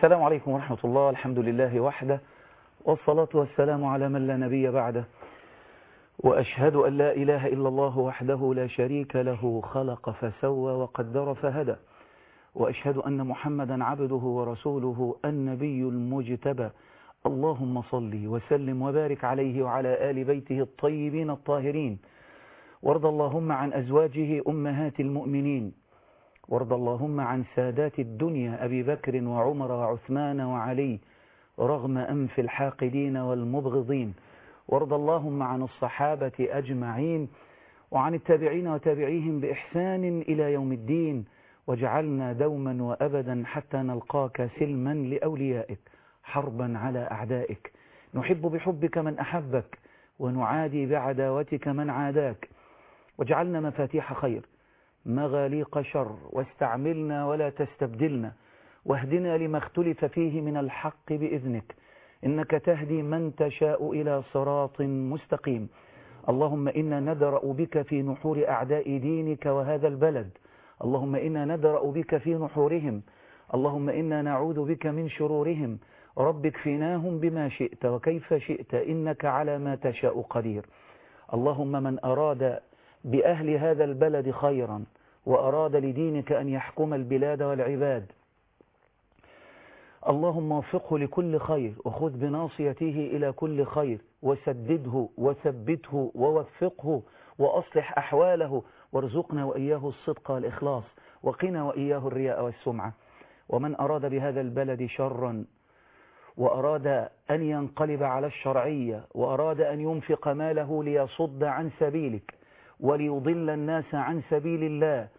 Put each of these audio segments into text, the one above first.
السلام عليكم ورحمة الله الحمد لله وحده والصلاة والسلام على من لا نبي بعده وأشهد أن لا إله إلا الله وحده لا شريك له خلق فسوى وقدر فهدى وأشهد أن محمدا عبده ورسوله النبي المجتبى اللهم صل وسلم وبارك عليه وعلى آل بيته الطيبين الطاهرين وارض اللهم عن أزواجه أمهات المؤمنين وارض اللهم عن سادات الدنيا أبي بكر وعمر وعثمان وعلي رغم أنف الحاقدين والمبغضين وارض اللهم عن الصحابة أجمعين وعن التابعين وتابعيهم بإحسان إلى يوم الدين واجعلنا دوما وأبدا حتى نلقاك سلما لأوليائك حربا على أعدائك نحب بحبك من أحبك ونعادي بعداوتك من عاداك واجعلنا مفاتيح خير مغاليق شر واستعملنا ولا تستبدلنا واهدنا لما اختلف فيه من الحق بإذنك إنك تهدي من تشاء إلى صراط مستقيم اللهم إنا ندرأ بك في نحور أعداء دينك وهذا البلد اللهم إنا ندرأ بك في نحورهم اللهم إنا نعوذ بك من شرورهم رب اكفناهم بما شئت وكيف شئت إنك على ما تشاء قدير اللهم من أراد بأهل هذا البلد خيرا وأراد لدينك أن يحكم البلاد والعباد اللهم وفقه لكل خير وخذ بناصيته إلى كل خير وسدده وثبته ووفقه وأصلح أحواله وارزقنا وإياه الصدق والإخلاص وقنا وإياه الرياء والسمعة ومن أراد بهذا البلد شرا وأراد أن ينقلب على الشرعية وأراد أن ينفق ماله ليصد عن سبيلك وليضل الناس عن سبيل الله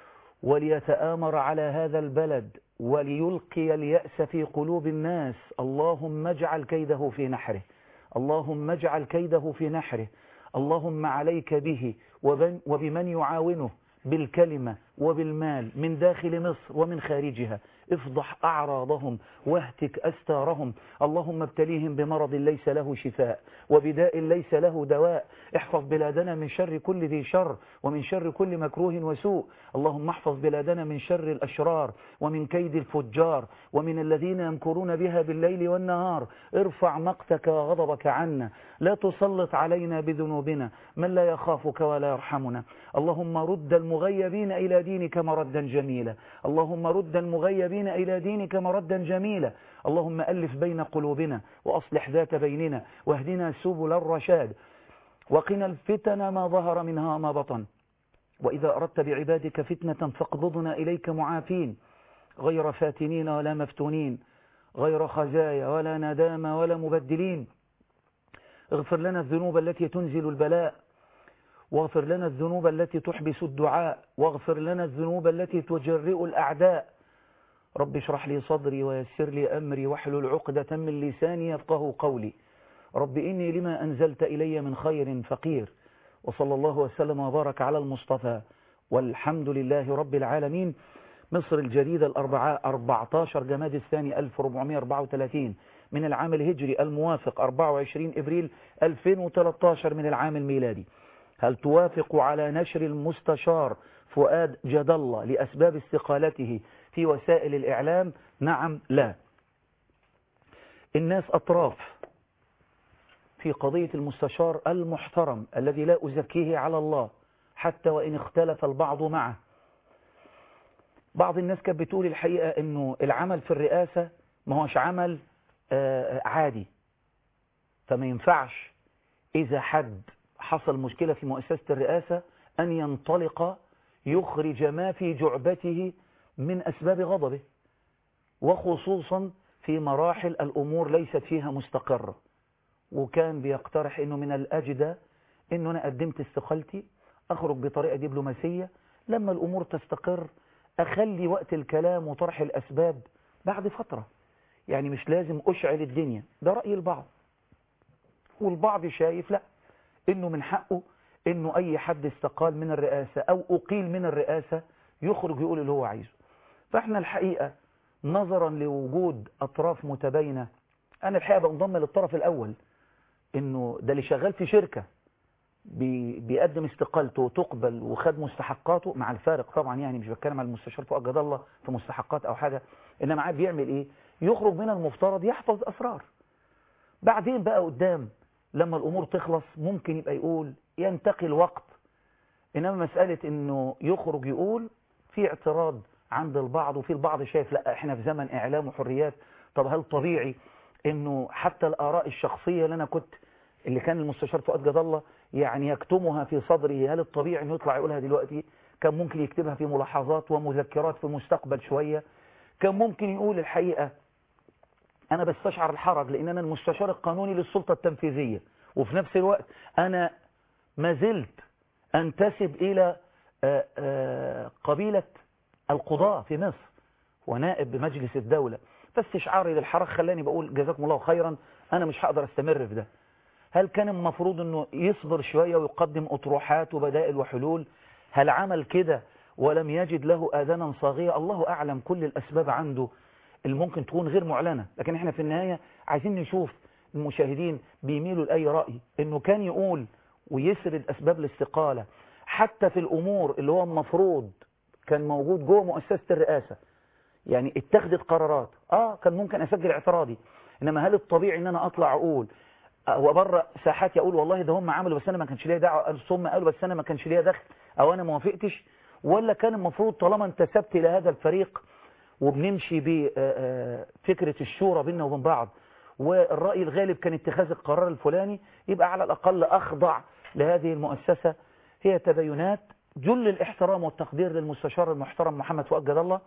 وليتآمر على هذا البلد وليلقي اليأس في قلوب الناس اللهم اجعل كيده في نحره اللهم اجعل كيده في نحره اللهم عليك به وبمن يعاونه بالكلمة وبالمال من داخل مصر ومن خارجها افضح أعراضهم واهتك أستارهم اللهم ابتليهم بمرض ليس له شفاء وبداء ليس له دواء احفظ بلادنا من شر كل ذي شر ومن شر كل مكروه وسوء اللهم احفظ بلادنا من شر الأشرار ومن كيد الفجار ومن الذين يمكرون بها بالليل والنهار ارفع مقتك وغضبك عنا لا تسلط علينا بذنوبنا من لا يخافك ولا يرحمنا اللهم رد المغيبين إلى دينك مردا جميلا اللهم رد المغيبين إلى دينك مردا جميلا اللهم ألف بين قلوبنا وأصلح ذات بيننا واهدنا سبل الرشاد وقنا الفتن ما ظهر منها ما بطن وإذا أردت بعبادك فتنة فاقبضنا إليك معافين غير فاتنين ولا مفتونين غير خزايا ولا ندامة ولا مبدلين اغفر لنا الذنوب التي تنزل البلاء واغفر لنا الذنوب التي تحبس الدعاء واغفر لنا الذنوب التي تجرئ الأعداء رب اشرح لي صدري ويسر لي أمري واحلل عقدة من لساني يفقه قولي رب إني لما أنزلت إلي من خير فقير وصلى الله وسلم وبارك على المصطفى والحمد لله رب العالمين مصر الجديدة الأربعاء 14 جماد الثاني 1434 من العام الهجري الموافق 24 إبريل 2013 من العام الميلادي هل توافق على نشر المستشار فؤاد جد الله لأسباب استقالته في وسائل الإعلام نعم لا الناس أطراف في قضية المستشار المحترم الذي لا أزكيه على الله حتى وإن اختلف البعض معه بعض الناس كانت بتقول الحقيقة أنه العمل في الرئاسة ما هوش عمل عادي فما ينفعش إذا حد حصل مشكلة في مؤسسة الرئاسة أن ينطلق يخرج ما في جعبته من أسباب غضبه وخصوصا في مراحل الأمور ليست فيها مستقرة وكان بيقترح أنه من الأجدى أنه أنا قدمت استقالتي أخرج بطريقة دبلوماسية لما الأمور تستقر أخلي وقت الكلام وطرح الأسباب بعد فترة يعني مش لازم أشعل الدنيا ده رأي البعض والبعض شايف لا انه من حقه انه اي حد استقال من الرئاسة او اقيل من الرئاسة يخرج يقول اللي هو عايزه فاحنا الحقيقة نظرا لوجود اطراف متباينة انا الحقيقة بنضم للطرف الاول انه ده اللي شغال في شركة بي بيقدم استقالته وتقبل وخد مستحقاته مع الفارق طبعا يعني مش بتكلم على المستشار فؤاد جد الله في مستحقات او حاجة انما عاد بيعمل ايه يخرج من المفترض يحفظ أسرار بعدين بقى قدام لما الأمور تخلص ممكن يبقى يقول ينتقي الوقت إنما مسألة إنه يخرج يقول في اعتراض عند البعض وفي البعض شايف لا احنا في زمن إعلام وحريات طب هل طبيعي إنه حتى الآراء الشخصية اللي أنا كنت اللي كان المستشار فؤاد جد الله يعني يكتمها في صدره هل الطبيعي إنه يطلع يقولها دلوقتي كان ممكن يكتبها في ملاحظات ومذكرات في المستقبل شوية كان ممكن يقول الحقيقة أنا بستشعر الحرج لأن أنا المستشار القانوني للسلطة التنفيذية وفي نفس الوقت أنا ما زلت أنتسب إلى قبيلة القضاء في مصر ونائب بمجلس الدولة فاستشعاري للحرج خلاني بقول جزاكم الله خيرا أنا مش هقدر استمر في ده هل كان المفروض أنه يصبر شوية ويقدم أطروحات وبدائل وحلول هل عمل كده ولم يجد له آذانا صاغية الله أعلم كل الأسباب عنده اللي ممكن تكون غير معلنة لكن احنا في النهاية عايزين نشوف المشاهدين بيميلوا لأي رأي انه كان يقول ويسرد أسباب الاستقالة حتى في الأمور اللي هو المفروض كان موجود جوه مؤسسة الرئاسة يعني اتخذت قرارات اه كان ممكن أسجل اعتراضي إنما هل الطبيعي ان انا اطلع اقول وبره ساحاتي اقول والله ده هم عملوا بس انا ما كانش ليا دعوه ثم قالوا بس انا ما كانش ليا دخل او انا ما وافقتش ولا كان المفروض طالما انتسبت الى هذا الفريق وبنمشي بفكرة الشورى بيننا وبين بعض والرأي الغالب كان اتخاذ القرار الفلاني يبقى على الأقل أخضع لهذه المؤسسة هي تباينات جل الاحترام والتقدير للمستشار المحترم محمد فؤاد جد الله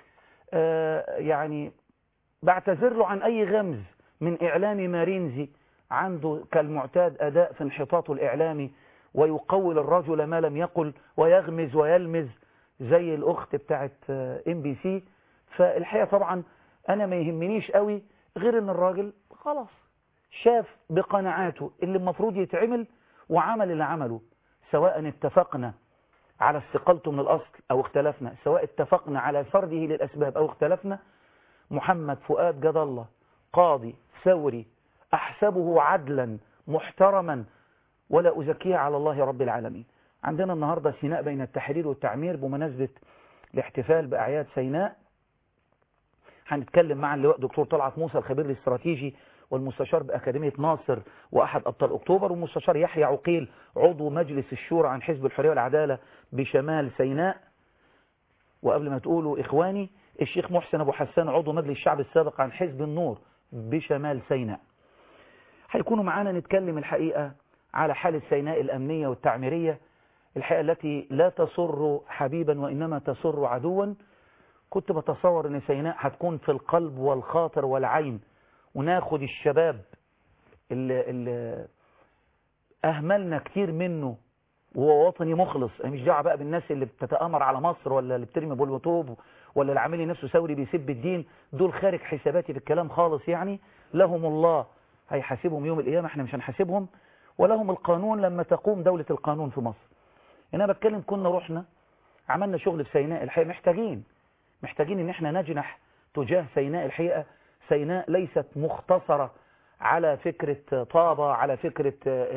يعني بعتذر له عن أي غمز من إعلامي مارينزي عنده كالمعتاد أداء في انحطاطه الإعلامي ويقول الرجل ما لم يقل ويغمز ويلمز زي الأخت بتاعت ام بي سي فالحقيقة طبعا أنا ما يهمنيش قوي غير أن الراجل خلاص شاف بقناعاته اللي المفروض يتعمل وعمل اللي عمله سواء اتفقنا على استقالته من الأصل أو اختلفنا سواء اتفقنا على فرده للأسباب أو اختلفنا محمد فؤاد جد الله قاضي ثوري أحسبه عدلا محترما ولا أزكيه على الله رب العالمين عندنا النهاردة سيناء بين التحرير والتعمير بمناسبة الاحتفال بأعياد سيناء هنتكلم مع اللواء دكتور طلعت موسى الخبير الاستراتيجي والمستشار بأكاديمية ناصر وأحد أبطال أكتوبر والمستشار يحيى عقيل عضو مجلس الشورى عن حزب الحرية والعدالة بشمال سيناء وقبل ما تقولوا إخواني الشيخ محسن أبو حسان عضو مجلس الشعب السابق عن حزب النور بشمال سيناء هيكونوا معانا نتكلم الحقيقة على حالة سيناء الأمنية والتعميرية الحقيقة التي لا تسر حبيبا وإنما تسر عدوا كنت بتصور أن سيناء هتكون في القلب والخاطر والعين وناخد الشباب اللي, اللي أهملنا كتير منه وهو وطني مخلص مش دعوه بقى بالناس اللي بتتآمر على مصر ولا اللي بترمي بولوتوب ولا اللي عامل نفسه ثوري بيسب الدين دول خارج حساباتي في الكلام خالص يعني لهم الله هيحاسبهم يوم القيامة احنا مش هنحاسبهم ولهم القانون لما تقوم دولة القانون في مصر هنا بتكلم كنا رحنا عملنا شغل في سيناء الحقيقة محتاجين محتاجين ان احنا نجنح تجاه سيناء الحقيقة سيناء ليست مختصرة على فكرة طابة على فكرة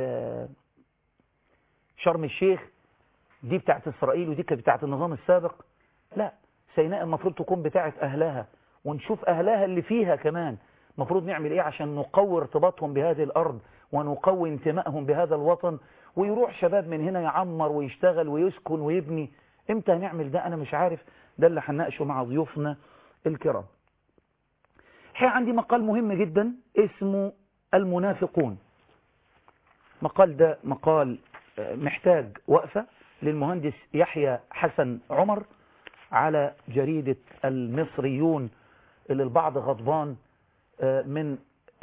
شرم الشيخ دي بتاعت إسرائيل ودي كانت بتاعت النظام السابق لا سيناء المفروض تكون بتاعت أهلها ونشوف أهلها اللي فيها كمان المفروض نعمل إيه عشان نقوي ارتباطهم بهذه الأرض ونقوي انتمائهم بهذا الوطن ويروح شباب من هنا يعمر ويشتغل ويسكن ويبني امتى هنعمل ده أنا مش عارف ده اللي هنناقشه مع ضيوفنا الكرام الحقيقة عندي مقال مهم جدا اسمه المنافقون مقال ده مقال محتاج وقفة للمهندس يحيى حسن عمر على جريدة المصريون اللي البعض غضبان من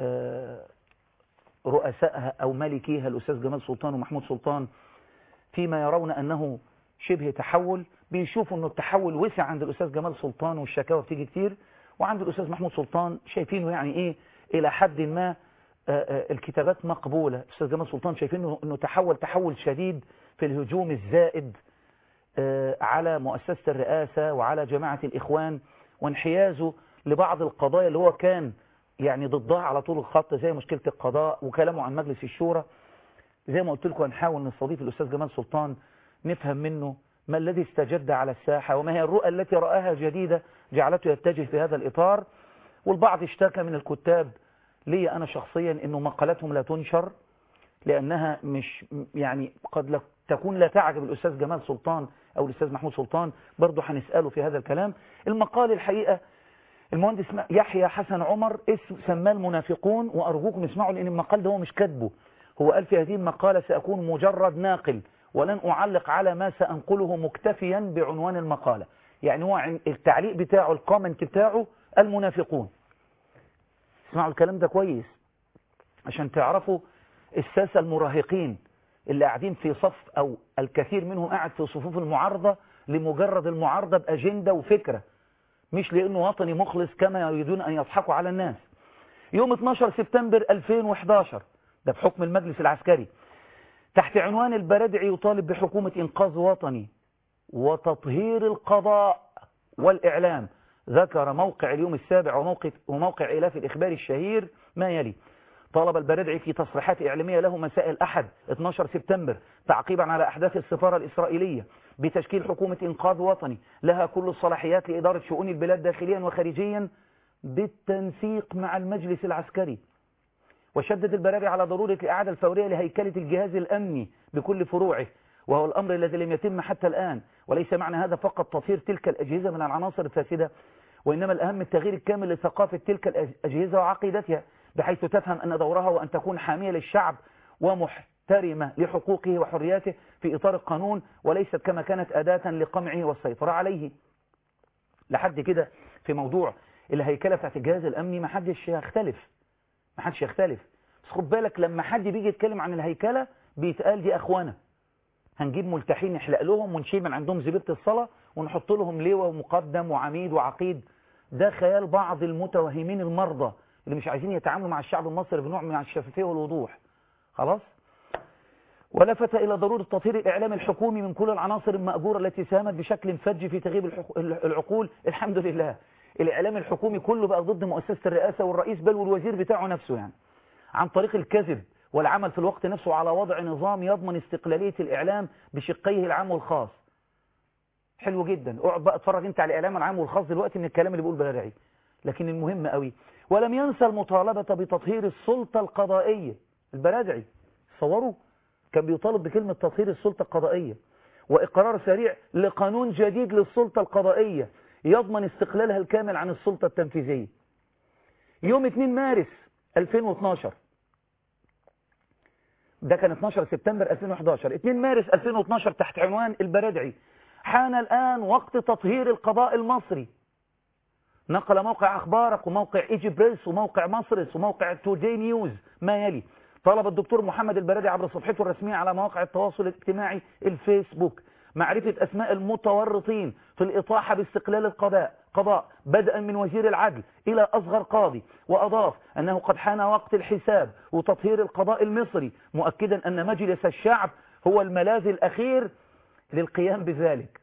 رؤسائها أو ملكيها الأستاذ جمال سلطان ومحمود سلطان فيما يرون أنه شبه تحول بيشوفوا أنه التحول وسع عند الأستاذ جمال سلطان والشكاوى بتيجي كتير وعند الأستاذ محمود سلطان شايفينه يعني إيه إلى حد ما الكتابات مقبولة الأستاذ جمال سلطان شايفينه أنه تحول تحول شديد في الهجوم الزائد على مؤسسة الرئاسة وعلى جماعة الإخوان وانحيازه لبعض القضايا اللي هو كان يعني ضدها على طول الخط زي مشكلة القضاء وكلامه عن مجلس الشورى زي ما قلت لكم هنحاول نستضيف الأستاذ جمال سلطان نفهم منه ما الذي استجد على الساحة وما هي الرؤى التي رآها جديدة جعلته يتجه في هذا الإطار والبعض اشتكى من الكتاب لي أنا شخصيا أنه مقالاتهم لا تنشر لأنها مش يعني قد لا تكون لا تعجب الأستاذ جمال سلطان أو الأستاذ محمود سلطان برضه هنسأله في هذا الكلام المقال الحقيقة المهندس يحيى حسن عمر اسم سماه المنافقون وأرجوكم اسمعوا لأن المقال ده هو مش كاتبه هو قال في هذه المقالة سأكون مجرد ناقل ولن أعلق على ما سأنقله مكتفيا بعنوان المقالة يعني هو التعليق بتاعه الكومنت بتاعه المنافقون اسمعوا الكلام ده كويس عشان تعرفوا الساسة المراهقين اللي قاعدين في صف أو الكثير منهم قاعد في صفوف المعارضة لمجرد المعارضة بأجندة وفكرة مش لأنه وطني مخلص كما يريدون أن يضحكوا على الناس يوم 12 سبتمبر 2011 ده بحكم المجلس العسكري تحت عنوان البرادعي يطالب بحكومة إنقاذ وطني وتطهير القضاء والإعلام ذكر موقع اليوم السابع وموقع, وموقع إلاف الإخبار الشهير ما يلي طالب البرادعي في تصريحات إعلامية له مساء الأحد 12 سبتمبر تعقيبا على أحداث السفارة الإسرائيلية بتشكيل حكومة إنقاذ وطني لها كل الصلاحيات لإدارة شؤون البلاد داخليا وخارجيا بالتنسيق مع المجلس العسكري وشدد البراري على ضرورة الإعادة الفورية لهيكلة الجهاز الأمني بكل فروعه وهو الأمر الذي لم يتم حتى الآن وليس معنى هذا فقط تطهير تلك الأجهزة من العناصر الفاسدة وإنما الأهم التغيير الكامل لثقافة تلك الأجهزة وعقيدتها بحيث تفهم أن دورها وأن تكون حامية للشعب ومحترمة لحقوقه وحرياته في إطار القانون وليست كما كانت أداة لقمعه والسيطرة عليه لحد كده في موضوع الهيكلة بتاعت الجهاز الأمني ما حدش يختلف ما حدش يختلف بس خد بالك لما حد بيجي يتكلم عن الهيكلة بيتقال دي أخوانا هنجيب ملتحين نحلق لهم ونشيل من عندهم زبيبة الصلاة ونحط لهم لواء ومقدم وعميد وعقيد ده خيال بعض المتوهمين المرضى اللي مش عايزين يتعاملوا مع الشعب المصري بنوع من الشفافية والوضوح خلاص ولفت إلى ضرورة تطهير الإعلام الحكومي من كل العناصر المأجورة التي ساهمت بشكل فج في تغييب العقول الحمد لله الإعلام الحكومي كله بقى ضد مؤسسة الرئاسة والرئيس بل والوزير بتاعه نفسه يعني عن طريق الكذب والعمل في الوقت نفسه على وضع نظام يضمن استقلالية الإعلام بشقيه العام والخاص حلو جدا اقعد بقى اتفرج انت على الإعلام العام والخاص دلوقتي من الكلام اللي بيقول بلارعي لكن المهم قوي ولم ينسى المطالبة بتطهير السلطة القضائية البرادعي صوروا كان بيطالب بكلمة تطهير السلطة القضائية وإقرار سريع لقانون جديد للسلطة القضائية يضمن استقلالها الكامل عن السلطة التنفيذية يوم 2 مارس 2012 ده كان 12 سبتمبر 2011 2 مارس 2012 تحت عنوان البرادعي حان الآن وقت تطهير القضاء المصري نقل موقع أخبارك وموقع إيجي بريس وموقع مصرس وموقع تودي نيوز ما يلي طلب الدكتور محمد البرادي عبر صفحته الرسمية على مواقع التواصل الاجتماعي الفيسبوك معرفة أسماء المتورطين في الإطاحة باستقلال القضاء قضاء بدءا من وزير العدل إلى أصغر قاضي وأضاف أنه قد حان وقت الحساب وتطهير القضاء المصري مؤكدا أن مجلس الشعب هو الملاذ الأخير للقيام بذلك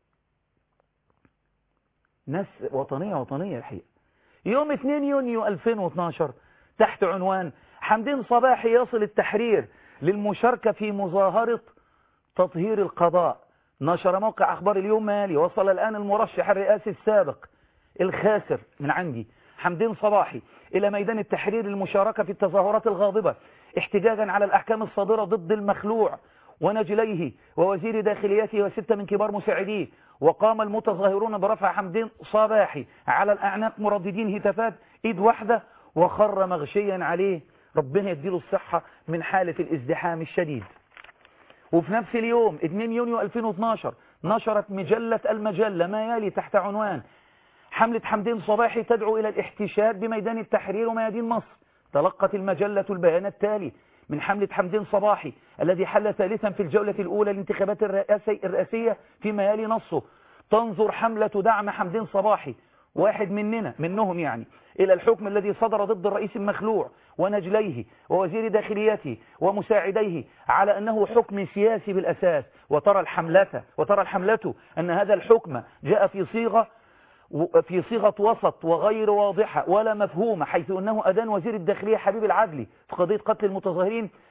ناس وطنية وطنية الحقيقة يوم 2 يونيو 2012 تحت عنوان حمدين صباحي يصل التحرير للمشاركة في مظاهرة تطهير القضاء نشر موقع أخبار اليوم مالي وصل الآن المرشح الرئاسي السابق الخاسر من عندي حمدين صباحي إلى ميدان التحرير للمشاركة في التظاهرات الغاضبة احتجاجا على الأحكام الصادرة ضد المخلوع ونجليه ووزير داخليته وستة من كبار مساعديه وقام المتظاهرون برفع حمدين صباحي على الأعناق مرددين هتافات إيد واحدة وخر مغشيا عليه ربنا يديله الصحة من حالة الازدحام الشديد وفي نفس اليوم 2 يونيو 2012 نشرت مجلة المجلة ما يلي تحت عنوان حملة حمدين صباحي تدعو إلى الاحتشاد بميدان التحرير وميادين مصر تلقت المجلة البيان التالي من حملة حمدين صباحي الذي حل ثالثا في الجولة الأولى للانتخابات الرئاسية فيما يلي نصه تنظر حملة دعم حمدين صباحي واحد مننا منهم يعني إلى الحكم الذي صدر ضد الرئيس المخلوع ونجليه ووزير داخليته ومساعديه على أنه حكم سياسي بالأساس وترى الحملة وترى الحملة أن هذا الحكم جاء في صيغة في صيغة وسط وغير واضحة ولا مفهومة حيث أنه أدان وزير الداخلية حبيب العدلي في قضية قتل المتظاهرين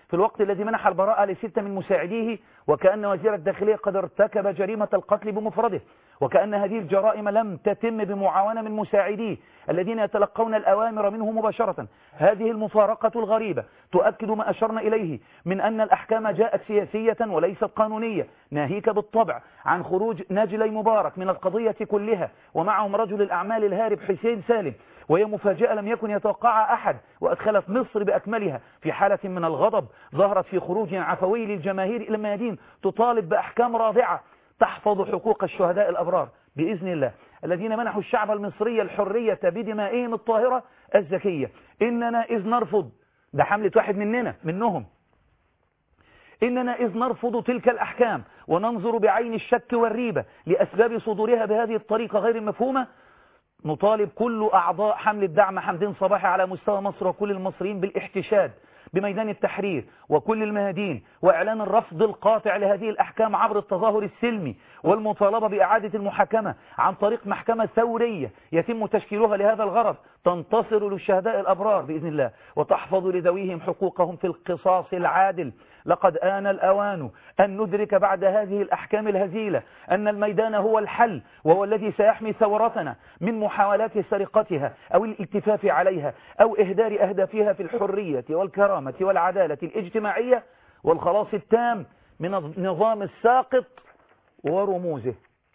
في الوقت الذي منح البراءة لستة من مساعديه وكأن وزير الداخلية قد ارتكب جريمة القتل بمفرده وكأن هذه الجرائم لم تتم بمعاونة من مساعديه الذين يتلقون الأوامر منه مباشرة هذه المفارقة الغريبة تؤكد ما أشرنا إليه من أن الأحكام جاءت سياسية وليست قانونية ناهيك بالطبع عن خروج ناجلي مبارك من القضية كلها ومعهم رجل الأعمال الهارب حسين سالم وهي مفاجأة لم يكن يتوقعها أحد وأدخلت مصر بأكملها في حالة من الغضب ظهرت في خروج عفوي للجماهير إلى الميادين تطالب بأحكام رادعة تحفظ حقوق الشهداء الأبرار بإذن الله الذين منحوا الشعب المصري الحرية بدمائهم الطاهرة الزكية إننا إذ نرفض ده حملة واحد مننا منهم إننا إذ نرفض تلك الأحكام وننظر بعين الشك والريبة لأسباب صدورها بهذه الطريقة غير المفهومة نطالب كل أعضاء حملة دعم حمدين صباحي على مستوى مصر وكل المصريين بالاحتشاد بميدان التحرير وكل المهادين وإعلان الرفض القاطع لهذه الأحكام عبر التظاهر السلمي والمطالبة بإعادة المحاكمة عن طريق محكمة ثورية يتم تشكيلها لهذا الغرض تنتصر للشهداء الأبرار بإذن الله وتحفظ لذويهم حقوقهم في القصاص العادل لقد آن الأوان أن ندرك بعد هذه الأحكام الهزيلة أن الميدان هو الحل وهو الذي سيحمي ثورتنا من محاولات سرقتها أو الالتفاف عليها أو إهدار أهدافها في الحرية والكرامة والعدالة الاجتماعية والخلاص التام من النظام الساقط ورموزه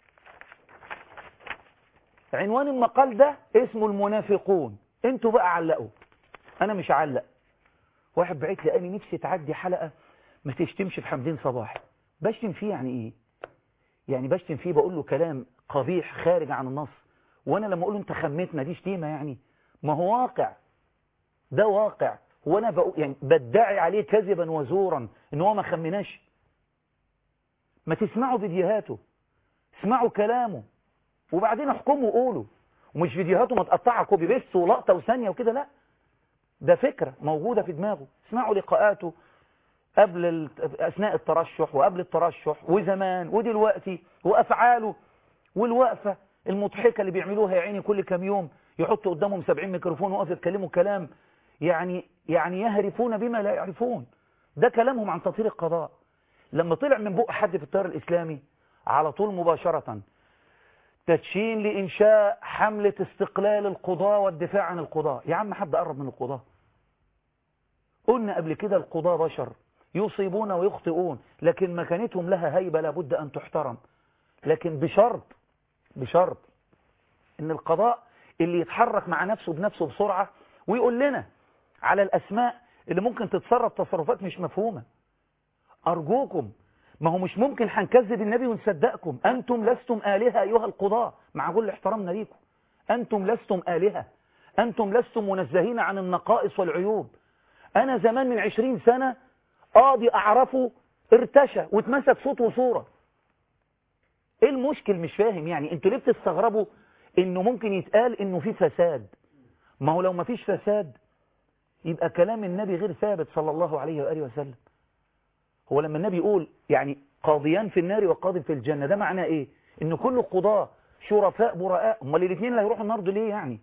عنوان المقال ده اسمه المنافقون انتوا بقى علقوا انا مش علق واحد بعت لي انا نفسي تعدي حلقة ما تشتمش في حمدين صباحي بشتم فيه يعني ايه يعني بشتم فيه بقول له كلام قبيح خارج عن النص وانا لما اقول له انت خمتنا دي شتيمه يعني ما هو واقع ده واقع وانا بقول يعني بدعي عليه كذبا وزورا ان هو ما خمناش ما تسمعوا فيديوهاته اسمعوا كلامه وبعدين احكموا وقولوا ومش فيديوهاته متقطعه كوبي بيست ولقطه وثانيه وكده لا ده فكره موجوده في دماغه اسمعوا لقاءاته قبل اثناء الترشح وقبل الترشح وزمان ودلوقتي وافعاله والوقفه المضحكه اللي بيعملوها يا عيني كل كام يوم يحطوا قدامهم 70 ميكروفون وقف يتكلموا كلام يعني يعني يهرفون بما لا يعرفون ده كلامهم عن تطهير القضاء لما طلع من بق حد في التيار الإسلامي على طول مباشرة تدشين لإنشاء حملة استقلال القضاء والدفاع عن القضاء يا عم حد قرب من القضاء قلنا قبل كده القضاء بشر يصيبون ويخطئون لكن مكانتهم لها هيبة لابد أن تحترم لكن بشرط بشرط ان القضاء اللي يتحرك مع نفسه بنفسه بسرعة ويقول لنا على الأسماء اللي ممكن تتصرف تصرفات مش مفهومة أرجوكم ما هو مش ممكن هنكذب النبي ونصدقكم أنتم لستم آلهة أيها القضاة مع كل احترامنا ليكم أنتم لستم آلهة أنتم لستم منزهين عن النقائص والعيوب أنا زمان من عشرين سنة قاضي أعرفه ارتشى واتمسك صوت وصورة ايه المشكل مش فاهم يعني انتوا ليه بتستغربوا انه ممكن يتقال انه في فساد ما هو لو ما فيش فساد يبقى كلام النبي غير ثابت صلى الله عليه وآله وسلم هو لما النبي يقول يعني قاضيان في النار وقاضي في الجنة ده معناه ايه ان كل القضاة شرفاء براء امال الاثنين اللي هيروحوا النار دول ليه يعني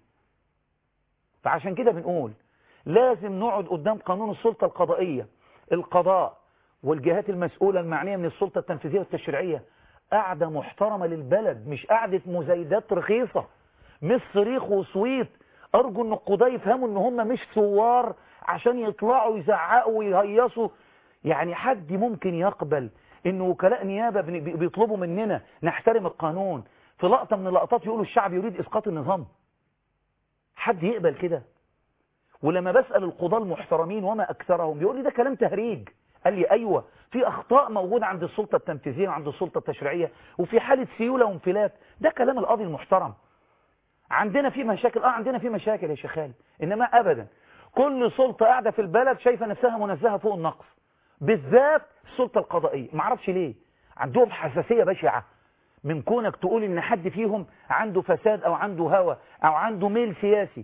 فعشان كده بنقول لازم نقعد قدام قانون السلطة القضائية القضاء والجهات المسؤولة المعنية من السلطة التنفيذية والتشريعية قاعدة محترمة للبلد مش قاعدة مزايدات رخيصة مش صريخ وصويت أرجو أن القضاة يفهموا أن هم مش ثوار عشان يطلعوا يزعقوا ويهيصوا يعني حد ممكن يقبل أن وكلاء نيابة بيطلبوا مننا نحترم القانون في لقطة من اللقطات يقولوا الشعب يريد إسقاط النظام حد يقبل كده ولما بسأل القضاة المحترمين وما أكثرهم بيقول لي ده كلام تهريج قال لي أيوة في أخطاء موجودة عند السلطة التنفيذية وعند السلطة التشريعية وفي حالة سيولة وانفلات ده كلام القاضي المحترم عندنا في مشاكل اه عندنا في مشاكل يا شيخ خالد انما ابدا كل سلطة قاعدة في البلد شايفة نفسها منزهة فوق النقص بالذات السلطة القضائية ما اعرفش ليه عندهم حساسية بشعة من كونك تقول ان حد فيهم عنده فساد او عنده هوى او عنده ميل سياسي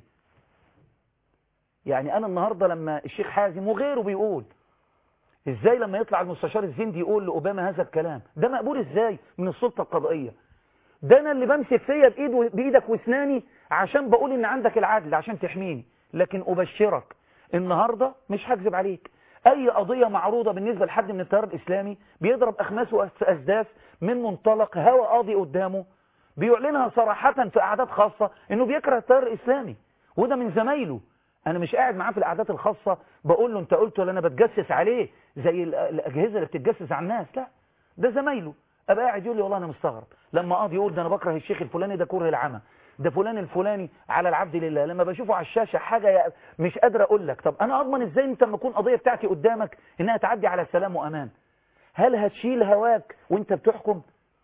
يعني انا النهاردة لما الشيخ حازم وغيره بيقول ازاي لما يطلع المستشار الزندي يقول لأوباما هذا الكلام ده مقبول ازاي من السلطة القضائية ده انا اللي بمسك فيا بايد بايدك واسناني عشان بقول ان عندك العدل عشان تحميني لكن ابشرك النهاردة مش هكذب عليك اي قضية معروضة بالنسبة لحد من التيار الاسلامي بيضرب اخماس واسداس من منطلق هوى قاضي قدامه بيعلنها صراحة في قعدات خاصة انه بيكره التيار الاسلامي وده من زمايله انا مش قاعد معاه في القعدات الخاصة بقول له انت قلت ولا انا بتجسس عليه زي الاجهزة اللي بتتجسس على الناس لا ده زمايله ابقى قاعد يقول لي والله انا مستغرب لما قاضي يقول ده انا بكره الشيخ الفلاني ده كره العمى ده فلان الفلاني على العبد لله لما بشوفه على الشاشة حاجة مش قادر اقول لك طب انا اضمن ازاي انت لما تكون قضية بتاعتي قدامك انها تعدي على سلام وامان هل هتشيل هواك وانت بتحكم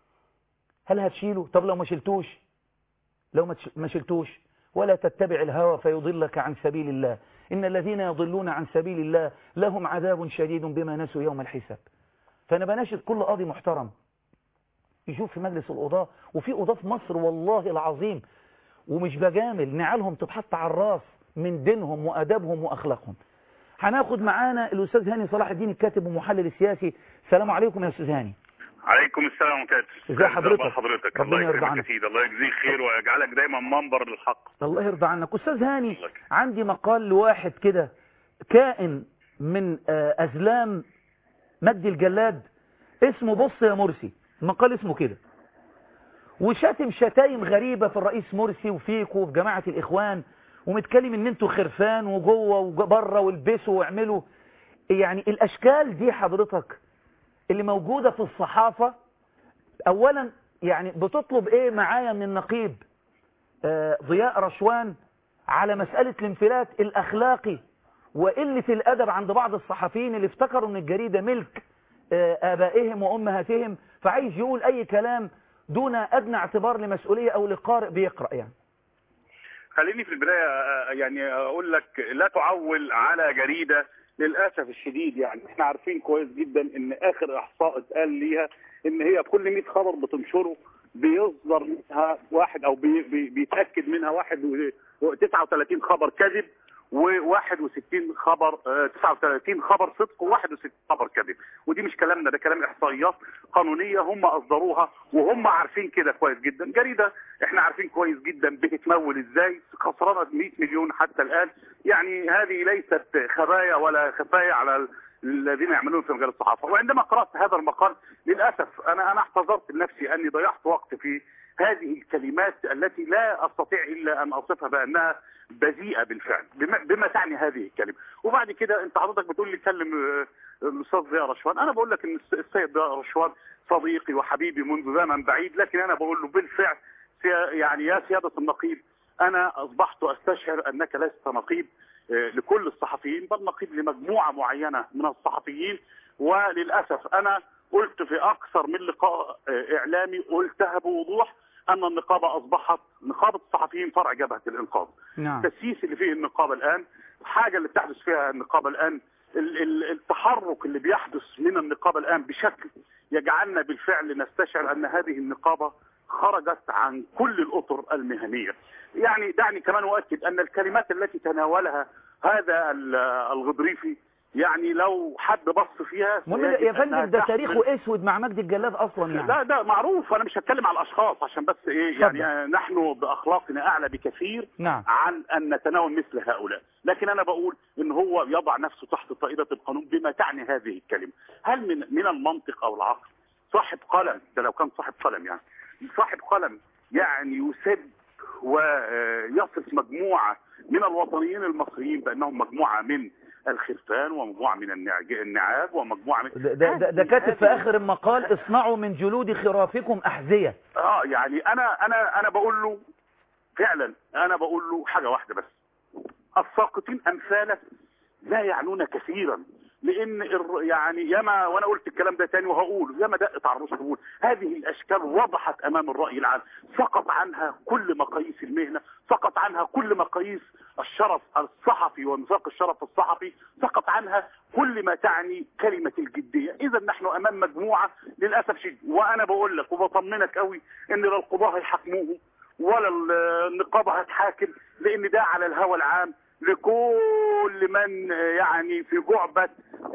هل هتشيله طب لو ما شلتوش لو ما شلتوش ولا تتبع الهوى فيضلك عن سبيل الله إن الذين يضلون عن سبيل الله لهم عذاب شديد بما نسوا يوم الحساب فأنا بناشد كل قاضي محترم يشوف في مجلس القضاة وفي قضاة في مصر والله العظيم ومش بجامل نعالهم تتحط على الراس من دينهم وأدبهم وأخلاقهم هناخد معانا الأستاذ هاني صلاح الدين الكاتب ومحلل السياسي السلام عليكم يا أستاذ هاني عليكم السلام وكاتب ازي حضرتك حضرتك الله يرضى عنك الله يجزيك خير ويجعلك دايما منبر للحق الله يرضى عنك استاذ هاني عندي مقال لواحد كده كائن من ازلام مجدي الجلاد اسمه بص يا مرسي المقال اسمه كده وشاتم شتايم غريبة في الرئيس مرسي وفيك وفي جماعة الاخوان ومتكلم ان انتوا خرفان وجوه وبره والبسوا واعملوا يعني الاشكال دي حضرتك اللي موجودة في الصحافة اولا يعني بتطلب ايه معايا من النقيب آه ضياء رشوان على مسألة الانفلات الاخلاقي وقلة الادب عند بعض الصحفيين اللي افتكروا ان الجريدة ملك آه ابائهم وامهاتهم فعايز يقول اي كلام دون ادنى اعتبار لمسؤولية او لقارئ بيقرأ يعني خليني في البداية يعني اقول لك لا تعول على جريدة للاسف الشديد يعني احنا عارفين كويس جدا ان اخر احصاء اتقال ليها ان هي كل 100 خبر بتنشره بيصدر منها واحد او بي بي بيتاكد منها واحد و 39 خبر كذب و61 خبر 39 خبر صدق و61 خبر كذب ودي مش كلامنا ده كلام احصائيات قانونيه هم اصدروها وهم عارفين كده كويس جدا جريده احنا عارفين كويس جدا بتتمول ازاي خسرانه 100 مليون حتى الان يعني هذه ليست خبايا ولا خفايا على الذين يعملون في مجال الصحافه وعندما قرات هذا المقال للاسف انا انا احتضرت لنفسي اني ضيعت وقت في هذه الكلمات التي لا استطيع الا ان اصفها بانها بذيئه بالفعل بما, بما تعني هذه الكلمه وبعد كده انت حضرتك بتقول لي كلم الاستاذ ضياء رشوان انا بقول لك ان السيد ضياء رشوان صديقي وحبيبي منذ زمن بعيد لكن انا بقول له بالفعل يعني يا سياده النقيب انا اصبحت استشعر انك لست نقيب لكل الصحفيين بل نقيب لمجموعه معينه من الصحفيين وللاسف انا قلت في اكثر من لقاء اعلامي قلتها بوضوح ان النقابه اصبحت نقابه الصحفيين فرع جبهه الانقاذ نعم. التسييس اللي فيه النقابه الان الحاجه اللي بتحدث فيها النقابه الان التحرك اللي بيحدث من النقابه الان بشكل يجعلنا بالفعل نستشعر ان هذه النقابه خرجت عن كل الاطر المهنيه يعني دعني كمان اؤكد ان الكلمات التي تناولها هذا الغضريفي يعني لو حد بص فيها يا فندم ده تاريخه اسود مع مجدي الجلاد اصلا يعني لا ده معروف انا مش هتكلم على الاشخاص عشان بس ايه يعني نحن باخلاقنا اعلى بكثير نعم. عن ان نتناول مثل هؤلاء لكن انا بقول ان هو يضع نفسه تحت طائله القانون بما تعني هذه الكلمه هل من من المنطق او العقل صاحب قلم ده لو كان صاحب قلم يعني صاحب قلم يعني يسب ويصف مجموعه من الوطنيين المصريين بانهم مجموعه من الخرفان ومجموعة من النعاج ومجموعة من ده, ده, ده كاتب في آخر المقال اصنعوا من جلود خرافكم أحذية اه يعني أنا أنا أنا بقول له فعلا أنا بقول له حاجة واحدة بس الساقطين أمثالك لا يعنون كثيرا لان يعني ياما وانا قلت الكلام ده تاني وهقول ياما دقت على الرسل بقول هذه الاشكال وضحت امام الراي العام سقط عنها كل مقاييس المهنه سقط عنها كل مقاييس الشرف الصحفي وميثاق الشرف الصحفي سقط عنها كل ما تعني كلمه الجديه اذا نحن امام مجموعه للاسف شديد وانا بقول لك وبطمنك قوي ان لا القضاه هيحاكموهم ولا النقابه هتحاكم لان ده على الهوى العام لكل من يعني في جعبة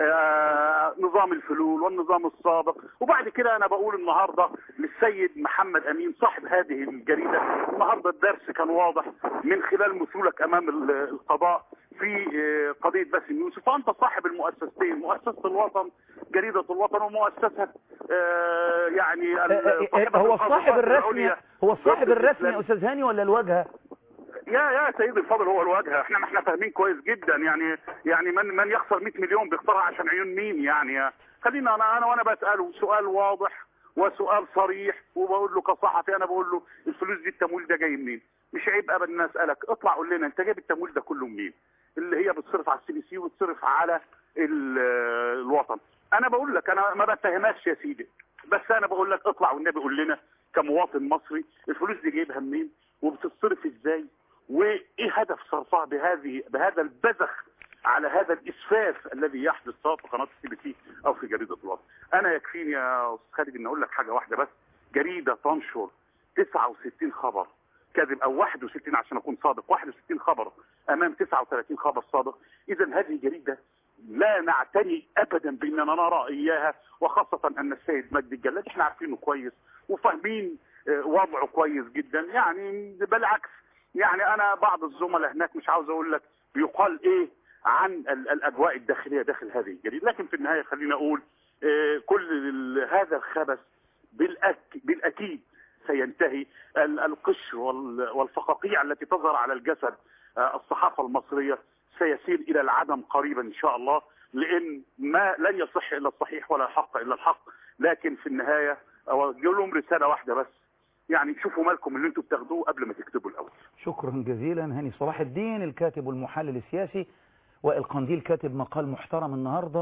نظام الفلول والنظام السابق وبعد كده انا بقول النهاردة للسيد محمد امين صاحب هذه الجريدة النهاردة الدرس كان واضح من خلال مثولك امام القضاء في آه، قضيه باسم يوسف وانت صاحب المؤسستين مؤسسه الوطن جريده الوطن ومؤسسه آه، يعني ال- صاحبة هو القضاء الصاحب الرسمي العليا هو الصاحب ضد الرسمي الإسلام. يا استاذ هاني ولا الواجهه يا يا سيدي الفاضل هو الواجهه احنا ما احنا فاهمين كويس جدا يعني يعني من من يخسر 100 مليون بيخسرها عشان عيون مين يعني خلينا انا انا وانا بساله سؤال واضح وسؤال صريح وبقول له كصحفي انا بقول له الفلوس دي التمويل ده جاي منين؟ مش عيب ابدا ان اسالك اطلع قول لنا انت جايب التمويل ده كله منين؟ اللي هي بتصرف على السي بي سي وتصرف على ال- الوطن. انا بقول لك انا ما بتهمكش يا سيدي بس انا بقول لك اطلع والنبي قول لنا كمواطن مصري الفلوس دي جايبها منين؟ وبتتصرف ازاي؟ وايه هدف صرفها بهذه بهذا البذخ على هذا الاسفاف الذي يحدث سواء في قناه السي بي سي او في جريده الوطن. انا يكفيني يا استاذ خالد ان اقول لك حاجه واحده بس جريده تنشر 69 خبر كاذب او 61 عشان اكون صادق 61 خبر امام 39 خبر صادق اذا هذه جريده لا نعتني ابدا باننا نرى اياها وخاصه ان السيد مجدي الجلاد احنا عارفينه كويس وفاهمين آه، وضعه كويس جدا يعني بالعكس يعني انا بعض الزملاء هناك مش عاوز اقول لك بيقال ايه عن ال- الاجواء الداخليه داخل هذه الجريده لكن في النهايه خلينا اقول آه، كل ال- هذا الخبث بالأك بالأكيد سينتهي ال- القش وال- والفقاقيع التي تظهر على الجسد آه، الصحافة المصرية سيسير إلى العدم قريبا إن شاء الله لأن ما لن يصح إلا الصحيح ولا الحق إلا الحق لكن في النهاية أوجه لهم رسالة واحدة بس يعني شوفوا مالكم اللي انتم بتاخدوه قبل ما تكتبوا الأول شكرا جزيلا هاني صلاح الدين الكاتب والمحلل السياسي والقنديل كاتب مقال محترم النهاردة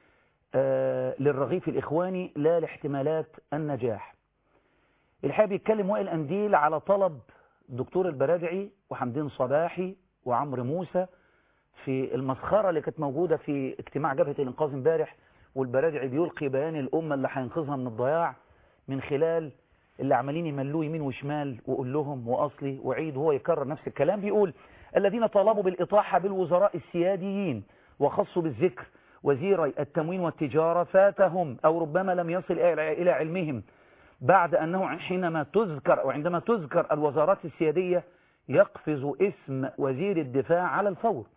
آه للرغيف الإخواني لا لاحتمالات النجاح الحقيقة بيتكلم وائل أنديل على طلب دكتور البرادعي وحمدين صباحي وعمرو موسى في المسخرة اللي كانت موجودة في اجتماع جبهة الإنقاذ امبارح والبرادعي بيلقي بيان الأمة اللي هينقذها من الضياع من خلال اللي عمالين يملوه يمين وشمال وقول لهم وأصلي وعيد وهو يكرر نفس الكلام بيقول الذين طالبوا بالإطاحة بالوزراء السياديين وخصوا بالذكر وزيري التموين والتجارة فاتهم أو ربما لم يصل إلى علمهم بعد أنه حينما تذكر أو عندما تذكر الوزارات السيادية يقفز اسم وزير الدفاع على الفور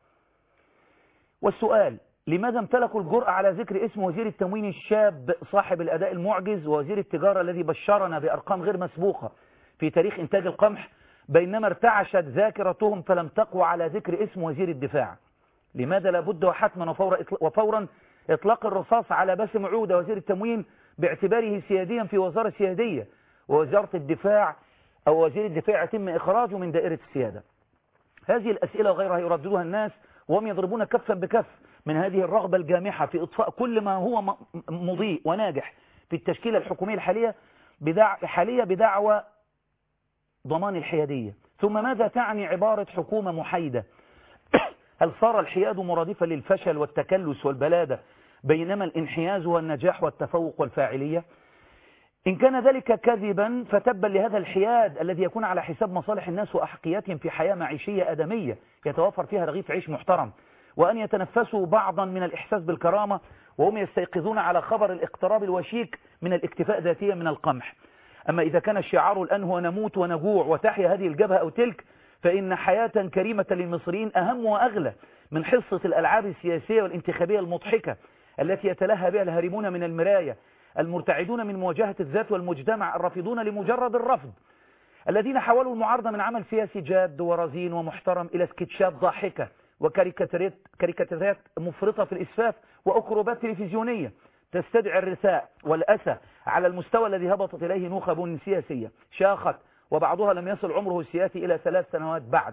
والسؤال لماذا امتلكوا الجرأة على ذكر اسم وزير التموين الشاب صاحب الأداء المعجز ووزير التجارة الذي بشرنا بأرقام غير مسبوقة في تاريخ إنتاج القمح بينما ارتعشت ذاكرتهم فلم تقوى على ذكر اسم وزير الدفاع لماذا لابد وحتما وفورا, وفورا إطلاق الرصاص على باسم عودة وزير التموين باعتباره سياديا في وزارة سيادية ووزارة الدفاع أو وزير الدفاع يتم إخراجه من دائرة السيادة هذه الأسئلة وغيرها يرددها الناس وهم يضربون كفا بكف من هذه الرغبة الجامحة في إطفاء كل ما هو مضيء وناجح في التشكيلة الحكومية الحالية بدع... حالية بدعوى ضمان الحيادية ثم ماذا تعني عبارة حكومة محايدة هل صار الحياد مرادفا للفشل والتكلس والبلادة بينما الانحياز هو النجاح والتفوق والفاعلية إن كان ذلك كذبا فتبا لهذا الحياد الذي يكون على حساب مصالح الناس وأحقياتهم في حياة معيشية أدمية يتوفر فيها رغيف عيش محترم وأن يتنفسوا بعضا من الإحساس بالكرامة وهم يستيقظون على خبر الاقتراب الوشيك من الاكتفاء ذاتيا من القمح أما إذا كان الشعار الآن هو نموت ونجوع وتحيا هذه الجبهة أو تلك فإن حياة كريمة للمصريين أهم وأغلى من حصة الألعاب السياسية والانتخابية المضحكة التي يتلهى بها الهارمون من المراية المرتعدون من مواجهة الذات والمجتمع الرافضون لمجرد الرفض الذين حولوا المعارضة من عمل سياسي جاد ورزين ومحترم إلى سكتشات ضاحكة وكاريكاتيرات مفرطة في الإسفاف وأكروبات تلفزيونية تستدعي الرثاء والأسى على المستوى الذي هبطت إليه نخب سياسية شاخت وبعضها لم يصل عمره السياسي إلى ثلاث سنوات بعد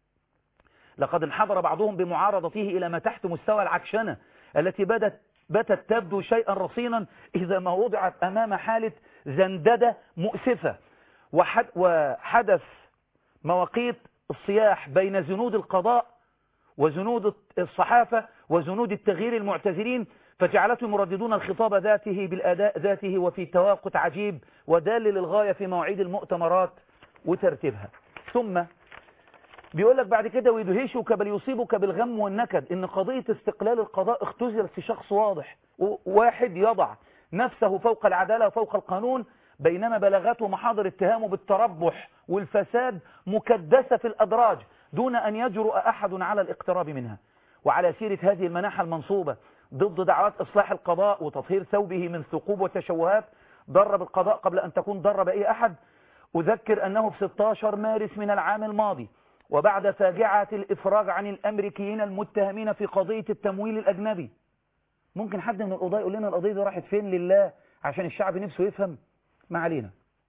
لقد انحدر بعضهم بمعارضته إلى ما تحت مستوى العكشنة التي بدت باتت تبدو شيئا رصينا إذا ما وضعت أمام حالة زنددة مؤسفة وحد وحدث مواقيت الصياح بين زنود القضاء وزنود الصحافة وزنود التغيير المعتزلين فجعلتهم يرددون الخطاب ذاته بالأداء ذاته وفي تواقت عجيب ودال للغاية في مواعيد المؤتمرات وترتيبها ثم بيقول لك بعد كده ويدهشك بل يصيبك بالغم والنكد ان قضية استقلال القضاء اختزلت في شخص واضح واحد يضع نفسه فوق العدالة وفوق القانون بينما بلغته محاضر اتهامه بالتربح والفساد مكدسة في الأدراج دون أن يجرؤ أحد على الاقتراب منها وعلى سيرة هذه المناحة المنصوبة ضد دعوات إصلاح القضاء وتطهير ثوبه من ثقوب وتشوهات درب القضاء قبل أن تكون درب أي أحد أذكر أنه في 16 مارس من العام الماضي وبعد فاجعة الإفراج عن الأمريكيين المتهمين في قضية التمويل الأجنبي ممكن حد من القضاء يقول لنا القضية دي راحت فين لله عشان الشعب نفسه يفهم ما علينا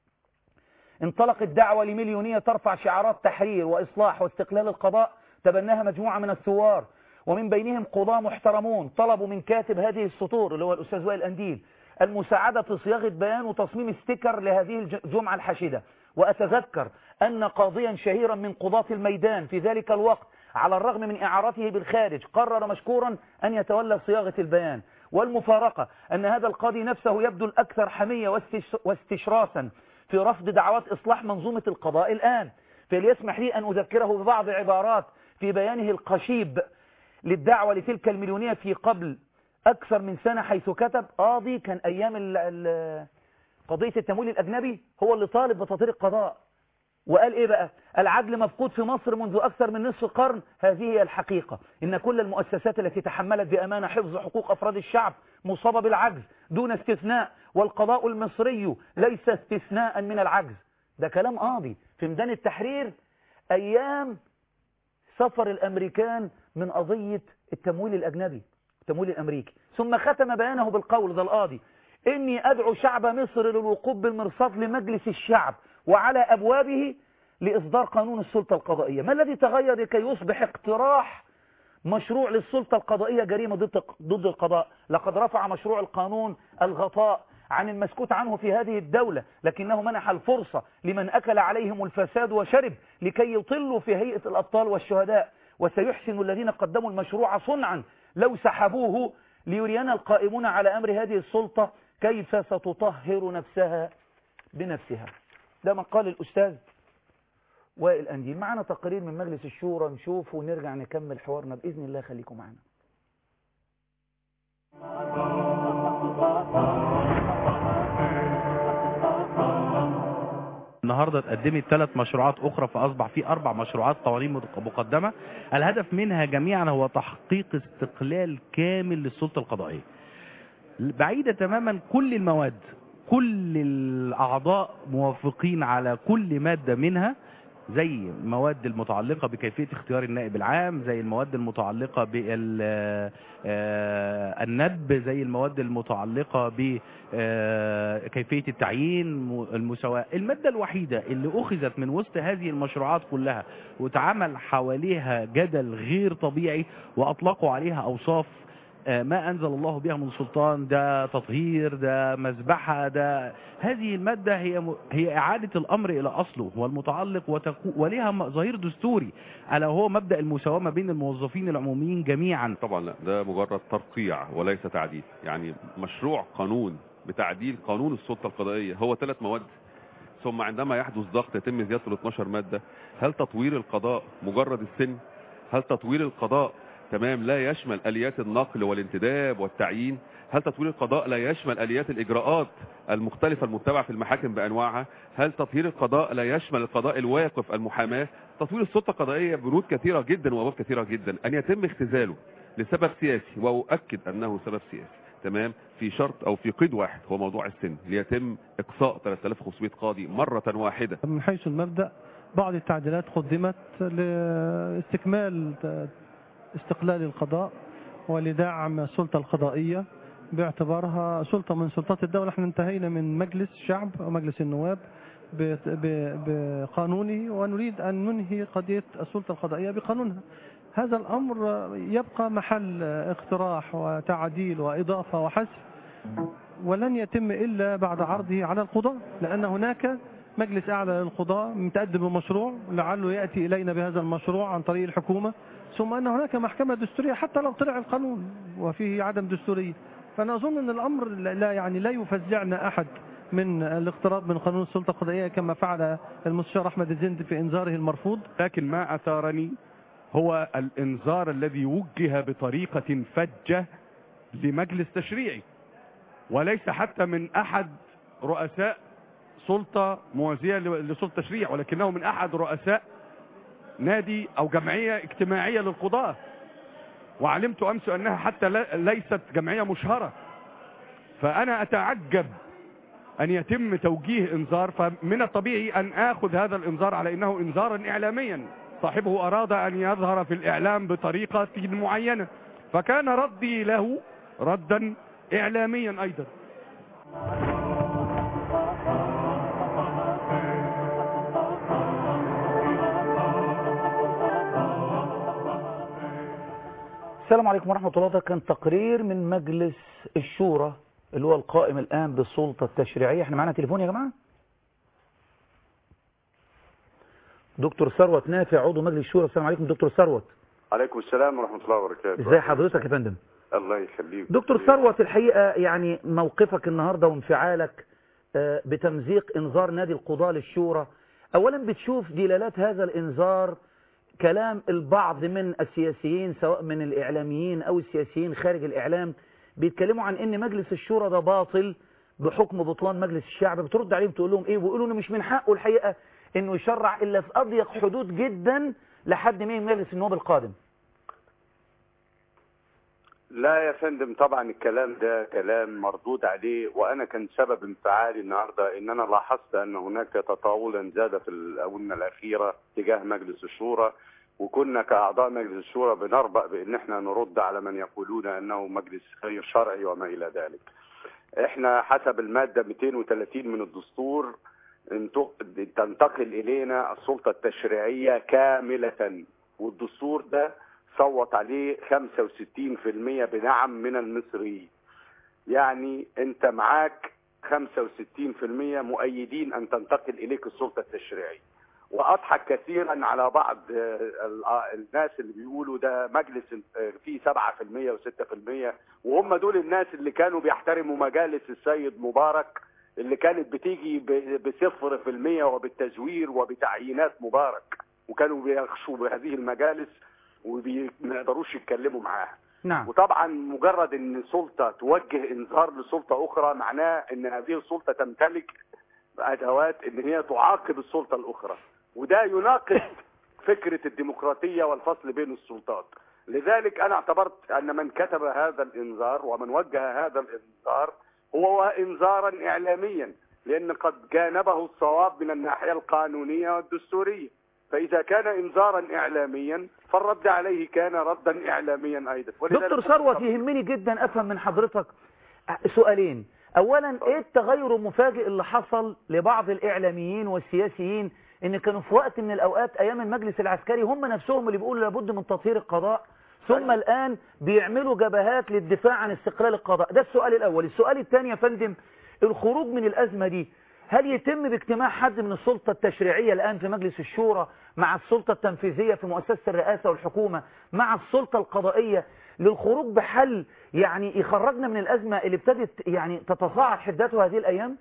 انطلقت دعوة لمليونية ترفع شعارات تحرير وإصلاح واستقلال القضاء تبناها مجموعة من الثوار ومن بينهم قضاة محترمون طلبوا من كاتب هذه السطور اللي هو الأستاذ وائل أنديل المساعدة في صياغة بيان وتصميم ستيكر لهذه الجمعة الحشدة وأتذكر أن قاضيا شهيرا من قضاة الميدان في ذلك الوقت على الرغم من إعارته بالخارج قرر مشكورا أن يتولى صياغة البيان والمفارقة أن هذا القاضي نفسه يبدو الأكثر حمية واستشراسا في رفض دعوات إصلاح منظومة القضاء الآن فليسمح لي أن أذكره ببعض عبارات في بيانه القشيب للدعوة لتلك المليونية في قبل أكثر من سنة حيث كتب قاضي كان أيام ال ال قضية التمويل الأجنبي هو اللي طالب بتطهير القضاء وقال إيه بقى العدل مفقود في مصر منذ أكثر من نصف قرن هذه هي الحقيقة إن كل المؤسسات التي تحملت بأمانة حفظ حقوق أفراد الشعب مصابة بالعجز دون استثناء والقضاء المصري ليس استثناء من العجز ده كلام قاضي في ميدان التحرير أيام سفر الأمريكان من قضية التمويل الأجنبي التمويل الأمريكي ثم ختم بيانه بالقول ده القاضي إني أدعو شعب مصر للوقوف بالمرصاد لمجلس الشعب وعلى أبوابه لإصدار قانون السلطة القضائية ما الذي تغير لكي يصبح اقتراح مشروع للسلطة القضائية جريمة ضد ضد القضاء لقد رفع مشروع القانون الغطاء عن المسكوت عنه في هذه الدولة لكنه منح الفرصة لمن أكل عليهم الفساد وشرب لكي يطلوا في هيئة الأبطال والشهداء وسيحسن الذين قدموا المشروع صنعا لو سحبوه ليرينا القائمون على أمر هذه السلطة كيف ستطهر نفسها بنفسها ده ما قال الأستاذ وائل أنديل معنا تقرير من مجلس الشورى نشوف ونرجع نكمل حوارنا بإذن الله خليكم معنا النهاردة اتقدمت ثلاث مشروعات أخرى فأصبح في أربع مشروعات قوانين مقدمة الهدف منها جميعا هو تحقيق استقلال كامل للسلطة القضائية بعيدة تماما كل المواد كل الأعضاء موافقين على كل مادة منها زي المواد المتعلقة بكيفية اختيار النائب العام زي المواد المتعلقة بالندب زي المواد المتعلقة بكيفية التعيين المساواة المادة الوحيدة اللي أخذت من وسط هذه المشروعات كلها وتعمل حواليها جدل غير طبيعي وأطلقوا عليها أوصاف ما أنزل الله بها من سلطان ده تطهير ده مذبحة ده هذه المادة هي هي إعادة الأمر إلى أصله والمتعلق وتكو ولها ظهير دستوري ألا هو مبدأ المساواة ما بين الموظفين العموميين جميعا طبعا لا ده مجرد ترقيع وليس تعديل يعني مشروع قانون بتعديل قانون السلطة القضائية هو ثلاث مواد ثم عندما يحدث ضغط يتم زيادته ل 12 مادة هل تطوير القضاء مجرد السن هل تطوير القضاء تمام لا يشمل اليات النقل والانتداب والتعيين هل تطوير القضاء لا يشمل اليات الاجراءات المختلفه المتبعه في المحاكم بانواعها هل تطهير القضاء لا يشمل القضاء الواقف المحاماه تطوير السلطه القضائيه بنود كثيره جدا وابواب كثيره جدا ان يتم اختزاله لسبب سياسي واؤكد انه سبب سياسي تمام في شرط او في قيد واحد هو موضوع السن ليتم اقصاء 3500 قاضي مره واحده من حيث المبدا بعض التعديلات قدمت لاستكمال استقلال القضاء ولدعم السلطة القضائية باعتبارها سلطة من سلطات الدولة احنا انتهينا من مجلس الشعب أو مجلس النواب بقانونه ونريد أن ننهي قضية السلطة القضائية بقانونها هذا الأمر يبقى محل اقتراح وتعديل وإضافة وحذف ولن يتم إلا بعد عرضه على القضاء لأن هناك مجلس أعلى للقضاء متقدم بمشروع لعله يأتي إلينا بهذا المشروع عن طريق الحكومة ثم أن هناك محكمة دستورية حتى لو طلع القانون وفيه عدم دستورية فأنا أظن أن الأمر لا يعني لا يفزعنا أحد من الاقتراب من قانون السلطة القضائية كما فعل المستشار أحمد الزند في إنذاره المرفوض لكن ما أثارني هو الإنذار الذي وجه بطريقة فجة لمجلس تشريعي وليس حتى من أحد رؤساء سلطة موازية لسلطة تشريع ولكنه من أحد رؤساء نادي أو جمعية اجتماعية للقضاة وعلمت امس انها حتى لا- ليست جمعيه مشهره فانا اتعجب ان يتم توجيه انذار فمن الطبيعي ان اخذ هذا الانذار على انه انذارا اعلاميا صاحبه اراد ان يظهر في الاعلام بطريقه معينه فكان ردي له ردا اعلاميا ايضا السلام عليكم ورحمة الله ده كان تقرير من مجلس الشورى اللي هو القائم الآن بالسلطة التشريعية احنا معانا تليفون يا جماعة دكتور ثروت نافع عضو مجلس الشورى السلام عليكم دكتور ثروت عليكم السلام ورحمة الله وبركاته ازاي حضرتك يا فندم الله يخليك دكتور ثروت الحقيقة يعني موقفك النهاردة وانفعالك آه، بتمزيق انذار نادي القضاة للشورى اولا بتشوف دلالات هذا الانذار كلام البعض من السياسيين سواء من الاعلاميين او السياسيين خارج الاعلام بيتكلموا عن ان مجلس الشورى ده باطل بحكم بطلان مجلس الشعب بترد عليهم تقول لهم ايه ويقولوا انه مش من حقه الحقيقة انه يشرع الا في اضيق حدود جدا لحد ما مجلس النواب القادم لا يا فندم طبعا الكلام ده كلام مردود عليه وانا كان سبب انفعالي النهارده ان انا لاحظت ان هناك تطاولا زاد في الاونه الاخيره تجاه مجلس الشورى وكنا كاعضاء مجلس الشورى بنربأ بان احنا نرد على من يقولون انه مجلس غير شرعي وما الى ذلك. احنا حسب الماده 230 من الدستور انت- تنتقل الينا السلطه التشريعيه كامله والدستور ده صوت عليه 65% بنعم من المصريين يعني انت معاك 65% مؤيدين ان تنتقل اليك السلطه التشريعيه واضحك كثيرا على بعض آه، ال- آه، الناس اللي بيقولوا ده مجلس آه، فيه 7% و6% وهم دول الناس اللي كانوا بيحترموا مجالس السيد مبارك اللي كانت بتيجي ب- بصفر في المية وبالتزوير وبتعيينات مبارك وكانوا بيخشوا بهذه المجالس وما يقدروش يتكلموا معاها نعم وطبعا مجرد ان سلطه توجه انذار لسلطه اخرى معناه ان هذه السلطه تمتلك ادوات ان هي تعاقب السلطه الاخرى وده يناقض فكره الديمقراطيه والفصل بين السلطات لذلك انا اعتبرت ان من كتب هذا الانذار ومن وجه هذا الانذار هو انذارا اعلاميا لان قد جانبه الصواب من الناحيه القانونيه والدستوريه فاذا كان انذارا اعلاميا فالرد عليه كان ردا اعلاميا ايضا ولذلك دكتور ثروت يهمني جدا افهم من حضرتك سؤالين اولا ايه التغير المفاجئ اللي حصل لبعض الاعلاميين والسياسيين ان كانوا في وقت من الاوقات ايام المجلس العسكري هم نفسهم اللي بيقولوا لابد من تطهير القضاء ثم الان بيعملوا جبهات للدفاع عن استقلال القضاء ده السؤال الاول السؤال الثاني يا فندم الخروج من الازمه دي هل يتم باجتماع حد من السلطة التشريعية الآن في مجلس الشورى مع السلطة التنفيذية في مؤسسة الرئاسة والحكومة مع السلطة القضائية للخروج بحل يعني يخرجنا من الأزمة اللي ابتدت يعني تتصاعد حدتها هذه الأيام؟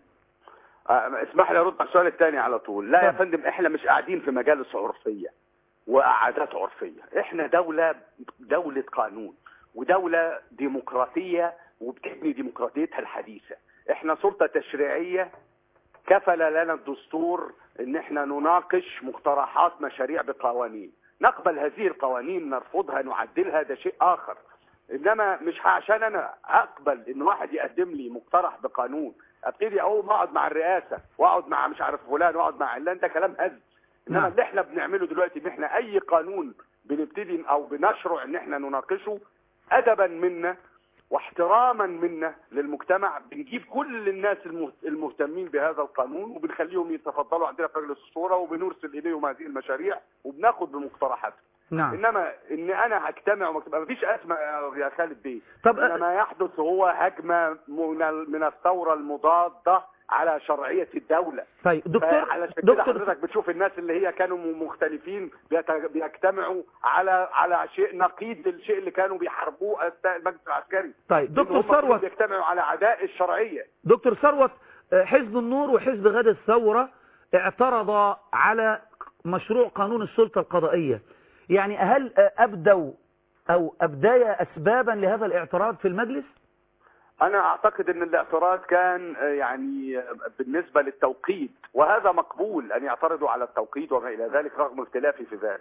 آه، اسمح لي ارد على السؤال الثاني على طول لا يا اتفضل. فندم احنا مش قاعدين في مجالس عرفيه وقعدات عرفيه احنا دوله دوله قانون ودوله ديمقراطيه وبتبني ديمقراطيتها الحديثه احنا سلطه تشريعيه كفل لنا الدستور ان احنا نناقش مقترحات مشاريع بقوانين نقبل هذه القوانين نرفضها نعدلها ده شيء اخر انما مش عشان انا اقبل ان واحد يقدم لي مقترح بقانون ابتدي اقوم اقعد مع الرئاسه واقعد مع مش عارف فلان واقعد مع علان ده كلام هز انما نعم. اللي احنا بنعمله دلوقتي ان احنا اي قانون بنبتدي او بنشرع ان احنا نناقشه ادبا منا واحتراما منا للمجتمع بنجيب كل الناس المه- المهتمين بهذا القانون وبنخليهم يتفضلوا عندنا في مجلس الشورى وبنرسل اليهم هذه المشاريع وبناخد بمقترحاتهم نعم انما ان انا هجتمع وما مفيش ازمه يا- يا خالد بيه طب إن ما يحدث هو هجمه من ال- من الثوره المضاده على شرعيه الدوله طيب دكتور علشان كده دكتور حضرتك بتشوف الناس اللي هي كانوا م- مختلفين بيت- بيجتمعوا على على شيء نقيض للشيء اللي كانوا بيحاربوه اثناء المجلس العسكري طيب دكتور إن هم كلهم ثروت بيجتمعوا على عداء الشرعيه دكتور ثروت آه، حزب النور وحزب غد الثورة اعترض على مشروع قانون السلطة القضائية يعني هل آه، أبدوا أو أبدايا أسبابا لهذا الاعتراض في المجلس؟ انا اعتقد ان الاعتراض كان آه، يعني آه، بالنسبه للتوقيت وهذا مقبول ان يعترضوا على التوقيت وما الى ذلك رغم اختلافي في ذلك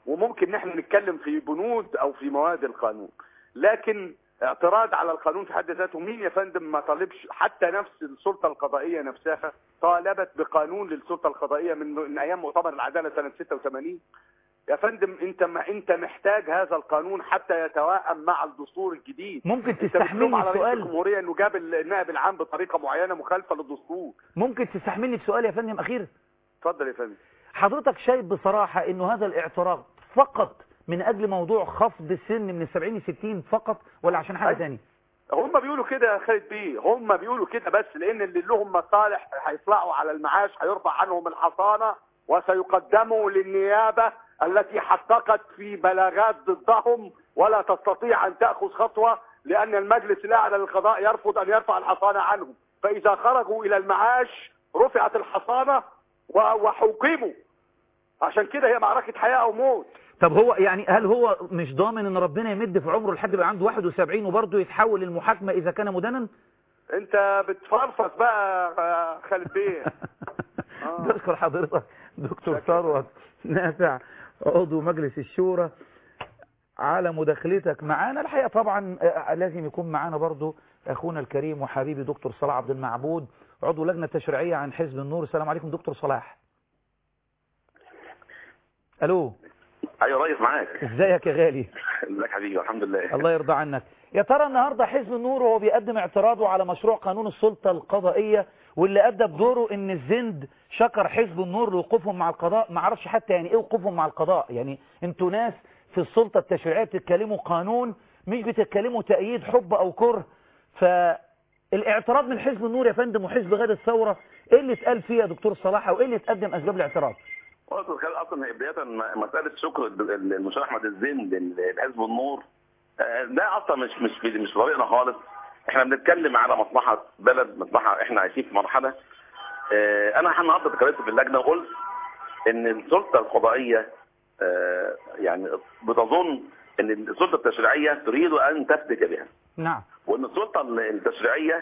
وممكن ان احنا نتكلم في بنود او في مواد القانون لكن اعتراض على القانون في حد ذاته مين يا فندم ما طالبش حتى نفس السلطه القضائيه نفسها طالبت بقانون للسلطه القضائيه من, من ايام مؤتمر العداله سنه 86 يا فندم انت ما انت محتاج هذا القانون حتى يتوائم مع الدستور الجديد ممكن انت بتلوم تستحملني على في رئيس سؤال الجمهوريه انه جاب النائب العام بطريقه معينه مخالفه للدستور ممكن تستحملني في سؤال يا فندم اخير اتفضل يا فندم حضرتك شايف بصراحة انه هذا الاعتراض فقط من اجل موضوع خفض السن من السبعين لستين فقط ولا عشان حاجة أيوة. تاني هم بيقولوا كده يا خالد بيه هم بيقولوا كده بس لان اللي لهم مصالح هيطلعوا على المعاش هيرفع عنهم الحصانه وسيقدموا للنيابه التي حققت في بلاغات ضدهم ولا تستطيع ان تاخذ خطوه لان المجلس الاعلى للقضاء يرفض ان يرفع الحصانه عنهم فاذا خرجوا الى المعاش رفعت الحصانه و- وحوكموا عشان كده هي معركه حياه او موت طب هو يعني هل هو مش ضامن ان ربنا يمد في عمره لحد يبقى عنده 71 وبرضه يتحول للمحاكمة اذا كان مدنا انت بتفرفص بقى يا خالد بيه آه. بشكر حضرتك دكتور ثروت نافع عضو مجلس الشورى على مداخلتك معانا الحقيقة طبعا آه، لازم يكون معانا برضو أخونا الكريم وحبيبي دكتور صلاح عبد المعبود عضو لجنة تشريعية عن حزب النور السلام عليكم دكتور صلاح ألو ايوه ريس معاك ازيك يا غالي ازيك حبيبي الحمد لله الله يرضى عنك يا ترى النهاردة حزب النور وهو بيقدم اعتراضه على مشروع قانون السلطة القضائية واللي أدى بدوره ان الزند شكر حزب النور لوقوفهم مع القضاء ما اعرفش حتى يعني ايه وقوفهم مع القضاء يعني انتوا ناس في السلطة التشريعية بتتكلموا قانون مش بتتكلموا تأييد حب او كره فالاعتراض من حزب النور يا فندم وحزب غد الثورة ايه اللي اتقال فيه يا دكتور صلاح او ايه اللي اتقدم اسباب الاعتراض اصلا كان اصلا بدايه م- مساله شكر ال- ال- المشير احمد الزند ل- لحزب النور آه، ده اصلا مش مش في مش في طريقنا خالص احنا بنتكلم على مصلحه بلد مصلحه احنا عايشين في مرحله آه، انا النهارده اتكلمت في اللجنه وقلت ان السلطه القضائيه آه، يعني بتظن ان السلطه التشريعيه تريد ان تفتك بها نعم وان السلطه التشريعيه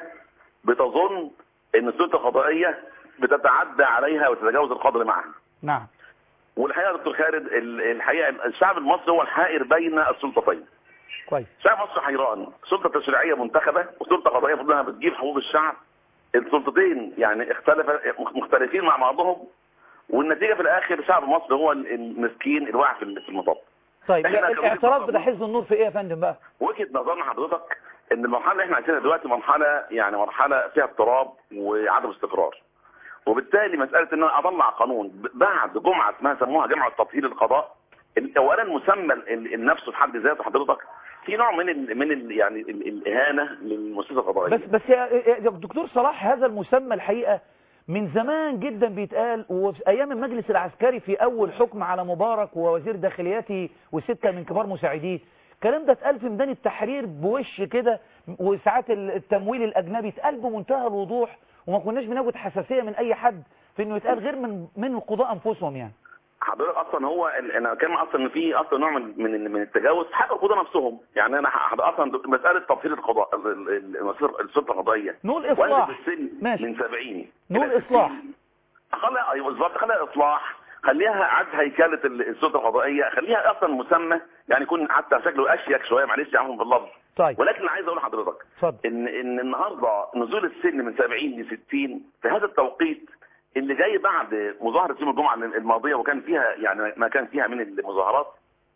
بتظن ان السلطه القضائيه بتتعدى عليها وتتجاوز القدر معها نعم والحقيقه يا دكتور خالد ال- الحقيقه الشعب المصري هو الحائر بين السلطتين كويس شعب مصر حيران سلطه تشريعيه منتخبه وسلطه قضائيه المفروض انها بتجيب حقوق الشعب السلطتين يعني اختلف مختلفين مع بعضهم والنتيجه في الاخر شعب مصر هو المسكين الواقع في في المطب طيب إحنا كمان الاعتراض بتاع حزب النور في ايه يا فندم بقى وجهه نظرنا حضرتك ان المرحله اللي احنا عايشينها دلوقتي مرحله يعني مرحله فيها اضطراب وعدم استقرار وبالتالي مساله ان انا اطلع قانون ب- بعد جمعه اسمها سموها جمعه تطهير القضاء ال- اولا مسمى ال- النفس في حد ذاته حضرتك في نوع من ال من ال يعني ال- الاهانه للمؤسسه القضائيه بس بس يا يا دكتور صلاح هذا المسمى الحقيقة من زمان جدا بيتقال وفي ايام المجلس العسكري في اول حكم على مبارك ووزير داخليته وستة من كبار مساعديه الكلام ده اتقال في ميدان التحرير بوش كده وساعات التمويل الاجنبي اتقال بمنتهى الوضوح وما كناش بناخد حساسية من اي حد في انه يتقال غير من من القضاء انفسهم يعني حضرتك اصلا هو ال- انا كان اصلا ان في اصلا نوع من من من التجاوز في حق القضاة نفسهم يعني انا ح- اصلا مساله تطهير القضاء ال- ال- ال- السلطه القضائيه نقول اصلاح وانزل السن ماشي. من 70 نقول إلى اصلاح 60. خليها ايوه بالظبط خليها اصلاح خليها عد هيكله ال- السلطه القضائيه خليها اصلا مسمى يعني يكون حتى شكله اشيك شويه معلش يا عم باللفظ طيب ولكن أنا عايز اقول لحضرتك اتفضل ان ان النهارده نزول السن من 70 ل 60 في هذا التوقيت اللي جاي بعد مظاهره يوم الجمعه الماضيه وكان فيها يعني ما كان فيها من المظاهرات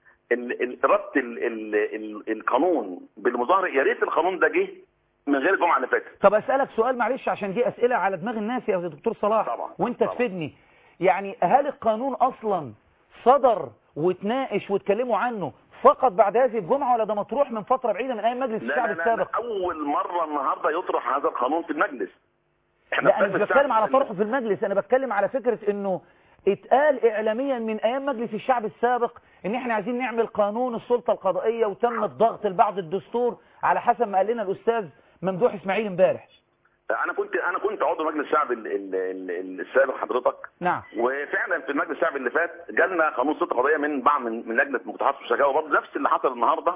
ال- ال- ربط ال- ال- ال- القانون بالمظاهره يا ريت القانون ده جه من غير الجمعه اللي فاتت طب اسالك سؤال معلش عشان دي اسئله على دماغ الناس يا دكتور صلاح طبعا، وانت طبعا. تفيدني يعني هل القانون اصلا صدر واتناقش واتكلموا عنه فقط بعد هذه الجمعه ولا ده مطروح من فتره بعيده من ايام مجلس لا الشعب لا لا, السابق لا اول مره النهارده يطرح هذا القانون في المجلس احنا لا انا في مش مجلس بتكلم على الشعب- طرحه في المجلس انا بتكلم على فكره انه اتقال اعلاميا من ايام مجلس الشعب السابق ان احنا عايزين نعمل قانون السلطه القضائيه وتم الضغط لبعض الدستور على حسب ما قال لنا الاستاذ ممدوح اسماعيل امبارح انا كنت انا كنت عضو مجلس الشعب ال- ال- ال- السابق حضرتك نعم وفعلا في المجلس الشعبي اللي فات جالنا قانون سلطه قضائيه من بعض من, من لجنه مقترحات الشكاوى برضه نفس اللي حصل النهارده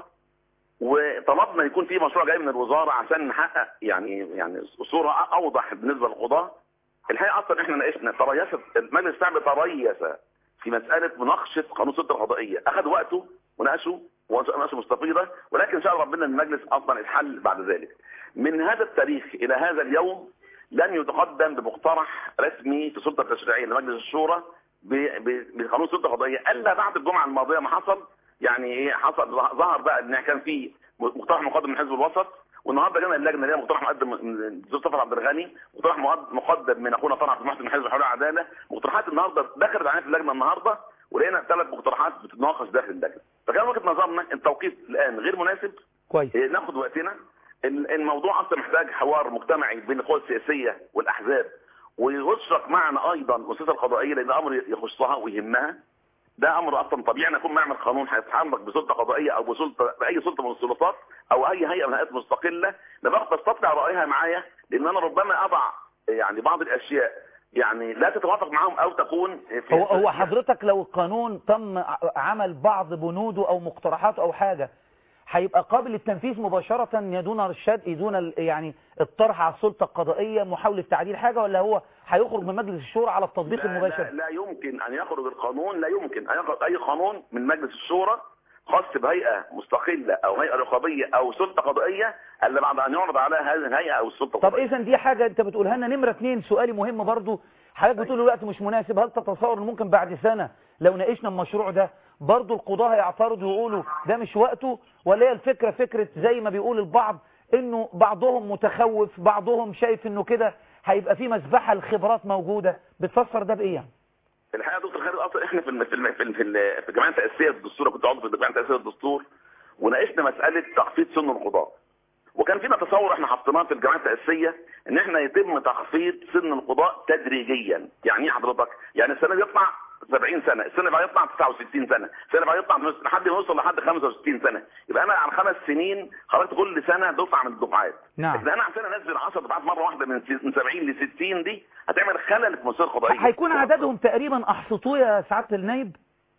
وطلبنا يكون في مشروع جاي من الوزاره عشان نحقق يعني يعني صوره اوضح بالنسبه للقضاه الحقيقه اصلا احنا ناقشنا تريث المجلس الشعبي تريث في مساله مناقشه قانون السلطه القضائيه اخذ وقته وناقشه وناقشه مستفيضه ولكن ان شاء الله ربنا المجلس اصلا يتحل بعد ذلك من هذا التاريخ الى هذا اليوم لن يتقدم بمقترح رسمي في السلطه التشريعيه لمجلس الشورى ب- ب- بقانون السلطه القضائيه الا بعد الجمعه الماضيه ما حصل يعني ايه حصل ظهر بقى ان كان في مقترح مقدم من حزب الوسط والنهارده جانا اللجنه اللي هي مقترح مقدم من الدكتور صفر عبد الغني مقترح مقد- مقدم من اخونا طلعت محسن من حزب الحريه والعداله مقترحات النهارده دخلت علينا في اللجنه النهارده ولقينا ثلاث مقترحات بتتناقش داخل اللجنه فكان وجهه نظرنا التوقيت الان غير مناسب كويس إيه، ناخد وقتنا ال- الموضوع اصلا محتاج حوار مجتمعي بين القوى السياسيه والاحزاب ويشرك معنا ايضا السلطه القضائيه لان ده امر يخصها ويهمها ده امر اصلا طبيعي ان يكون معمل قانون هيتحرك بسلطه قضائيه او بسلطه باي سلطه من السلطات او اي هيئه من الهيئات مستقله لما تستطلع رايها معايا لان انا ربما اضع يعني بعض الاشياء يعني لا تتوافق معهم او تكون في هو هو حضرتك لو القانون تم ع- عمل بعض بنوده او مقترحاته او حاجة هيبقى قابل للتنفيذ مباشرة يدون الشد دون ال- يعني الطرح على السلطة القضائية محاولة تعديل حاجة ولا هو هيخرج من مجلس الشورى على التطبيق لا, المباشر لا, لا يمكن ان يخرج القانون لا يمكن ان يخرج اي قانون من مجلس الشورى خاص بهيئه مستقله او هيئه رقابيه او سلطه قضائيه الا بعد ان يعرض عليها هذه الهيئه او السلطه طب القضائيه اذا دي حاجة انت بتقولها لنا نمرة اتنين سؤالي مهم برضو حضرتك بتقول الوقت مش مناسب هل تتصور ان ممكن بعد سنة لو ناقشنا المشروع ده برضو القضاة هيعترضوا ويقولوا ده مش وقته ولا هي الفكرة فكرة زي ما بيقول البعض انه بعضهم متخوف بعضهم شايف انه كده هيبقى في مسبحة الخبرات موجودة بتفسر ده بايه يعني؟ الحقيقه يا دكتور خالد اصلا احنا في الم... في الم... في, الم... في, الم... في الجمعيه التاسيسيه للدستور كنت عضو في الجمعيه التاسيسيه للدستور وناقشنا مساله تخفيض سن القضاء وكان فينا تصور احنا حطيناه في الجمعيه التاسيسيه ان احنا يتم تخفيض سن القضاء تدريجيا يعني ايه حضرتك يعني السنه دي يطلع 70 سنه السنه اللي بعدها يطلع 69 سنه السنه اللي بعدها يطلع لحد ما يوصل لحد 65 سنه يبقى انا على خمس سنين خرجت كل سنه دفعه من الدفعات نعم. لكن انا عشان انزل 10 دفعات مره واحده من س- من 70 ل 60 دي هتعمل خلل في مسير القضائيه هيكون عددهم تقريبا احصتوه يا سعادة النايب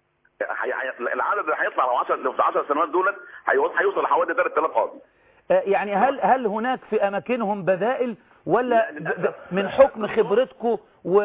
هي- هي- العدد اللي هيطلع لو 10 لو في 10 سنوات دولت هيوصل هيوصل لحوالي 3000 قاضي آه، يعني هل هل هناك في اماكنهم بدائل ولا ب- ب- من حكم خبرتكم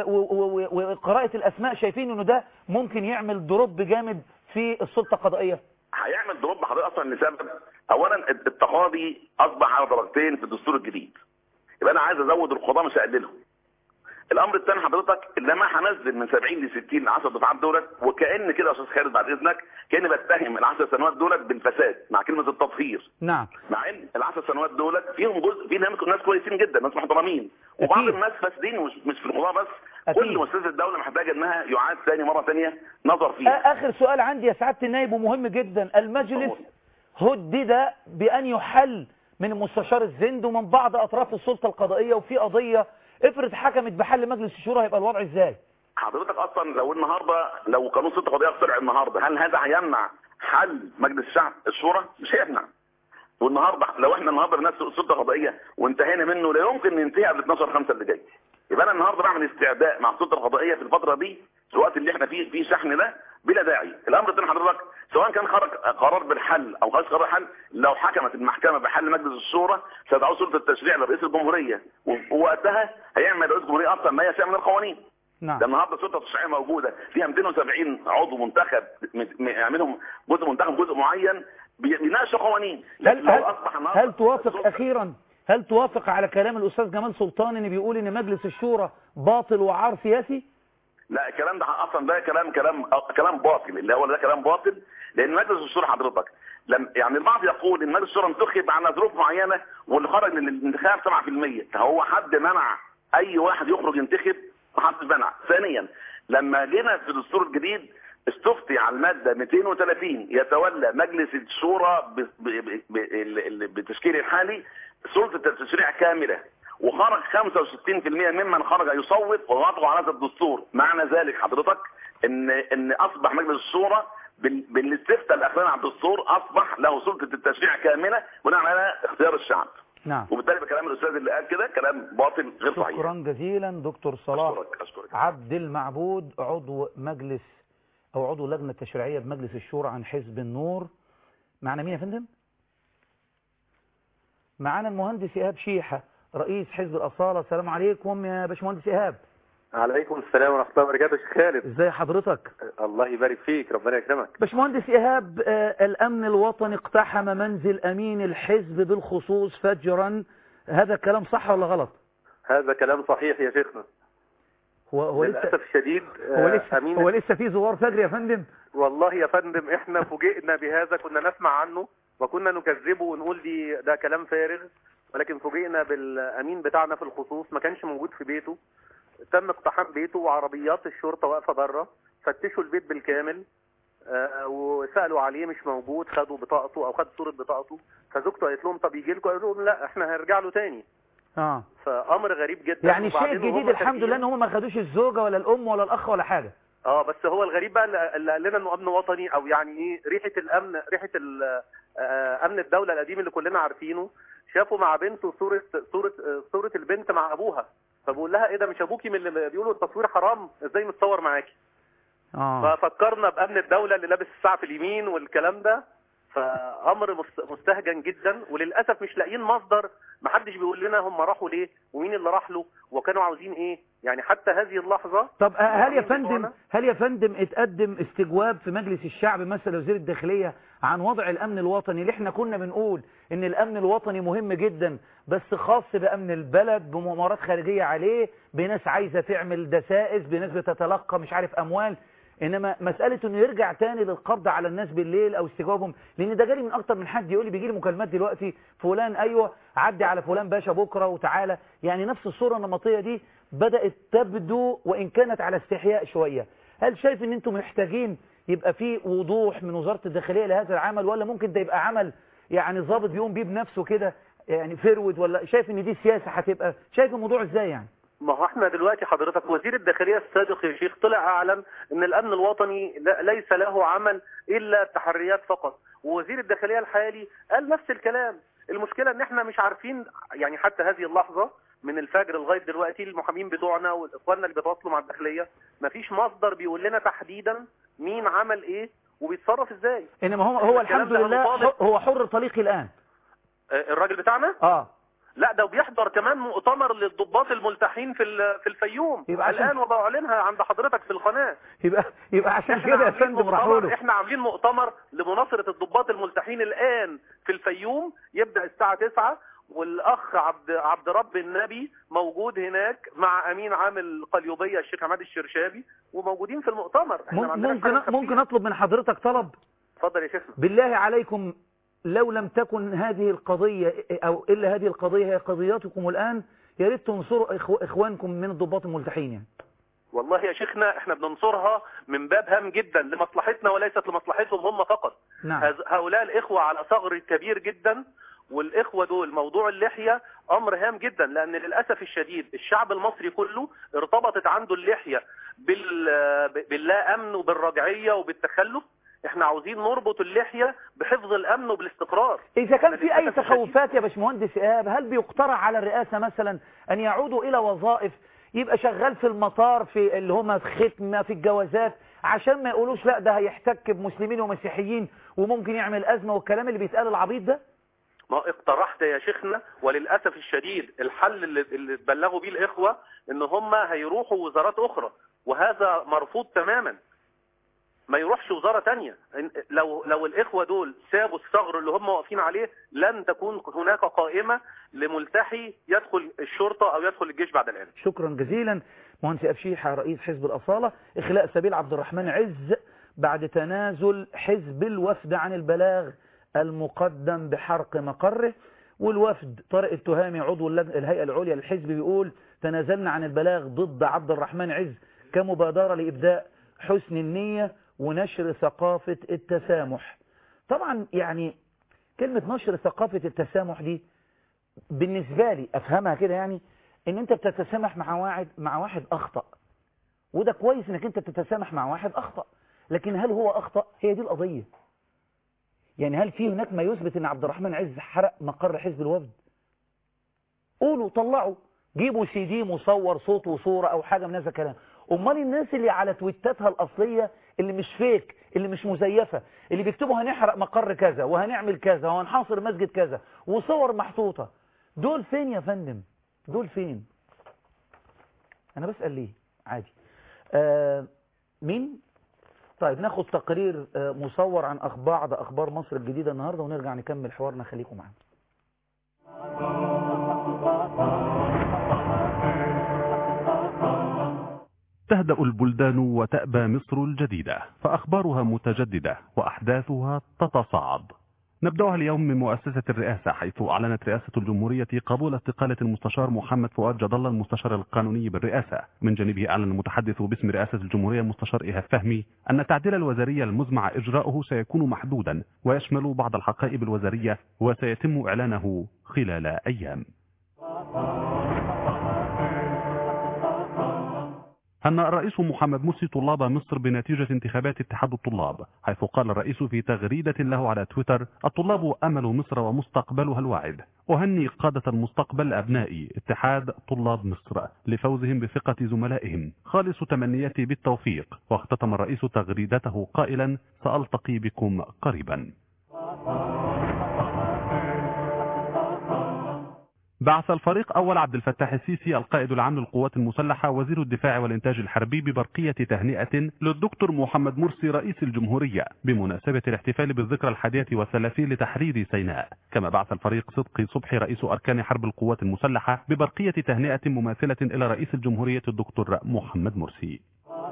وقراءة الاسماء شايفين انه ده ممكن يعمل دروب جامد في السلطة القضائية هيعمل دروب حضرتك اصلا لسبب اولا التقاضي اصبح على درجتين في الدستور الجديد يبقى انا عايز ازود القضاه مش هقللهم الامر الثاني حضرتك لما هنزل من 70 ل 60 ل 10 دفعات دولت وكان كده يا استاذ خالد بعد اذنك كاني بتهم ال 10 سنوات دولت بالفساد مع كلمه التطهير نعم مع ان ال 10 سنوات دولت فيهم جزء في ناس ناس كويسين جدا ناس محترمين وبعض أكيد. الناس فاسدين مش مش في القضاه بس أكيد. كل مؤسسه الدوله محتاجه انها يعاد ثاني مره ثانيه نظر فيها آ- اخر سؤال عندي يا سعادة النايب ومهم جدا المجلس هدد بان يحل من مستشار الزند ومن بعض اطراف السلطة القضائية وفي قضية افرض حكمت بحل مجلس الشورى هيبقى الوضع ازاي حضرتك اصلا لو النهارده لو قانون سلطه قضائيه طلع النهارده هل هذا هيمنع حل مجلس الشعب الشورى؟ مش هيمنع. والنهارده لو احنا النهارده الناس سلطه قضائيه وانتهينا منه لا يمكن ننتهي قبل 12 5 اللي جاي. يبقى انا النهارده بعمل استعداء مع السلطه القضائيه في الفتره دي في الوقت اللي احنا فيه فيه شحن ده بلا داعي. الامر الثاني حضرتك سواء كان خرج قرار بالحل او خرج قرار بالحل لو حكمت المحكمه بحل مجلس الشورى ستدعو سلطه التشريع لرئيس الجمهوريه ووقتها هيعمل رئيس الجمهوريه اصلا ما يشاء من القوانين. نعم ده النهارده السلطه التشريعيه موجوده فيها 270 عضو منتخب م- م- يعملهم جزء منتخب جزء معين بي- بيناقشوا قوانين لكن هل لو هل, اصبح النهارده هل توافق السلطة- اخيرا هل توافق على كلام الاستاذ جمال سلطان ان بيقول ان مجلس الشورى باطل وعار سياسي لا الكلام ده اصلا ده كلام كلام آه، كلام باطل اللي هو ده كلام باطل لان مجلس الشورى حضرتك لم يعني البعض يقول ان مجلس الشورى انتخب على ظروف معينه واللي خرج من الانتخاب 7% هو حد منع اي واحد يخرج ينتخب ما حدش منع ثانيا لما جينا في الدستور الجديد استفتي على المادة 230 يتولى مجلس الشورى ب- ب- ب- ب- ال- ال- بالتشكيل الحالي سلطة التشريع كاملة وخرج 65% ممن خرج يصوت ووافقوا على هذا الدستور معنى ذلك حضرتك ان ان اصبح مجلس الشورى بال- بالاستفتاء الاخراني على الدستور اصبح له سلطه التشريع كامله بناء على اختيار الشعب نعم وبالتالي بكلام الاستاذ اللي قال كده كلام باطل غير صحيح شكرا جزيلا دكتور صلاح اشكرك اشكرك عبد المعبود عضو مجلس او عضو لجنة تشريعية بمجلس الشورى عن حزب النور معنا مين يا فندم معنا المهندس ايهاب شيحة رئيس حزب الاصالة السلام عليكم يا باشمهندس ايهاب عليكم السلام ورحمة الله وبركاته شيخ خالد ازاي حضرتك الله يبارك فيك ربنا يكرمك باشمهندس إيهاب آه، الأمن الوطني اقتحم منزل أمين الحزب بالخصوص فجرا هذا الكلام صح ولا غلط هذا كلام صحيح يا شيخنا هو هو لسه للأسف الشديد هو آه، لسه أمين هو لسه في زوار فجر يا فندم والله يا فندم احنا فوجئنا بهذا كنا نسمع عنه وكنا نكذبه ونقول دي ده كلام فارغ ولكن فوجئنا بالامين بتاعنا في الخصوص ما كانش موجود في بيته تم اقتحام بيته وعربيات الشرطه واقفه بره فتشوا البيت بالكامل آه، وسالوا عليه مش موجود خدوا بطاقته او خدوا صوره بطاقته فزوجته قالت لهم طب يجي لكم قالوا لهم لا احنا هنرجع له تاني اه فامر غريب جدا يعني الشيء وبعدين الجديد وهم الحمد لله خارجين- ان هم ما خدوش الزوجة ولا الأم ولا الأخ ولا حاجة اه بس هو الغريب بقى اللي اللي قال لنا انه امن وطني او يعني ايه ريحه الامن ريحه ال- آه، امن الدوله القديم اللي كلنا عارفينه شافوا مع بنته صوره صوره آه، صوره البنت مع ابوها فبقول لها ايه ده مش ابوكي من اللي بيقولوا التصوير حرام ازاي متصور معاكي اه ففكرنا بامن الدوله اللي لابس الساعه في اليمين والكلام ده فامر مست- مستهجن جدا وللاسف مش لاقيين مصدر محدش بيقول لنا هم راحوا ليه ومين اللي راح له وكانوا عاوزين ايه يعني حتى هذه اللحظه طب آه، هل يا المؤمنين فندم بتوعنا- هل يا فندم اتقدم استجواب في مجلس الشعب مثلا وزير الداخلية عن وضع الأمن الوطني اللي احنا كنا بنقول ان الأمن الوطني مهم جدا بس خاص بأمن البلد بمؤامرات خارجية عليه بناس عايزة تعمل دسائس بناس بتتلقى مش عارف أموال انما مسألة انه يرجع تاني للقبض على الناس بالليل او استجوابهم لان ده جالي من اكتر من حد يقول لي بيجي لي مكالمات دلوقتي فلان ايوه عدي على فلان باشا بكره وتعالى يعني نفس الصورة النمطية دي بدأت تبدو وان كانت على استحياء شوية هل شايف ان انتم محتاجين يبقى في وضوح من وزارة الداخلية لهذا العمل ولا ممكن ده يبقى عمل يعني ضابط بيقوم بيه بنفسه كده يعني فرود ولا شايف ان دي سياسة هتبقى شايف الموضوع ازاي يعني ما هو احنا دلوقتي حضرتك وزير الداخلية السابق يا شيخ طلع اعلن ان الامن الوطني لا- ليس له عمل الا التحريات فقط ووزير الداخلية الحالي قال نفس الكلام المشكلة ان احنا مش عارفين يعني حتى هذه اللحظة من الفجر لغاية دلوقتي المحامين بتوعنا والاخواننا اللي بيتواصلوا مع الداخلية مفيش مصدر بيقول لنا تحديدا مين عمل ايه وبيتصرف ازاي انما هو هو الكلام الحمد ده لله هنطالب. هو حر طليقي الان آه، الراجل بتاعنا اه لا ده بيحضر كمان مؤتمر للضباط الملتحين في ال- في الفيوم يبقى عشان- الان وبعلنها عند حضرتك في القناه يبقى يبقى عشان احنا كده يا عاملين فندم راحوا مؤتمر له احنا عاملين مؤتمر لمناصرة الضباط الملتحين الان في الفيوم يبدأ الساعة 9 والاخ عبد عبد رب النبي موجود هناك مع امين عام القليوبية الشيخ عماد الشرشابي وموجودين في المؤتمر احنا ما مم- عندناش ممكن حاجة ممكن اطلب من حضرتك طلب اتفضل يا شيخنا بالله عليكم لو لم تكن هذه القضية او الا هذه القضية هي قضيتكم الان يا ريت تنصروا إخو- اخوانكم من الضباط الملتحين يعني والله يا شيخنا احنا بننصرها من باب هام جدا لمصلحتنا وليست لمصلحتهم هم فقط نعم هذ- هؤلاء الإخوة على ثغر كبير جدا والإخوة دول موضوع اللحية أمر هام جدا لأن للأسف الشديد الشعب المصري كله ارتبطت عنده اللحية بال... باللا أمن وبالرجعية وبالتخلف احنا عاوزين نربط اللحية بحفظ الأمن وبالاستقرار إذا كان في أي للأسف تخوفات يا باشمهندس إيهاب هل بيقترح على الرئاسة مثلا أن يعودوا إلى وظائف يبقى شغال في المطار في اللي هم في ختمة في الجوازات عشان ما يقولوش لا ده هيحتك بمسلمين ومسيحيين وممكن يعمل أزمة والكلام اللي بيتقال العبيط ده ما اقترحت يا شيخنا وللأسف الشديد الحل اللي, اللي تبلغوا بيه الإخوة إن هم هيروحوا وزارات أخرى وهذا مرفوض تماما ما يروحش وزارة تانية إن- لو لو الإخوة دول سابوا الثغر اللي هم واقفين عليه لن تكون هناك قائمة لملتحي يدخل الشرطة أو يدخل الجيش بعد الآن شكرا جزيلا مهندس أبشيحة رئيس حزب الأصالة إخلاء سبيل عبد الرحمن عز بعد تنازل حزب الوفد عن البلاغ المقدم بحرق مقره والوفد طارق التهامي عضو اللج- الهيئة العليا للحزب بيقول تنازلنا عن البلاغ ضد عبد الرحمن عز كمبادرة لإبداء حسن النية ونشر ثقافة التسامح طبعا يعني كلمة نشر ثقافة التسامح دي بالنسبة لي أفهمها كده يعني ان انت بتتسامح مع واحد مع واحد اخطأ وده كويس انك انت بتتسامح مع واحد اخطأ لكن هل هو اخطأ هي دي القضية يعني هل في هناك ما يثبت ان عبد الرحمن عز حرق مقر حزب الوفد قولوا طلعوا جيبوا سي دي مصور صوت وصورة او حاجة من هذا الكلام امال الناس اللي على تويتاتها الاصلية اللي مش فيك اللي مش مزيفة اللي بيكتبوا هنحرق مقر كذا وهنعمل كذا وهنحاصر مسجد كذا وصور محطوطة دول فين يا فندم دول فين انا بسأل ليه عادي آه مين طيب ناخد تقرير آه مصور عن أخبار بعض أخبار مصر الجديدة النهاردة ونرجع نكمل حوارنا خليكم معانا تهدأ البلدان وتأبى مصر الجديدة فأخبارها متجددة وأحداثها تتصاعد نبدأها اليوم من مؤسسة الرئاسة حيث أعلنت رئاسة الجمهورية قبول استقالة المستشار محمد فؤاد جد الله المستشار القانوني بالرئاسة من جانبه أعلن المتحدث باسم رئاسة الجمهورية المستشار إيهاب فهمي أن التعديل الوزاري المزمع إجراؤه سيكون محدودا ويشمل بعض الحقائب الوزارية وسيتم إعلانه خلال أيام هنأ الرئيس محمد مرسي طلاب مصر بنتيجة انتخابات اتحاد الطلاب حيث قال الرئيس في تغريدة له على تويتر الطلاب أمل مصر ومستقبلها الواعد أهني قادة المستقبل أبنائي اتحاد طلاب مصر لفوزهم بثقة زملائهم خالص تمنياتي بالتوفيق واختتم الرئيس تغريدته قائلا سألتقي بكم قريبا بعث الفريق أول عبد الفتاح السيسي القائد العام للقوات المسلحة وزير الدفاع والإنتاج الحربي ببرقية تهنئة للدكتور محمد مرسي رئيس الجمهورية بمناسبة الاحتفال بالذكرى الحادية والثلاثين لتحرير سيناء كما بعث الفريق صدقي صبحي رئيس أركان حرب القوات المسلحة ببرقية تهنئة مماثلة إلى رئيس الجمهورية الدكتور محمد مرسي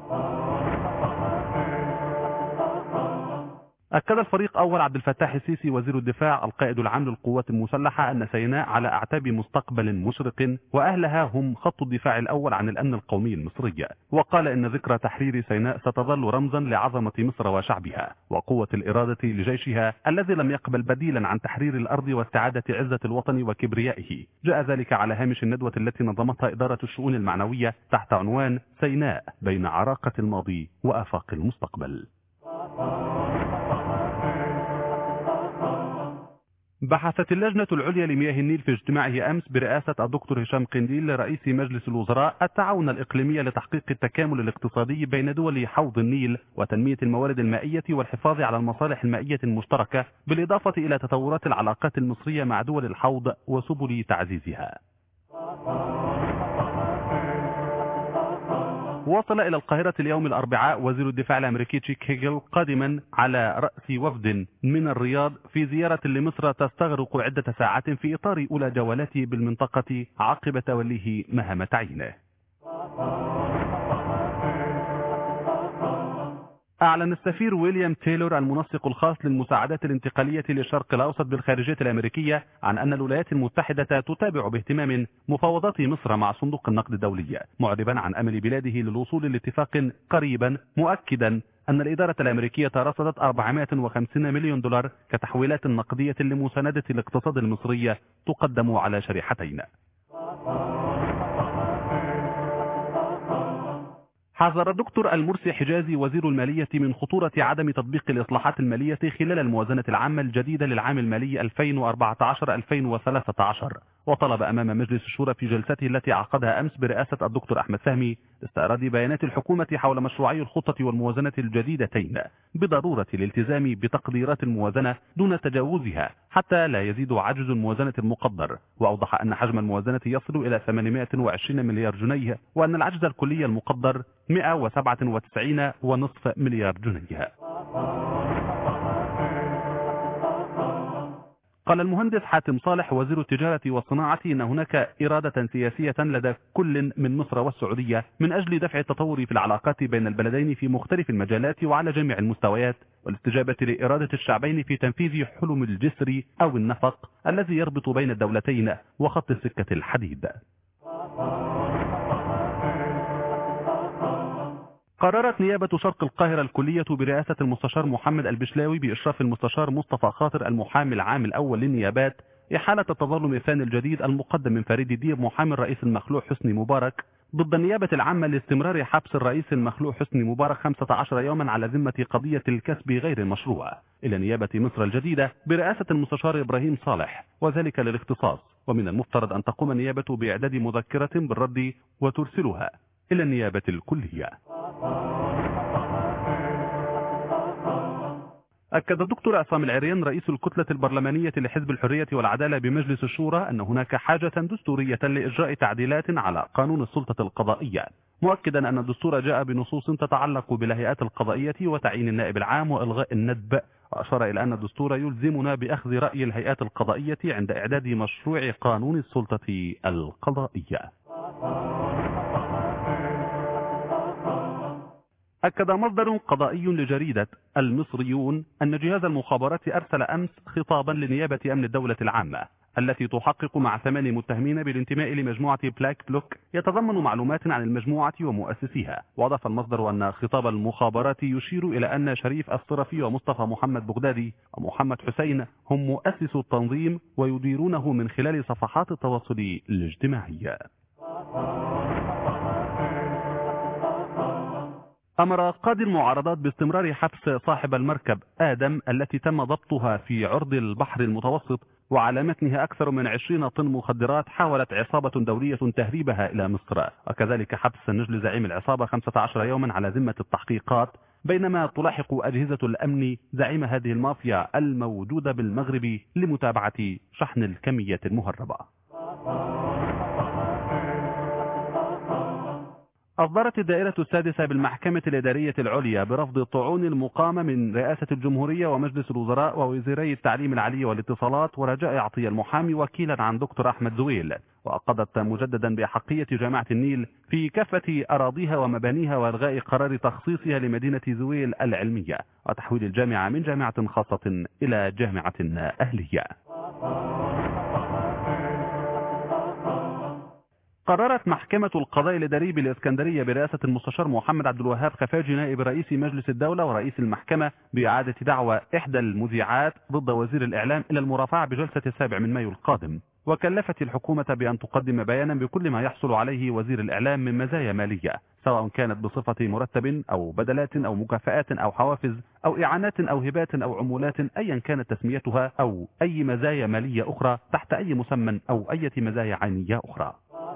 أكد الفريق أول عبد الفتاح السيسي وزير الدفاع القائد العام للقوات المسلحة أن سيناء على أعتاب مستقبل مشرق وأهلها هم خط الدفاع الأول عن الأمن القومي المصري وقال إن ذكرى تحرير سيناء ستظل رمزا لعظمة مصر وشعبها وقوة الإرادة لجيشها الذي لم يقبل بديلا عن تحرير الأرض واستعادة عزة الوطن وكبريائه جاء ذلك على هامش الندوة التي نظمتها إدارة الشؤون المعنوية تحت عنوان سيناء بين عراقة الماضي وآفاق المستقبل بحثت اللجنة العليا لمياه النيل في اجتماعه أمس برئاسة الدكتور هشام قنديل رئيس مجلس الوزراء التعاون الإقليمي لتحقيق التكامل الاقتصادي بين دول حوض النيل وتنمية الموارد المائية والحفاظ على المصالح المائية المشتركة بالإضافة إلى تطورات العلاقات المصرية مع دول الحوض وسبل تعزيزها وصل إلى القاهرة اليوم الأربعاء وزير الدفاع الأمريكي تشيك هيجل قادما على رأس وفد من الرياض في زيارة لمصر تستغرق عدة ساعات في إطار أولى جولاته بالمنطقة عقب توليه مهام تعيينه أعلن السفير ويليام تايلور المنسق الخاص للمساعدات الانتقالية للشرق الأوسط بالخارجية الأمريكية عن أن الولايات المتحدة تتابع باهتمام مفاوضات مصر مع صندوق النقد الدولي معربا عن أمل بلاده للوصول لاتفاق قريبا مؤكدا أن الإدارة الأمريكية رصدت 450 مليون دولار كتحويلات نقدية لمساندة الاقتصاد المصري تقدم على شريحتين حذر الدكتور المرسي حجازي وزير المالية من خطورة عدم تطبيق الإصلاحات المالية خلال الموازنة العامة الجديدة للعام المالي 2014-2013 وطلب أمام مجلس الشورى في جلسته التي عقدها أمس برئاسة الدكتور أحمد فهمي استعراض بيانات الحكومة حول مشروعي الخطة والموازنة الجديدتين بضرورة الالتزام بتقديرات الموازنة دون تجاوزها حتى لا يزيد عجز الموازنة المقدر وأوضح أن حجم الموازنة يصل إلى 820 مليار جنيه وأن العجز الكلي المقدر 197 ونصف مليار جنيه قال المهندس حاتم صالح وزير التجارة والصناعة إن هناك إرادة سياسية لدى كل من مصر والسعودية من أجل دفع التطور في العلاقات بين البلدين في مختلف المجالات وعلى جميع المستويات والاستجابة لإرادة الشعبين في تنفيذ حلم الجسر أو النفق الذي يربط بين الدولتين وخط السكة الحديد قررت نيابة شرق القاهرة الكلية برئاسة المستشار محمد البشلاوي بإشراف المستشار مصطفى خاطر المحامي العام الأول للنيابات إحالة التظلم الثاني الجديد المقدم من فريد الديب محامي الرئيس المخلوع حسني مبارك ضد النيابة العامة لاستمرار حبس الرئيس المخلوع حسني مبارك 15 يوما على ذمة قضية الكسب غير المشروع إلى نيابة مصر الجديدة برئاسة المستشار إبراهيم صالح وذلك للاختصاص ومن المفترض أن تقوم النيابة بإعداد مذكرة بالرد وترسلها إلى النيابة الكلية أكد الدكتور عصام العريان رئيس الكتلة البرلمانية لحزب الحرية والعدالة بمجلس الشورى أن هناك حاجة دستورية لإجراء تعديلات على قانون السلطة القضائية مؤكدا أن الدستور جاء بنصوص تتعلق بالهيئات القضائية وتعيين النائب العام وإلغاء الندب وأشار إلى أن الدستور يلزمنا بأخذ رأي الهيئات القضائية عند إعداد مشروع قانون السلطة القضائية أكد مصدر قضائي لجريدة المصريون أن جهاز المخابرات أرسل أمس خطابا لنيابة أمن الدولة العامة التي تحقق مع ثمان متهمين بالانتماء لمجموعة بلاك بلوك يتضمن معلومات عن المجموعة ومؤسسيها وأضاف المصدر أن خطاب المخابرات يشير إلى أن شريف الصرفي ومصطفى محمد بغدادي ومحمد حسين هم مؤسسو التنظيم ويديرونه من خلال صفحات التواصل الاجتماعي أمر قاضي المعارضات باستمرار حبس صاحب المركب آدم التي تم ضبطها في عرض البحر المتوسط وعلى متنها أكثر من 20 طن مخدرات حاولت عصابة دولية تهريبها إلى مصر وكذلك حبس نجل زعيم العصابة 15 يوما على ذمة التحقيقات بينما تلاحق أجهزة الأمن زعيم هذه المافيا الموجودة بالمغرب لمتابعة شحن الكمية المهربة أصدرت الدائرة السادسة بالمحكمة الإدارية العليا برفض الطعون المقامة من رئاسة الجمهورية ومجلس الوزراء ووزيري التعليم العالي والاتصالات ورجاء عطية المحامي وكيلا عن دكتور أحمد زويل وأقضت مجددا بأحقية جامعة النيل في كافة أراضيها ومبانيها وإلغاء قرار تخصيصها لمدينة زويل العلمية وتحويل الجامعة من جامعة خاصة إلى جامعة أهلية قررت محكمة القضاء الإداري بالإسكندرية برئاسة المستشار محمد عبد الوهاب خفاجي نائب رئيس مجلس الدولة ورئيس المحكمة بإعادة دعوى إحدى المذيعات ضد وزير الإعلام إلى المرافعة بجلسة السابع من مايو القادم وكلفت الحكومة بأن تقدم بيانا بكل ما يحصل عليه وزير الإعلام من مزايا مالية سواء كانت بصفة مرتب أو بدلات أو مكافآت أو حوافز أو إعانات أو هبات أو عمولات أيا كانت تسميتها أو أي مزايا مالية أخرى تحت أي مسمى أو أي مزايا عينية أخرى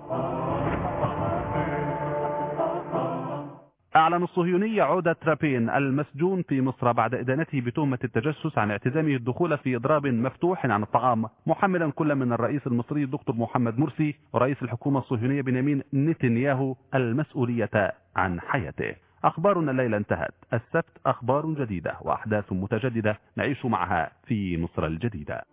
أعلن الصهيوني عودة ترابين المسجون في مصر بعد إدانته بتهمة التجسس عن اعتزامه الدخول في إضراب مفتوح عن الطعام محملا كل من الرئيس المصري الدكتور محمد مرسي ورئيس الحكومة الصهيونية بنيامين نتنياهو المسؤولية عن حياته أخبارنا الليلة انتهت السبت أخبار جديدة وأحداث متجددة نعيش معها في مصر الجديدة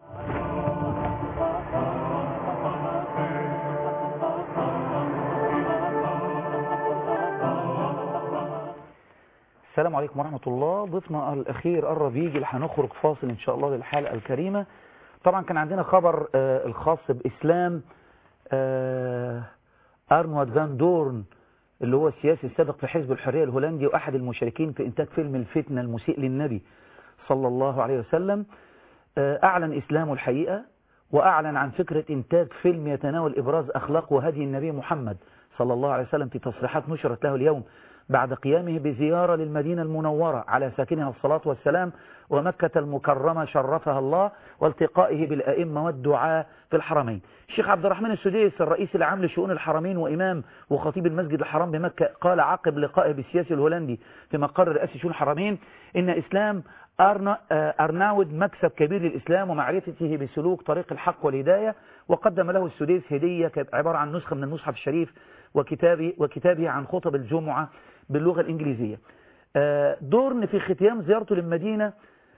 السلام عليكم ورحمة الله ضيفنا الأخير قرب يجي اللي هنخرج فاصل إن شاء الله للحلقة الكريمة طبعا كان عندنا خبر آه الخاص بإسلام آه أرنواد فان دورن اللي هو السياسي السابق في حزب الحرية الهولندي وأحد المشاركين في إنتاج فيلم الفتنة المسيء للنبي صلى الله عليه وسلم آه أعلن إسلامه الحقيقة وأعلن عن فكرة إنتاج فيلم يتناول إبراز أخلاق وهدي النبي محمد صلى الله عليه وسلم في تصريحات نشرت له اليوم بعد قيامه بزيارة للمدينة المنورة على ساكنها الصلاة والسلام ومكة المكرمة شرفها الله والتقائه بالأئمة والدعاء في الحرمين الشيخ عبد الرحمن السديس الرئيس العام لشؤون الحرمين وإمام وخطيب المسجد الحرام بمكة قال عقب لقائه بالسياسي الهولندي في مقر رئاسة شؤون الحرمين إن إسلام أرناود مكسب كبير للإسلام ومعرفته بسلوك طريق الحق والهداية وقدم له السديس هدية عبارة عن نسخة من المصحف الشريف وكتابه, وكتابه عن خطب الجمعة باللغة الإنجليزية دورن في ختيام زيارته للمدينة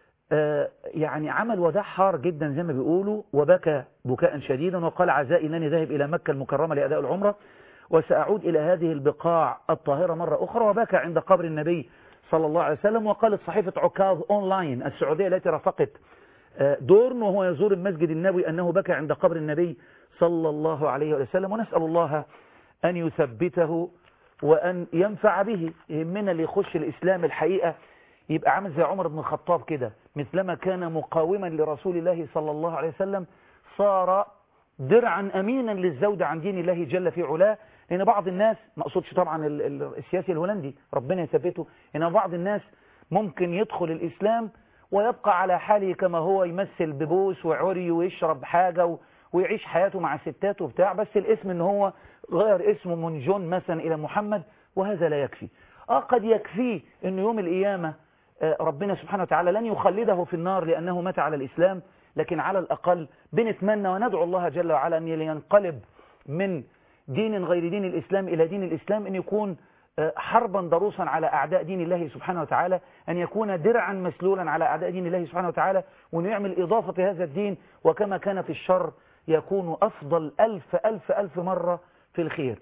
يعني عمل وداع حار جدا زي ما بيقولوا وبكى بكاء شديدا وقال عزائي أنني ذاهب إلى مكة المكرمة لأداء العمرة وسأعود إلى هذه البقاع الطاهرة مرة أخرى وبكى عند قبر النبي صلى الله عليه وسلم وقالت صحيفة عكاظ أونلاين السعودية التي رافقت دورن وهو يزور المسجد النبوي أنه بكى عند قبر النبي صلى الله عليه وسلم ونسأل الله أن يثبته وأن ينفع به يهمنا اللي يخش الإسلام الحقيقة يبقى عامل زي عمر بن الخطاب كده مثلما كان مقاوما لرسول الله صلى الله عليه وسلم صار درعا أمينا للزود عن دين الله جل في علاه لأن بعض الناس ما أقصدش طبعا السياسي الهولندي ربنا يثبته إن بعض الناس ممكن يدخل الإسلام ويبقى على حاله كما هو يمثل ببوس وعري ويشرب حاجة ويعيش حياته مع ستات وبتاع بس الاسم ان هو غير اسمه من جون مثلا الى محمد وهذا لا يكفي اه قد يكفيه ان يوم القيامة ربنا سبحانه وتعالى لن يخلده في النار لانه مات على الاسلام لكن على الاقل بنتمنى وندعو الله جل وعلا ان ينقلب من دين غير دين الإسلام إلى دين الإسلام أن يكون آه، حربا ضروسا على أعداء دين الله سبحانه وتعالى أن يكون درعا مسلولا على أعداء دين الله سبحانه وتعالى وأن يعمل إضافة هذا الدين وكما كان في الشر يكون أفضل ألف ألف ألف مرة في الخير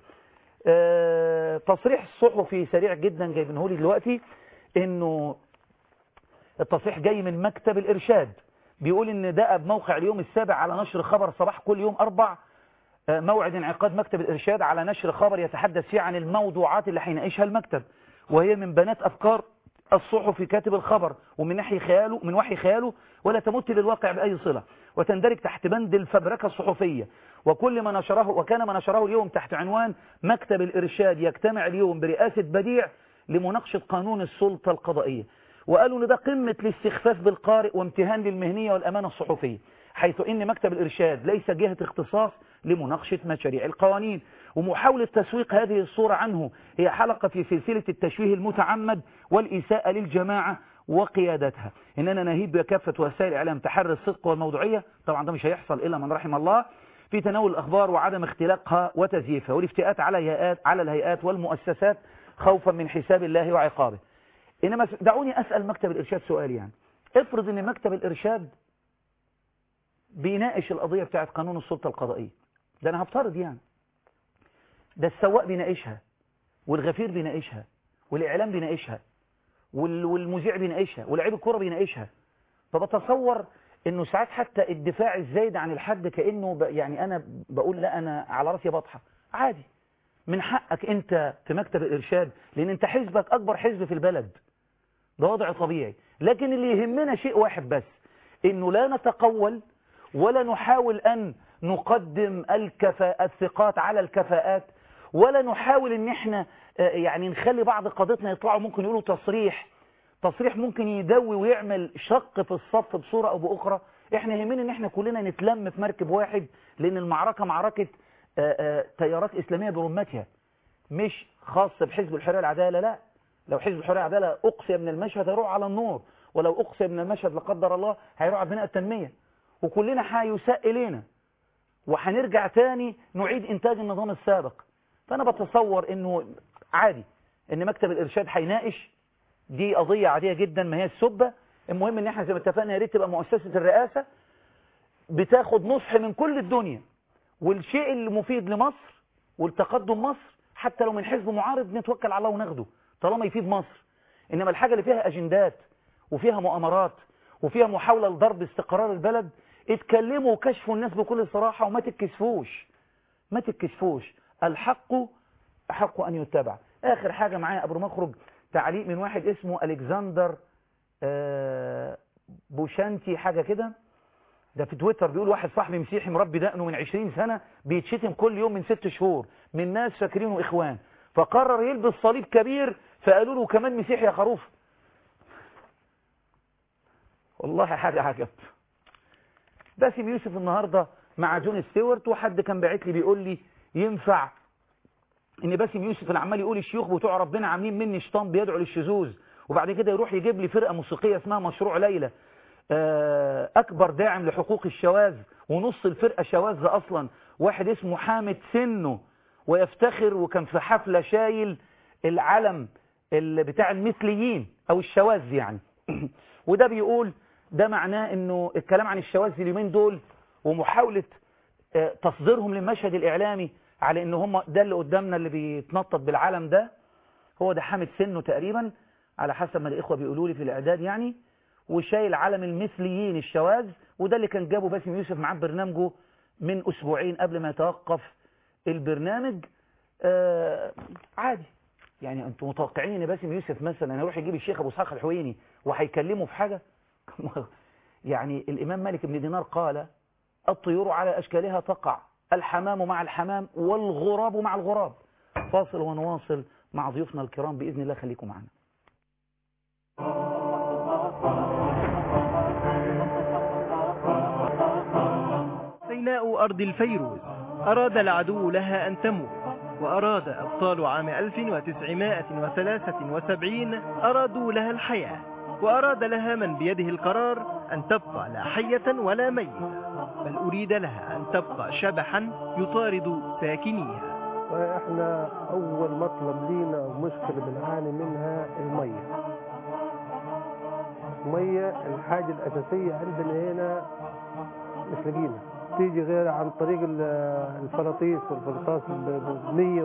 آه، تصريح الصحفي سريع جدا جايبينه لي دلوقتي انه التصريح جاي من مكتب الارشاد بيقول ان ده بموقع اليوم السابع على نشر خبر صباح كل يوم اربع آه، موعد انعقاد مكتب الارشاد على نشر خبر يتحدث فيه عن الموضوعات اللي هيناقشها المكتب وهي من بنات افكار الصحفي كاتب الخبر ومن ناحية خياله من وحي خياله ولا تمت للواقع بأي صلة وتندرج تحت بند الفبركة الصحفية وكل ما نشره وكان ما نشره اليوم تحت عنوان مكتب الإرشاد يجتمع اليوم برئاسة بديع لمناقشة قانون السلطة القضائية وقالوا ان ده قمة الاستخفاف بالقارئ وامتهان للمهنية والأمانة الصحفية حيث ان مكتب الإرشاد ليس جهة اختصاص لمناقشة مشاريع القوانين ومحاولة تسويق هذه الصورة عنه هي حلقة في سلسلة التشويه المتعمد والإساءة للجماعة وقيادتها إننا نهيب بكافة وسائل الإعلام تحري الصدق والموضوعية طبعا ده مش هيحصل إلا من رحم الله في تناول الأخبار وعدم اختلاقها وتزييفها والافتئات على الهيئات على الهيئات والمؤسسات خوفا من حساب الله وعقابه إنما دعوني أسأل مكتب الإرشاد سؤال يعني افرض إن مكتب الإرشاد بيناقش القضية بتاعت قانون السلطة القضائية ده أنا هفترض يعني ده السواق بيناقشها والغفير بيناقشها والإعلام بيناقشها وال- والمذيع بيناقشها ولاعيب الكرة بيناقشها فبتصور انه ساعات حتى الدفاع الزايد عن الحد كانه ب... يعني انا بقول لا انا على راسي بطحه عادي من حقك انت في مكتب الارشاد لان انت حزبك اكبر حزب في البلد ده وضع طبيعي لكن اللي يهمنا شيء واحد بس انه لا نتقول ولا نحاول ان نقدم الكفاءة الثقات على الكفاءات ولا نحاول ان احنا آه، يعني نخلي بعض قادتنا يطلعوا ممكن يقولوا تصريح تصريح ممكن يدوي ويعمل شق في الصف بصورة او باخرى احنا يهمنا ان احنا كلنا نتلم في مركب واحد لان المعركة معركة آه، آه، تيارات اسلامية برمتها مش خاص بحزب الحرية والعدالة لا لو حزب الحرية والعدالة اقصي من المشهد هيروح على النور ولو اقصي من المشهد لا قدر الله هيروح على بناء التنمية وكلنا هيساء الينا وهنرجع تاني نعيد انتاج النظام السابق فانا بتصور انه عادي ان مكتب الارشاد هيناقش دي قضية عادية جدا ما هي السبة المهم ان احنا زي ما اتفقنا يا ريت تبقى مؤسسة الرئاسة بتاخد نصح من كل الدنيا والشيء اللي مفيد لمصر والتقدم مصر حتى لو من حزب معارض نتوكل على الله وناخده طالما يفيد مصر انما الحاجة اللي فيها اجندات وفيها مؤامرات وفيها محاولة لضرب استقرار البلد اتكلموا وكشفوا الناس بكل صراحة وما تتكسفوش ما تتكسفوش الحق حق أن يتبع آخر حاجة معايا قبل ما أخرج تعليق من واحد اسمه ألكسندر آه، بوشانتي حاجة كده ده في تويتر بيقول واحد صاحبي مسيحي مربي دقنه من 20 سنة بيتشتم كل يوم من ست شهور من ناس فاكرينه إخوان فقرر يلبس صليب كبير فقالوا له كمان مسيحي يا خروف والله حاجة عجب باسم يوسف النهاردة مع جون ستيوارت وحد كان باعت لي بيقول لي ينفع ان باسم يوسف اللي عمال يقول الشيوخ بتوع ربنا عاملين مني شيطان بيدعوا للشذوذ وبعد كده يروح يجيب لي فرقة موسيقية اسمها مشروع ليلى آه، اكبر داعم لحقوق الشواذ ونص الفرقة شواذ اصلا واحد اسمه حامد سنه ويفتخر وكان في حفلة شايل العلم اللي بتاع المثليين او الشواذ يعني وده بيقول ده معناه انه الكلام عن الشواذ اليومين دول ومحاولة آه، تصديرهم للمشهد الاعلامي على ان هم ده اللي قدامنا اللي بيتنطط بالعلم ده هو ده حامد سنه تقريبا على حسب ما الاخوه بيقولوا لي في الاعداد يعني وشايل علم المثليين الشواذ وده اللي كان جابه باسم يوسف معاه برنامجه من اسبوعين قبل ما يتوقف البرنامج آه عادي يعني انتوا متوقعين ان باسم يوسف مثلا يروح يجيب الشيخ ابو اسحاق الحويني وهيكلمه في حاجه يعني الامام مالك بن دينار قال الطيور على اشكالها تقع الحمام مع الحمام والغراب مع الغراب فاصل ونواصل مع ضيوفنا الكرام باذن الله خليكم معنا سيناء أرض الفيروز أراد العدو لها أن تموت وأراد أبطال عام 1973 أرادوا لها الحياة وأراد لها من بيده القرار أن تبقى لا حية ولا ميتة بل أريد لها أن تبقى شبحا يطارد ساكنيها واحنا اول مطلب لينا ومشكله بنعاني منها الميه الميه الحاجه الاساسيه عندنا هنا مش لاقينا تيجي غير عن طريق ال- الفراطيس والفرطاس ب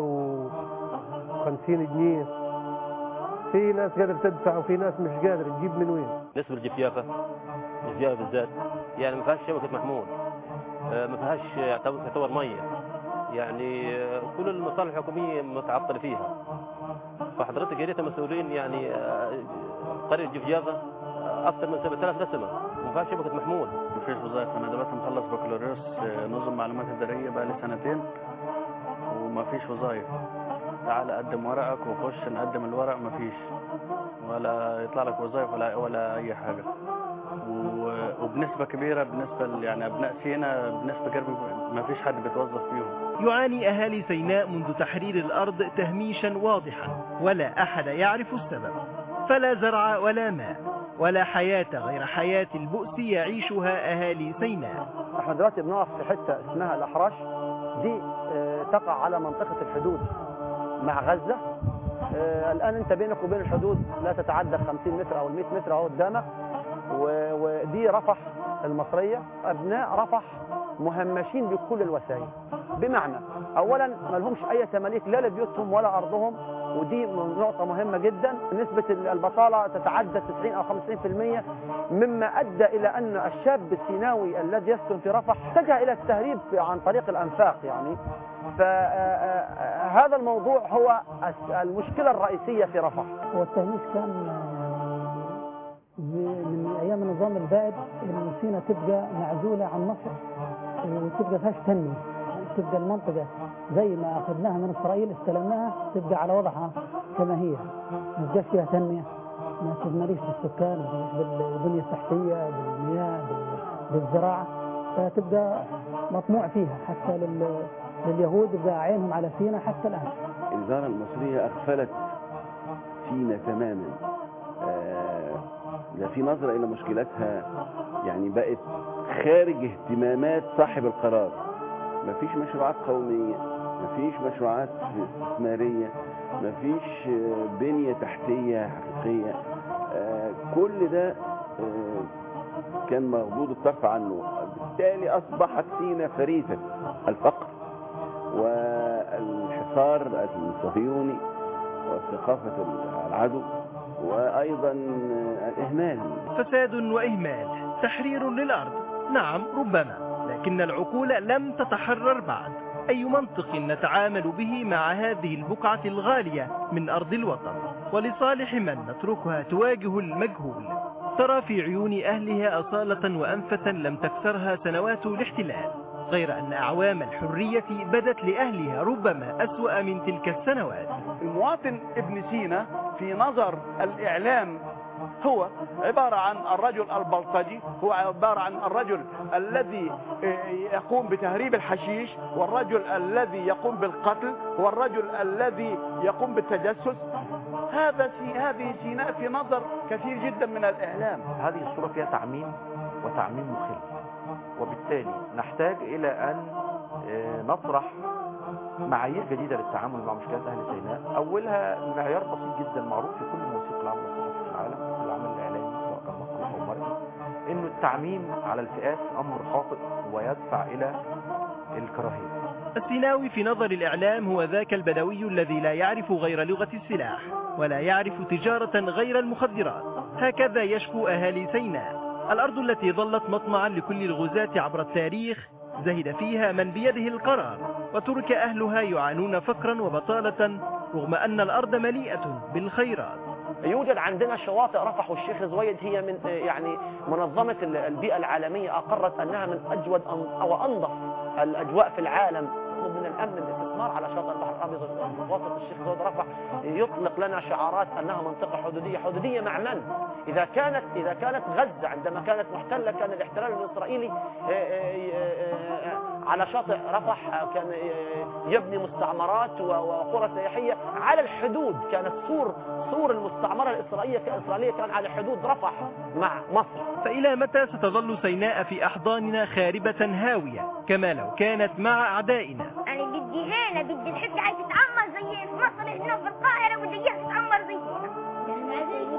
150 جنيه في ناس قادر تدفع وفي ناس مش قادر تجيب من وين بالنسبه للجفيافه الجفيافه بالذات يعني ما فيهاش شبكه محمول آه، ما فيهاش يعتبر يعتبر ميه يعني آه، كل المصالح الحكوميه متعطله فيها فحضرتك يا ريت المسؤولين يعني آه، قريه الجفيافه آه، اكثر من 7000 نسمه وما فيهاش شبكه محمول مفيش وظائف انا دلوقتي مخلص بكالوريوس آه، نظم معلومات اداريه بقى لي سنتين ومفيش وظائف تعال قدم ورقك وخش نقدم الورق مفيش ولا يطلع لك وظائف ولا ولا اي حاجه و- وبنسبه كبيره بالنسبه ل- يعني ابناء سينا بنسبه كبيره مفيش حد بيتوظف فيهم يعاني أهالي سيناء منذ تحرير الأرض تهميشا واضحا ولا أحد يعرف السبب فلا زرع ولا ماء ولا حياة غير حياة البؤس يعيشها أهالي سيناء احنا دلوقتي بنقف في حته اسمها الاحراش دي آه، تقع على منطقه الحدود مع غزه آه، الان انت بينك وبين الحدود لا تتعدى ال 50 متر او ال 100 متر اهو قدامك و- ودي رفح المصريه ابناء رفح مهمشين بكل الوسائل بمعنى اولا ما لهمش اي تماليك لا لبيوتهم ولا ارضهم ودي نقطة مهمة جدا نسبة البطالة تتعدى 90 أو 50% مما أدى إلى أن الشاب السيناوي الذي يسكن في رفح اتجه إلى التهريب في- عن طريق الأنفاق يعني فهذا الموضوع هو المشكلة الرئيسية في رفح هو التهميش كان يعني من ايام النظام البائد ان سينا تبقى معزوله عن مصر وتبقى فيهاش تنميه يعني تبقى المنطقه زي ما اخذناها من اسرائيل استلمناها تبقى على وضعها كما هي ما تبقاش فيها تنميه ما تبنيش بالسكان ما تبنيش بالبنيه التحتيه بالمياه بال- بالزراعه فتبقى مطموع فيها حتى لل- لليهود يبقى عينهم على سينا حتى الان الإدارة المصرية أغفلت سينا تماما آه، لا في نظرة إلى مشكلاتها يعني بقت خارج اهتمامات صاحب القرار مفيش مشروعات قومية مفيش مشروعات استثمارية مفيش آه، بنية تحتية حقيقية آه، كل ده آه، كان مغضوض الطرف عنه بالتالي أصبحت سينا فريسة الفقر والحصار الصهيوني وثقافة العدو وأيضا الإهمال فساد وإهمال تحرير للأرض نعم ربما لكن العقول لم تتحرر بعد أي منطق نتعامل به مع هذه البقعة الغالية من أرض الوطن ولصالح من نتركها تواجه المجهول ترى في عيون أهلها أصالة وأنفة لم تكسرها سنوات الاحتلال غير أن أعوام الحرية بدت لأهلها ربما أسوأ من تلك السنوات المواطن ابن سينا في نظر الإعلام هو عبارة عن الرجل البلطجي هو عبارة عن الرجل الذي يقوم بتهريب الحشيش والرجل الذي يقوم بالقتل والرجل الذي يقوم بالتجسس هذا سي هذه سيناء في نظر كثير جدا من الإعلام هذه الصورة فيها تعميم وتعميم مخل وبالتالي نحتاج إلى أن آه، نطرح معايير جديدة للتعامل مع مشكلات أهل سيناء أولها معيار بسيط جدا معروف في كل الموسيقى العامة والصحف في العالم في العمل الإعلامي سواء كان مسرح أو مرئي إنه التعميم على الفئات أمر خاطئ ويدفع إلى الكراهية السيناوي في نظر الإعلام هو ذاك البدوي الذي لا يعرف غير لغة السلاح ولا يعرف تجارة غير المخدرات هكذا يشكو أهالي سيناء الأرض التي ظلت مطمعا لكل الغزاة عبر التاريخ زهد فيها من بيده القرار وترك أهلها يعانون فقرا وبطالة رغم أن الأرض مليئة بالخيرات يوجد عندنا شواطئ رفح والشيخ زويد هي من يعني منظمة البيئة العالمية أقرت أنها من أجود أن- أو أنظف الأجواء في العالم يطلب من الأمن الاستثمار على شاطئ البحر الأبيض المتوسط الشيخ زويد رفح يطلق لنا شعارات أنها منطقة حدودية حدودية مع من؟ إذا كانت إذا كانت غزة عندما كانت محتلة كان الاحتلال الإسرائيلي آه، آه، آه، على شاطئ رفح آه، كان آه، يبني مستعمرات و- وقرى سياحية على الحدود كانت سور سور المستعمرة الإسرائيلية الإسرائيلية كان على حدود رفح مع مصر فإلى متى ستظل سيناء في أحضاننا خاربة هاوية كما لو كانت مع أعدائنا يعني جدي بدي هنا بدي الحته هاي تتعمر زي في مصر هنا في القاهره بدي اياها تتعمر زي هنا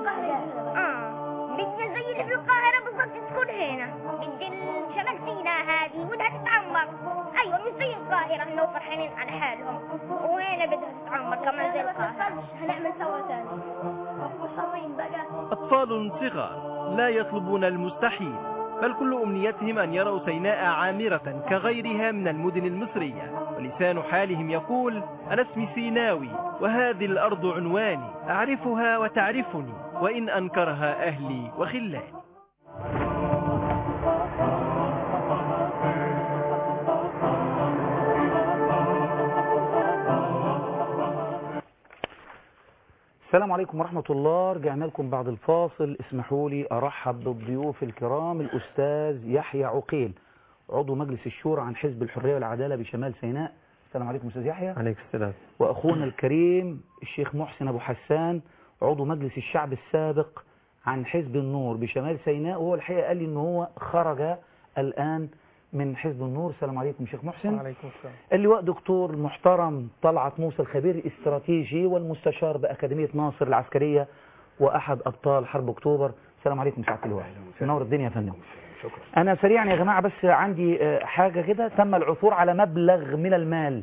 اه بدي زي اللي في القاهره بالضبط تكون هنا بدي شمال سيناء هذه بدها تتعمر ايوه مش زي القاهره انه فرحانين على حالهم وهنا بدها تتعمر كمان زي القاهره هنعمل سوا ثاني وحرين بقى أطفال صغار لا يطلبون المستحيل بل كل أمنيتهم أن يروا سيناء عامرة كغيرها من المدن المصرية ولسان حالهم يقول أنا اسمي سيناوي وهذه الأرض عنواني أعرفها وتعرفني وإن أنكرها أهلي وخلاني السلام عليكم ورحمة الله رجعنا لكم بعد الفاصل اسمحوا لي أرحب بالضيوف الكرام الأستاذ يحيى عقيل عضو مجلس الشورى عن حزب الحرية والعدالة بشمال سيناء السلام عليكم أستاذ يحيى عليك السلام وأخونا الكريم الشيخ محسن أبو حسان عضو مجلس الشعب السابق عن حزب النور بشمال سيناء وهو الحقيقة قال لي إن هو خرج الآن من حزب النور السلام عليكم شيخ محسن وعليكم السلام اللواء دكتور المحترم طلعت موسى الخبير الاستراتيجي والمستشار بأكاديمية ناصر العسكرية وأحد أبطال حرب أكتوبر السلام عليكم سعادة اللواء منور الدنيا يا فندم شكرا أنا سريعا يا جماعة بس عندي آه، حاجة كده تم العثور على مبلغ من المال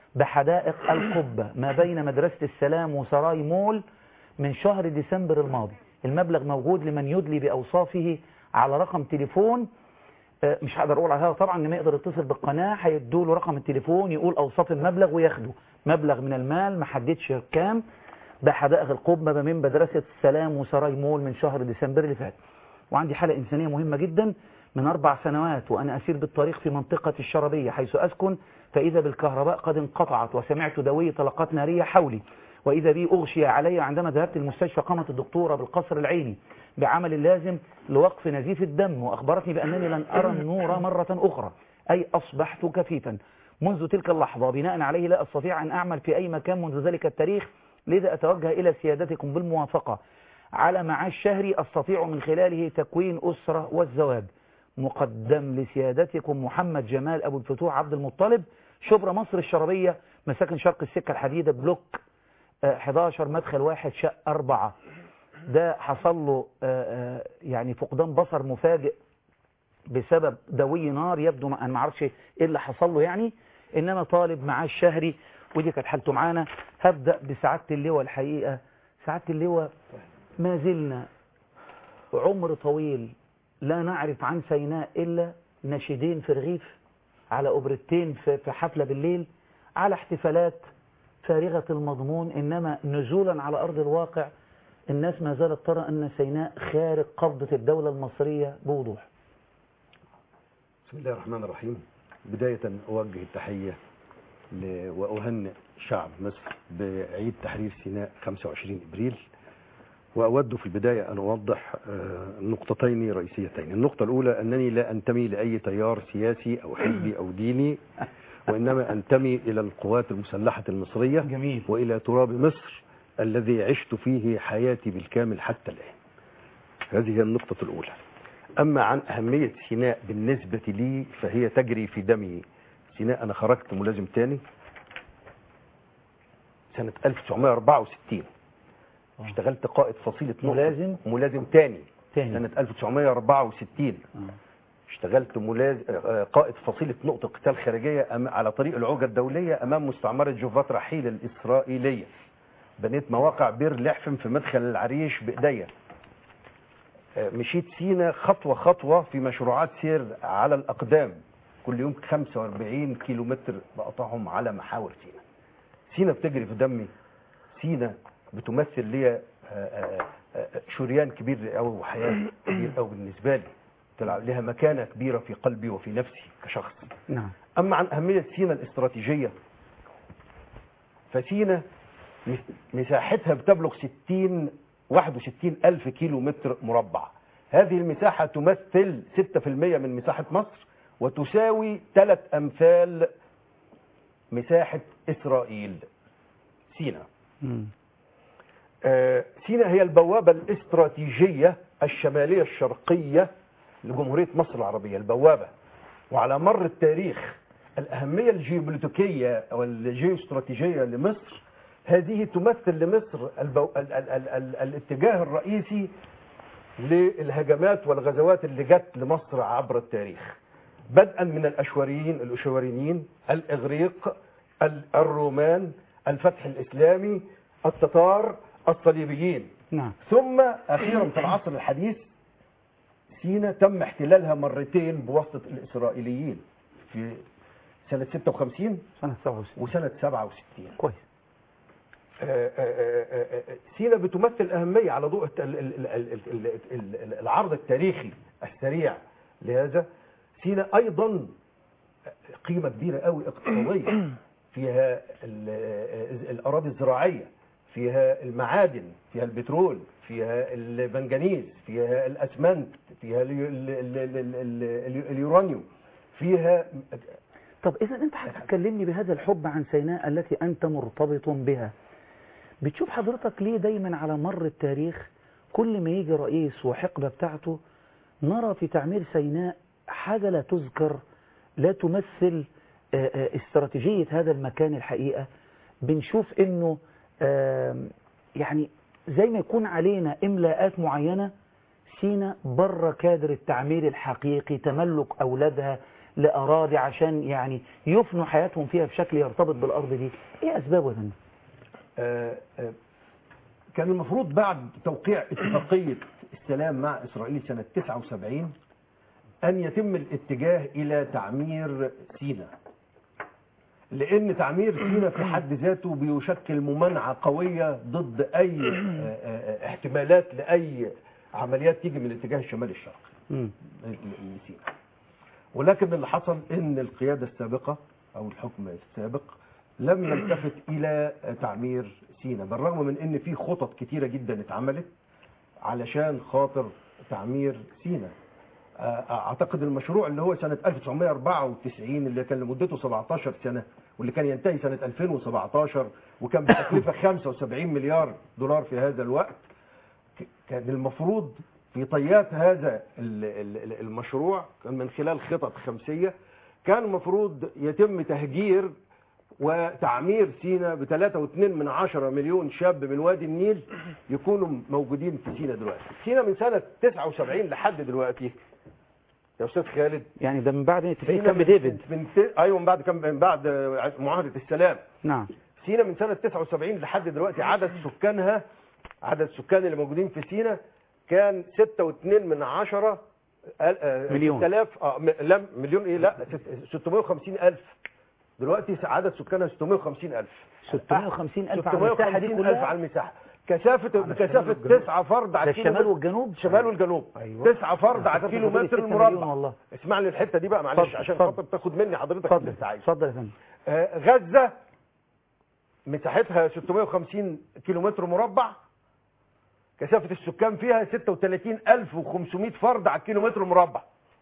بحدائق القبة ما بين مدرسة السلام وسراي مول من شهر ديسمبر الماضي المبلغ موجود لمن يدلي بأوصافه على رقم تليفون آه، مش هقدر اقول على الهوا طبعا ان ما يقدر يتصل بالقناه هيدوا له رقم التليفون يقول اوصاف المبلغ وياخده مبلغ من المال ما حددش كام بحدائق القبه ما بين مدرسه السلام وسراي مول من شهر ديسمبر اللي فات وعندي حاله انسانيه مهمه جدا من اربع سنوات وانا اسير بالطريق في منطقه الشربيه حيث اسكن فاذا بالكهرباء قد انقطعت وسمعت دوي طلقات ناريه حولي واذا بي اغشي علي عندما ذهبت المستشفى قامت الدكتوره بالقصر العيني بعمل اللازم لوقف نزيف الدم وأخبرتني بأنني لن أرى النور مرة أخرى أي أصبحت كفيفا منذ تلك اللحظة بناء عليه لا أستطيع أن أعمل في أي مكان منذ ذلك التاريخ لذا أتوجه إلى سيادتكم بالموافقة على معاش شهري أستطيع من خلاله تكوين أسرة والزواج مقدم لسيادتكم محمد جمال أبو الفتوح عبد المطلب شبرا مصر الشربية مساكن شرق السكة الحديدة بلوك آه، 11 مدخل واحد شق أربعة ده حصل له آه، آه، يعني فقدان بصر مفاجئ بسبب دوي نار يبدو ما انا ما اعرفش ايه اللي حصل له يعني انما طالب معاش شهري ودي كانت حالته معانا هبدا بسعاده اللواء الحقيقه سعاده اللواء ما زلنا عمر طويل لا نعرف عن سيناء الا نشيدين في رغيف على اوبرتين في في حفله بالليل على احتفالات فارغه المضمون انما نزولا على ارض الواقع الناس ما زالت ترى أن سيناء خارج قبضة الدولة المصرية بوضوح بسم الله الرحمن الرحيم بداية أوجه التحية ل- وأهنئ شعب مصر بعيد تحرير سيناء 25 إبريل وأود في البداية أن أوضح آه، نقطتين رئيسيتين النقطة الأولى أنني لا أنتمي لأي تيار سياسي أو حزبي أو ديني وإنما أنتمي إلى القوات المسلحة المصرية جميل. وإلى تراب مصر الذي عشت فيه حياتي بالكامل حتى الآن هذه هي النقطة الأولى أما عن أهمية سيناء بالنسبة لي فهي تجري في دمي سيناء أنا خرجت ملازم تاني سنة 1964 اشتغلت قائد فصيلة نقطة ملازم؟ ملازم تاني تاني. سنة 1964 اشتغلت ملاز... آه، قائد فصيلة نقطة قتال خارجية أم... على طريق العوجة الدولية أمام مستعمرة جوفات رحيل الإسرائيلية بنيت مواقع بير لحفم في مدخل العريش بإيديا آه، مشيت سينا خطوة خطوة في مشروعات سير على الأقدام كل يوم 45 كيلو متر بقطعهم على محاور سينا سينا بتجري في دمي سينا بتمثل لي آه، آه، آه، شريان كبير قوي وحياة كبير قوي بالنسبة لي تلعب لها مكانة كبيرة في قلبي وفي نفسي كشخص نعم أما عن أهمية سينا الاستراتيجية فسينا مس- مساحتها بتبلغ 60 61 ألف كيلو متر مربع هذه المساحة تمثل 6% من مساحة مصر وتساوي ثلاث أمثال مساحة إسرائيل سينا آه، سينا هي البوابة الاستراتيجية الشمالية الشرقية لجمهورية مصر العربية البوابة وعلى مر التاريخ الأهمية الجيوبوليتيكية أو الجيوستراتيجية لمصر هذه تمثل لمصر البو... ال... ال... ال... ال... الاتجاه الرئيسي للهجمات والغزوات اللي جت لمصر عبر التاريخ بدءا من الأشوريين الأشوريين الإغريق ال- الرومان الفتح الإسلامي التتار الصليبيين نعم ثم أخيرا في العصر الحديث سينا تم احتلالها مرتين بواسطة الإسرائيليين في سنة 56 سنة 67 وسنة 67 كويس آه، آه، آه، آه، سينا بتمثل أهمية على ضوء الت- ال- ال- ال- ال- ال- ال- ال- العرض التاريخي السريع لهذا سينا أيضا قيمة كبيرة قوي اقتصادية فيها ال- آه، الأراضي الزراعية فيها المعادن فيها البترول فيها المنجنيز فيها الأسمنت فيها ال- ال- ال- ال- ال- ال- اليورانيوم فيها طب إذا أنت هتكلمني بهذا الحب عن سيناء التي أنت مرتبط بها بتشوف حضرتك ليه دايما على مر التاريخ كل ما يجي رئيس وحقبة بتاعته نرى في تعمير سيناء حاجة لا تذكر لا تمثل آه، آه، استراتيجية هذا المكان الحقيقة بنشوف انه آم، يعني زي ما يكون علينا املاءات معينة سينا بره كادر التعمير الحقيقي تملك أولادها لأراضي عشان يعني يفنوا حياتهم فيها بشكل يرتبط بالأرض دي إيه أسبابه يا فندم؟ آه، آه، كان المفروض بعد توقيع اتفاقية السلام مع إسرائيل سنة 79 أن يتم الاتجاه إلى تعمير سيناء لأن تعمير سيناء في حد ذاته بيشكل ممانعة قوية ضد أي آه، آه، احتمالات لأي عمليات تيجي من الاتجاه الشمالي الشرقي مم. لسيناء ولكن اللي حصل ان القيادة السابقة او الحكم السابق لم يلتفت الى تعمير سيناء بالرغم من ان في خطط كتيرة جدا اتعملت علشان خاطر تعمير سيناء آه، اعتقد المشروع اللي هو سنة 1994 اللي كان لمدته 17 سنة واللي كان ينتهي سنة 2017 وكان بتكلفة 75 مليار دولار في هذا الوقت ك- كان المفروض في طيات هذا ال- ال- ال- المشروع كان من خلال خطط خمسية كان المفروض يتم تهجير وتعمير سينا ب 3.2 من عشرة مليون شاب من وادي النيل يكونوا موجودين في سينا دلوقتي سينا من سنة 79 لحد دلوقتي يا استاذ خالد يعني ده من بعد اتفاقية سينا كامب من- ديفيد من ت- ايوه من بعد كم من بعد معاهدة السلام نعم سينا من سنة 79 لحد دلوقتي عدد سكانها عدد السكان اللي موجودين في سينا كان 6.2 من عشرة ال- آه، مليون. 6000 اه م- لا مليون ايه لا ست- 650 ألف دلوقتي عدد سكانها 650 ألف 650 ألف على المساحة دي 650 ألف كلها على المساحة كثافة بكثافة والجنوب. 9 فرد على ده الكيلو الشمال متر- والجنوب؟ الشمال والجنوب أيوة. 9 فرد على افتكرت الكيلو بتقولي متر 6 مليون المربع والله. اسمع لي الحتة دي بقى معلش اتفضل، عشان اتفضل. خاطر تاخد مني حضرتك اتفضل اللي انت عايزه اتفضل يا فندم آه، غزة مساحتها 650 كيلو متر مربع كثافة السكان فيها 36500 فرد على الكيلو متر مربع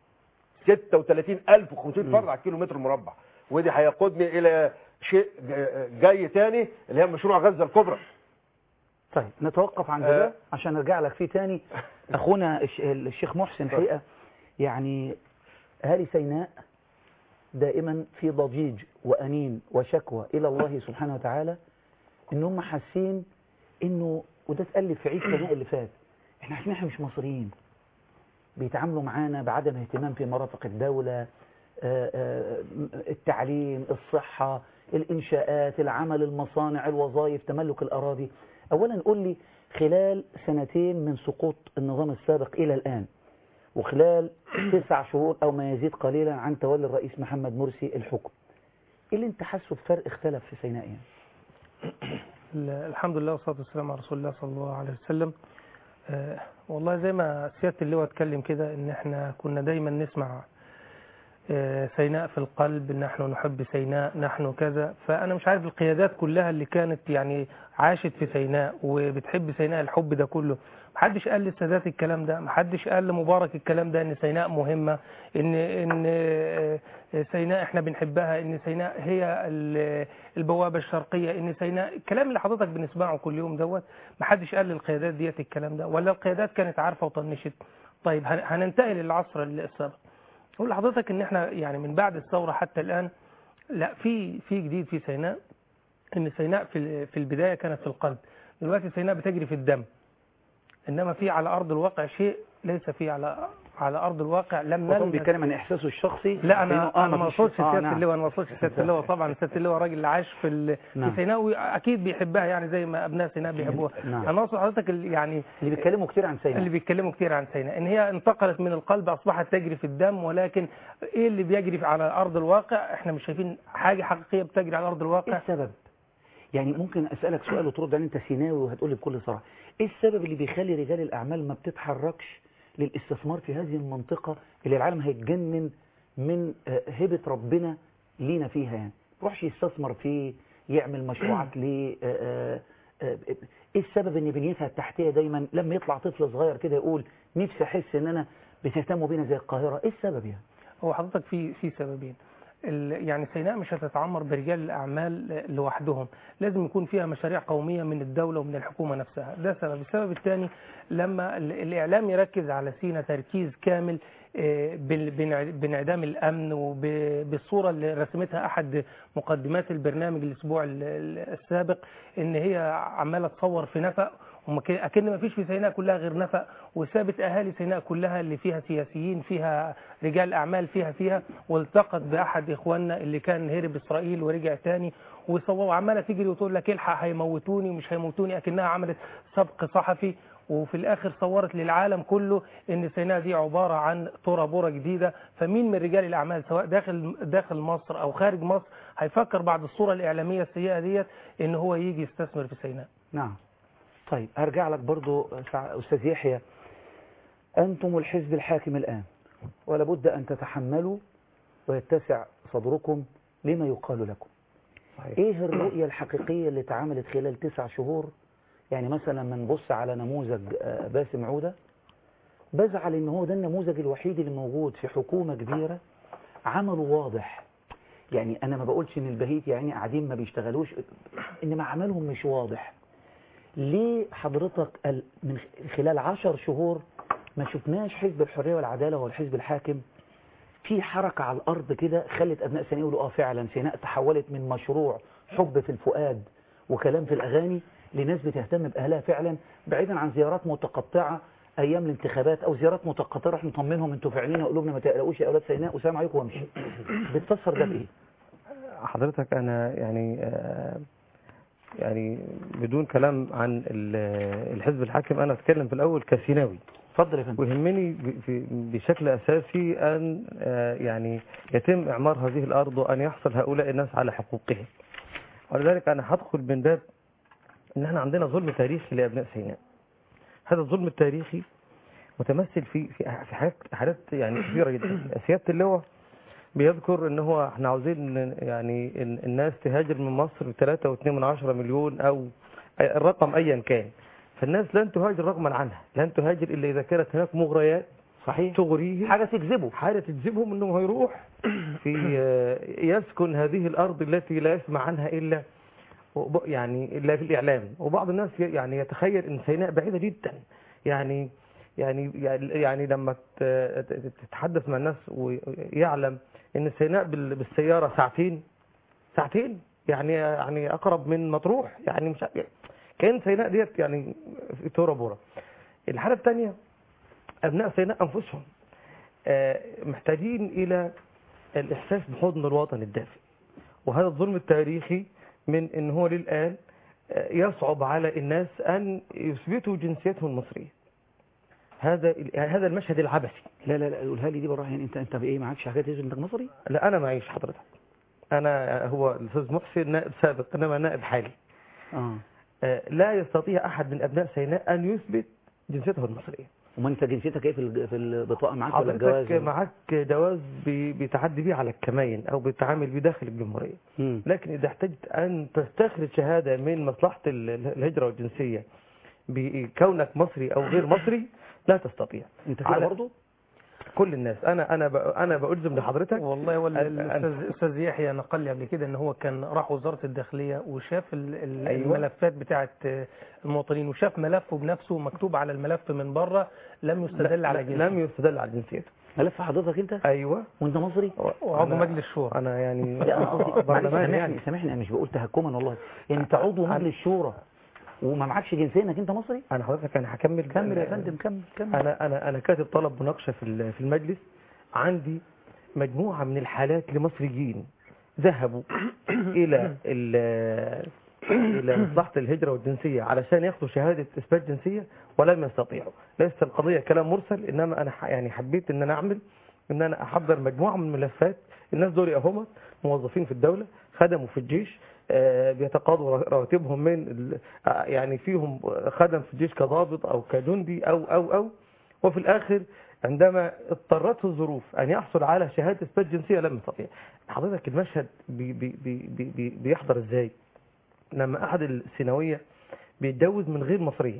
36500 فرد على الكيلو متر مربع ودي هيقودني الى شيء جا- جاي تاني اللي هي مشروع غزة الكبرى طيب نتوقف عند آه. ده عشان نرجع لك فيه تاني اخونا الش- الشيخ محسن حقيقة يعني اهالي سيناء دائما في ضجيج وانين وشكوى الى الله سبحانه وتعالى ان هم حاسين انه وده اتقال لي في عيد سيناء اللي فات احنا عارفين احنا مش مصريين بيتعاملوا معانا بعدم اهتمام في مرافق الدولة آه، آه، التعليم الصحة الإنشاءات العمل المصانع الوظائف تملك الأراضي أولا قول لي خلال سنتين من سقوط النظام السابق إلى الآن وخلال تسع شهور أو ما يزيد قليلا عن تولي الرئيس محمد مرسي الحكم إيه اللي انت حاسه بفرق اختلف في سيناء يعني الحمد لله والصلاة والسلام على رسول الله صلى الله عليه وسلم آه، والله زي ما سيادة اللواء اتكلم كده ان احنا كنا دايما نسمع آه، سيناء في القلب نحن نحب سيناء نحن كذا فانا مش عارف القيادات كلها اللي كانت يعني عاشت في سيناء وبتحب سيناء الحب ده كله محدش قال للسادات الكلام ده محدش قال لمبارك الكلام ده ان سيناء مهمة ان ان آه، سيناء احنا بنحبها ان سيناء هي ال- البوابة الشرقية ان سيناء الكلام اللي حضرتك بنسمعه كل يوم دوت محدش قال للقيادات ديت الكلام ده ولا القيادات كانت عارفة وطنشت طيب هن- هننتقل للعصر السابق اقول لحضرتك ان احنا يعني من بعد الثورة حتى الان لا في في جديد في سيناء ان سيناء في في البدايه كانت في القلب دلوقتي سيناء بتجري في الدم انما في على ارض الواقع شيء ليس في على على ارض الواقع لم وطبعا نلمس بيتكلم عن احساسه الشخصي لا إنه انا آه انا ما مفيش- اقصدش آه، سياده نعم. اللواء انا ما اقصدش سياده اللواء طبعا سياده اللواء راجل اللي عاش في ال- في نعم. سيناء واكيد بيحبها يعني زي ما ابناء سيناء بيحبوها نعم. انا اقصد حضرتك ال- يعني اللي بيتكلموا كتير عن سيناء اللي بيتكلموا كتير عن سيناء ان هي انتقلت من القلب اصبحت تجري في الدم ولكن ايه اللي بيجري على ارض الواقع احنا مش شايفين حاجه حقيقيه بتجري على ارض الواقع ايه السبب يعني ممكن اسالك سؤال وترد عليه انت سيناوي وهتقول لي بكل صراحه ايه السبب اللي بيخلي رجال الاعمال ما بتتحركش للاستثمار في هذه المنطقه اللي العالم هيتجنن من آه، هبه ربنا لينا فيها يعني يروحش يستثمر فيه يعمل مشروعات ليه آه، آه، آه، ايه السبب ان بنيتها التحتيه دايما لما يطلع طفل صغير كده يقول نفسي احس ان انا بتهتموا بينا زي القاهره ايه السبب يعني هو حضرتك في في سببين ال- يعني سيناء مش هتتعمر برجال الاعمال لوحدهم لازم يكون فيها مشاريع قوميه من الدوله ومن الحكومه نفسها ده سبب السبب الثاني لما ال- الاعلام يركز على سينا تركيز كامل آه، بال- بانع- بانعدام الامن وبالصوره اللي رسمتها احد مقدمات البرنامج الاسبوع ال- ال- السابق ان هي عماله تصور في نفق وما كان- اكن ما فيش في سيناء كلها غير نفق وسابت اهالي سيناء كلها اللي فيها سياسيين فيها رجال اعمال فيها فيها والتقت باحد اخواننا اللي كان هرب اسرائيل ورجع تاني وصور وعماله تجري وتقول لك الحق هيموتوني ومش هيموتوني اكنها عملت سبق صحفي وفي الاخر صورت للعالم كله ان سيناء دي عباره عن تورا بورا جديده فمين من رجال الاعمال سواء داخل داخل مصر او خارج مصر هيفكر بعد الصوره الاعلاميه السيئه ديت ان هو يجي يستثمر في سيناء نعم طيب هرجع لك برضو سع- أستاذ يحيى أنتم الحزب الحاكم الآن ولا بد أن تتحملوا ويتسع صدركم لما يقال لكم صحيح. إيه الرؤية الحقيقية اللي اتعملت خلال تسع شهور يعني مثلا لما نبص على نموذج آه، باسم عودة بزعل ان هو ده النموذج الوحيد اللي موجود في حكومة كبيرة عمله واضح يعني انا ما بقولش ان البهيت يعني قاعدين ما بيشتغلوش انما عملهم مش واضح ليه حضرتك ال- من خ- خلال عشر شهور ما شفناش حزب الحرية والعدالة والحزب الحاكم في حركة على الأرض كده خلت أبناء سيناء يقولوا آه فعلا سيناء تحولت من مشروع حب في الفؤاد وكلام في الأغاني لناس بتهتم بأهلها فعلا بعيدا عن زيارات متقطعة أيام الانتخابات أو زيارات متقطعة راح نطمنهم أنتوا فاعلين وقلوبنا ما تقلقوش يا أولاد سيناء وسلام عليكم وامشي بتفسر ده بإيه؟ حضرتك انا يعني آه، يعني بدون كلام عن ال- الحزب الحاكم انا اتكلم في الاول كسيناوي اتفضل يا فندم ويهمني ب- في- بشكل اساسي ان آه، يعني يتم اعمار هذه الارض وان يحصل هؤلاء الناس على حقوقهم ولذلك انا هدخل من باب ان احنا عندنا ظلم تاريخي لابناء سيناء هذا الظلم التاريخي متمثل في في في حاجات حاجات يعني كثيره جدا سياده اللواء بيذكر ان هو احنا عاوزين إن- يعني إن الناس تهاجر من مصر ب 3.2 مليون او الرقم ايا كان فالناس لن تهاجر رغما عنها لن تهاجر الا اذا كانت هناك مغريات صحيح تغريهم حاجة تجذبه حاجه تجذبهم انه هيروح في آه، يسكن هذه الارض التي لا يسمع عنها الا وب- يعني الا في الاعلام وبعض الناس ي- يعني يتخيل ان سيناء بعيده جدا يعني يعني يعني لما ت- ت- تتحدث مع الناس ويعلم ان سيناء بال- بالسياره ساعتين ساعتين يعني يعني اقرب من مطروح يعني مش ع- كان سيناء ديت يعني في تورا بورا الحاله الثانيه ابناء سيناء انفسهم آه، محتاجين الى الاحساس بحضن الوطن الدافئ وهذا الظلم التاريخي من ان هو للان آه، يصعب على الناس ان يثبتوا جنسيتهم المصريه هذا ال- هذا المشهد العبثي لا لا لا قولها لي دي بالراحة يعني أنت أنت بإيه معكش حاجات يثبت إنك مصري؟ لا انا معيش حضرتك انا هو الاستاذ محسن نائب سابق انما نائب حالي آه آه، لا يستطيع احد من ابناء سيناء ان يثبت جنسيته المصريه وما أنت جنسيتك إيه في الج- في البطاقة معاك ولا الجواز؟ حضرتك معك جواز بي- بيتعدي بيه على الكماين او بيتعامل بيه داخل الجمهوريه مم. لكن اذا احتجت ان تستخرج شهاده من مصلحه ال- ال- الهجره والجنسيه بكونك مصري او غير مصري لا تستطيع أنت كده على برضه؟ كل الناس انا انا ب- انا بألزم لحضرتك والله ولا ال- الاستاذ الاستاذ يحيى نقل لي قبل كده ان هو كان راح وزاره الداخليه وشاف ال- ال- أيوة. الملفات بتاعه المواطنين وشاف ملفه بنفسه مكتوب على الملف من بره لم يستدل لا- على لا- جنسه لم يستدل على جنسيته ملف حضرتك انت ايوه وانت مصري وعضو أنا- مجلس الشورى انا يعني لا انا قصدي معلش برلمان سامحني يعني سامحني انا مش بقول تهكما والله يعني انت عضو مجلس شورى وما معكش جنسيه انك انت مصري انا حضرتك انا هكمل كمل يا فندم كمل كمل انا انا انا كاتب طلب مناقشه في ال- في المجلس عندي مجموعه من الحالات لمصريين ذهبوا الى ال- الى مصلحه الهجره والجنسيه علشان ياخدوا شهاده اثبات جنسيه ولم يستطيعوا ليست القضيه كلام مرسل انما انا ح- يعني حبيت ان انا اعمل ان انا احضر مجموعه من الملفات الناس دول هم موظفين في الدوله خدموا في الجيش آه، بيتقاضوا رواتبهم من ال- آه، يعني فيهم خدم في الجيش كضابط او كجندي او او او وفي الاخر عندما اضطرته الظروف ان يحصل على شهاده اثبات جنسيه لم يستطيع حضرتك المشهد بي بي بي بي بي بيحضر ازاي لما احد الثانويه بيتجوز من غير مصريه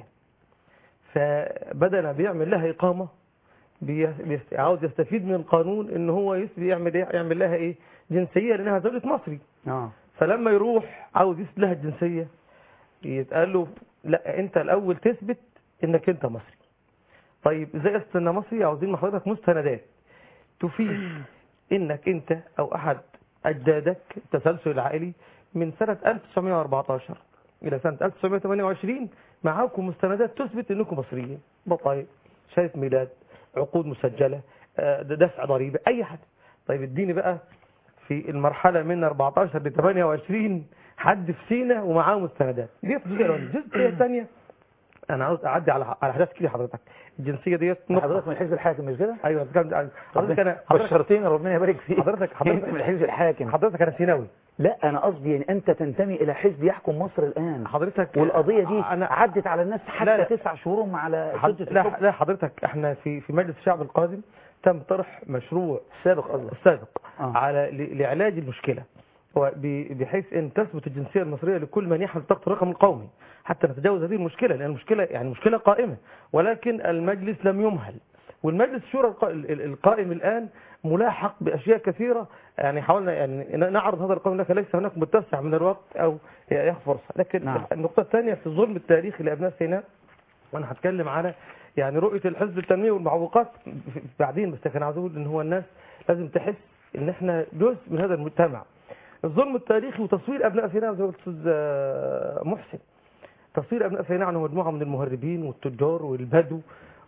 فبدل ما بيعمل لها اقامه بي- بيست- عاوز يستفيد من القانون ان هو يس- يعمل إيه؟ يعمل لها ايه جنسيه لانها زوجة مصري اه فلما يروح عاوز يثبت لها الجنسيه يتقال له لا انت الاول تثبت انك انت مصري طيب ازاي اثبت ان مصري عاوزين من حضرتك مستندات تفيد انك انت او احد اجدادك التسلسل العائلي من سنه 1914 الى سنه 1928 معاكم مستندات تثبت انكم مصريين بطايق شهاده ميلاد عقود مسجله آه، دفع ضريبه اي حاجه طيب اديني بقى في المرحله من 14 ل 28 حد في سينا ومعاه مستندات دي الجزئيه الاولى الجزئيه الثانيه انا عاوز اعدي على على احداث كتير حضرتك الجنسيه ديت نقطة. حضرتك من الحزب الحاكم مش كده ايوه بتكلم حضرتك انا بشرتين ربنا يبارك فيك حضرتك حضرتك انت من الحزب الحاكم حضرتك انا سيناوي لا انا قصدي يعني انت تنتمي الى حزب يحكم مصر الان حضرتك والقضيه دي أنا عدت على الناس حتى لا، لا. تسع شهور على حد... سلطه لا الحكم لا حضرتك احنا في في مجلس الشعب القادم تم طرح مشروع سابق قصدك السابق آه. على ل- لعلاج المشكله هو ب- بحيث ان تثبت الجنسيه المصريه لكل من يحمل بطاقه الرقم القومي حتى نتجاوز هذه المشكله لان المشكله يعني مشكله قائمه ولكن المجلس لم يمهل والمجلس الشورى الق- ال- ال- القائم الان ملاحق باشياء كثيره يعني حاولنا يعني ن- نعرض هذا القانون لكن ليس هناك متسع من الوقت او ياخذ فرصه لكن نعم. النقطه الثانيه في الظلم التاريخي لابناء سيناء وانا هتكلم على يعني رؤيه الحزب التنميه والمعوقات بعدين بس كان عاوز اقول ان هو الناس لازم تحس ان احنا جزء من هذا المجتمع الظلم التاريخي وتصوير ابناء سيناء زي ما قلت الاستاذ آه، محسن تصوير ابناء سيناء عنهم مجموعه من المهربين والتجار والبدو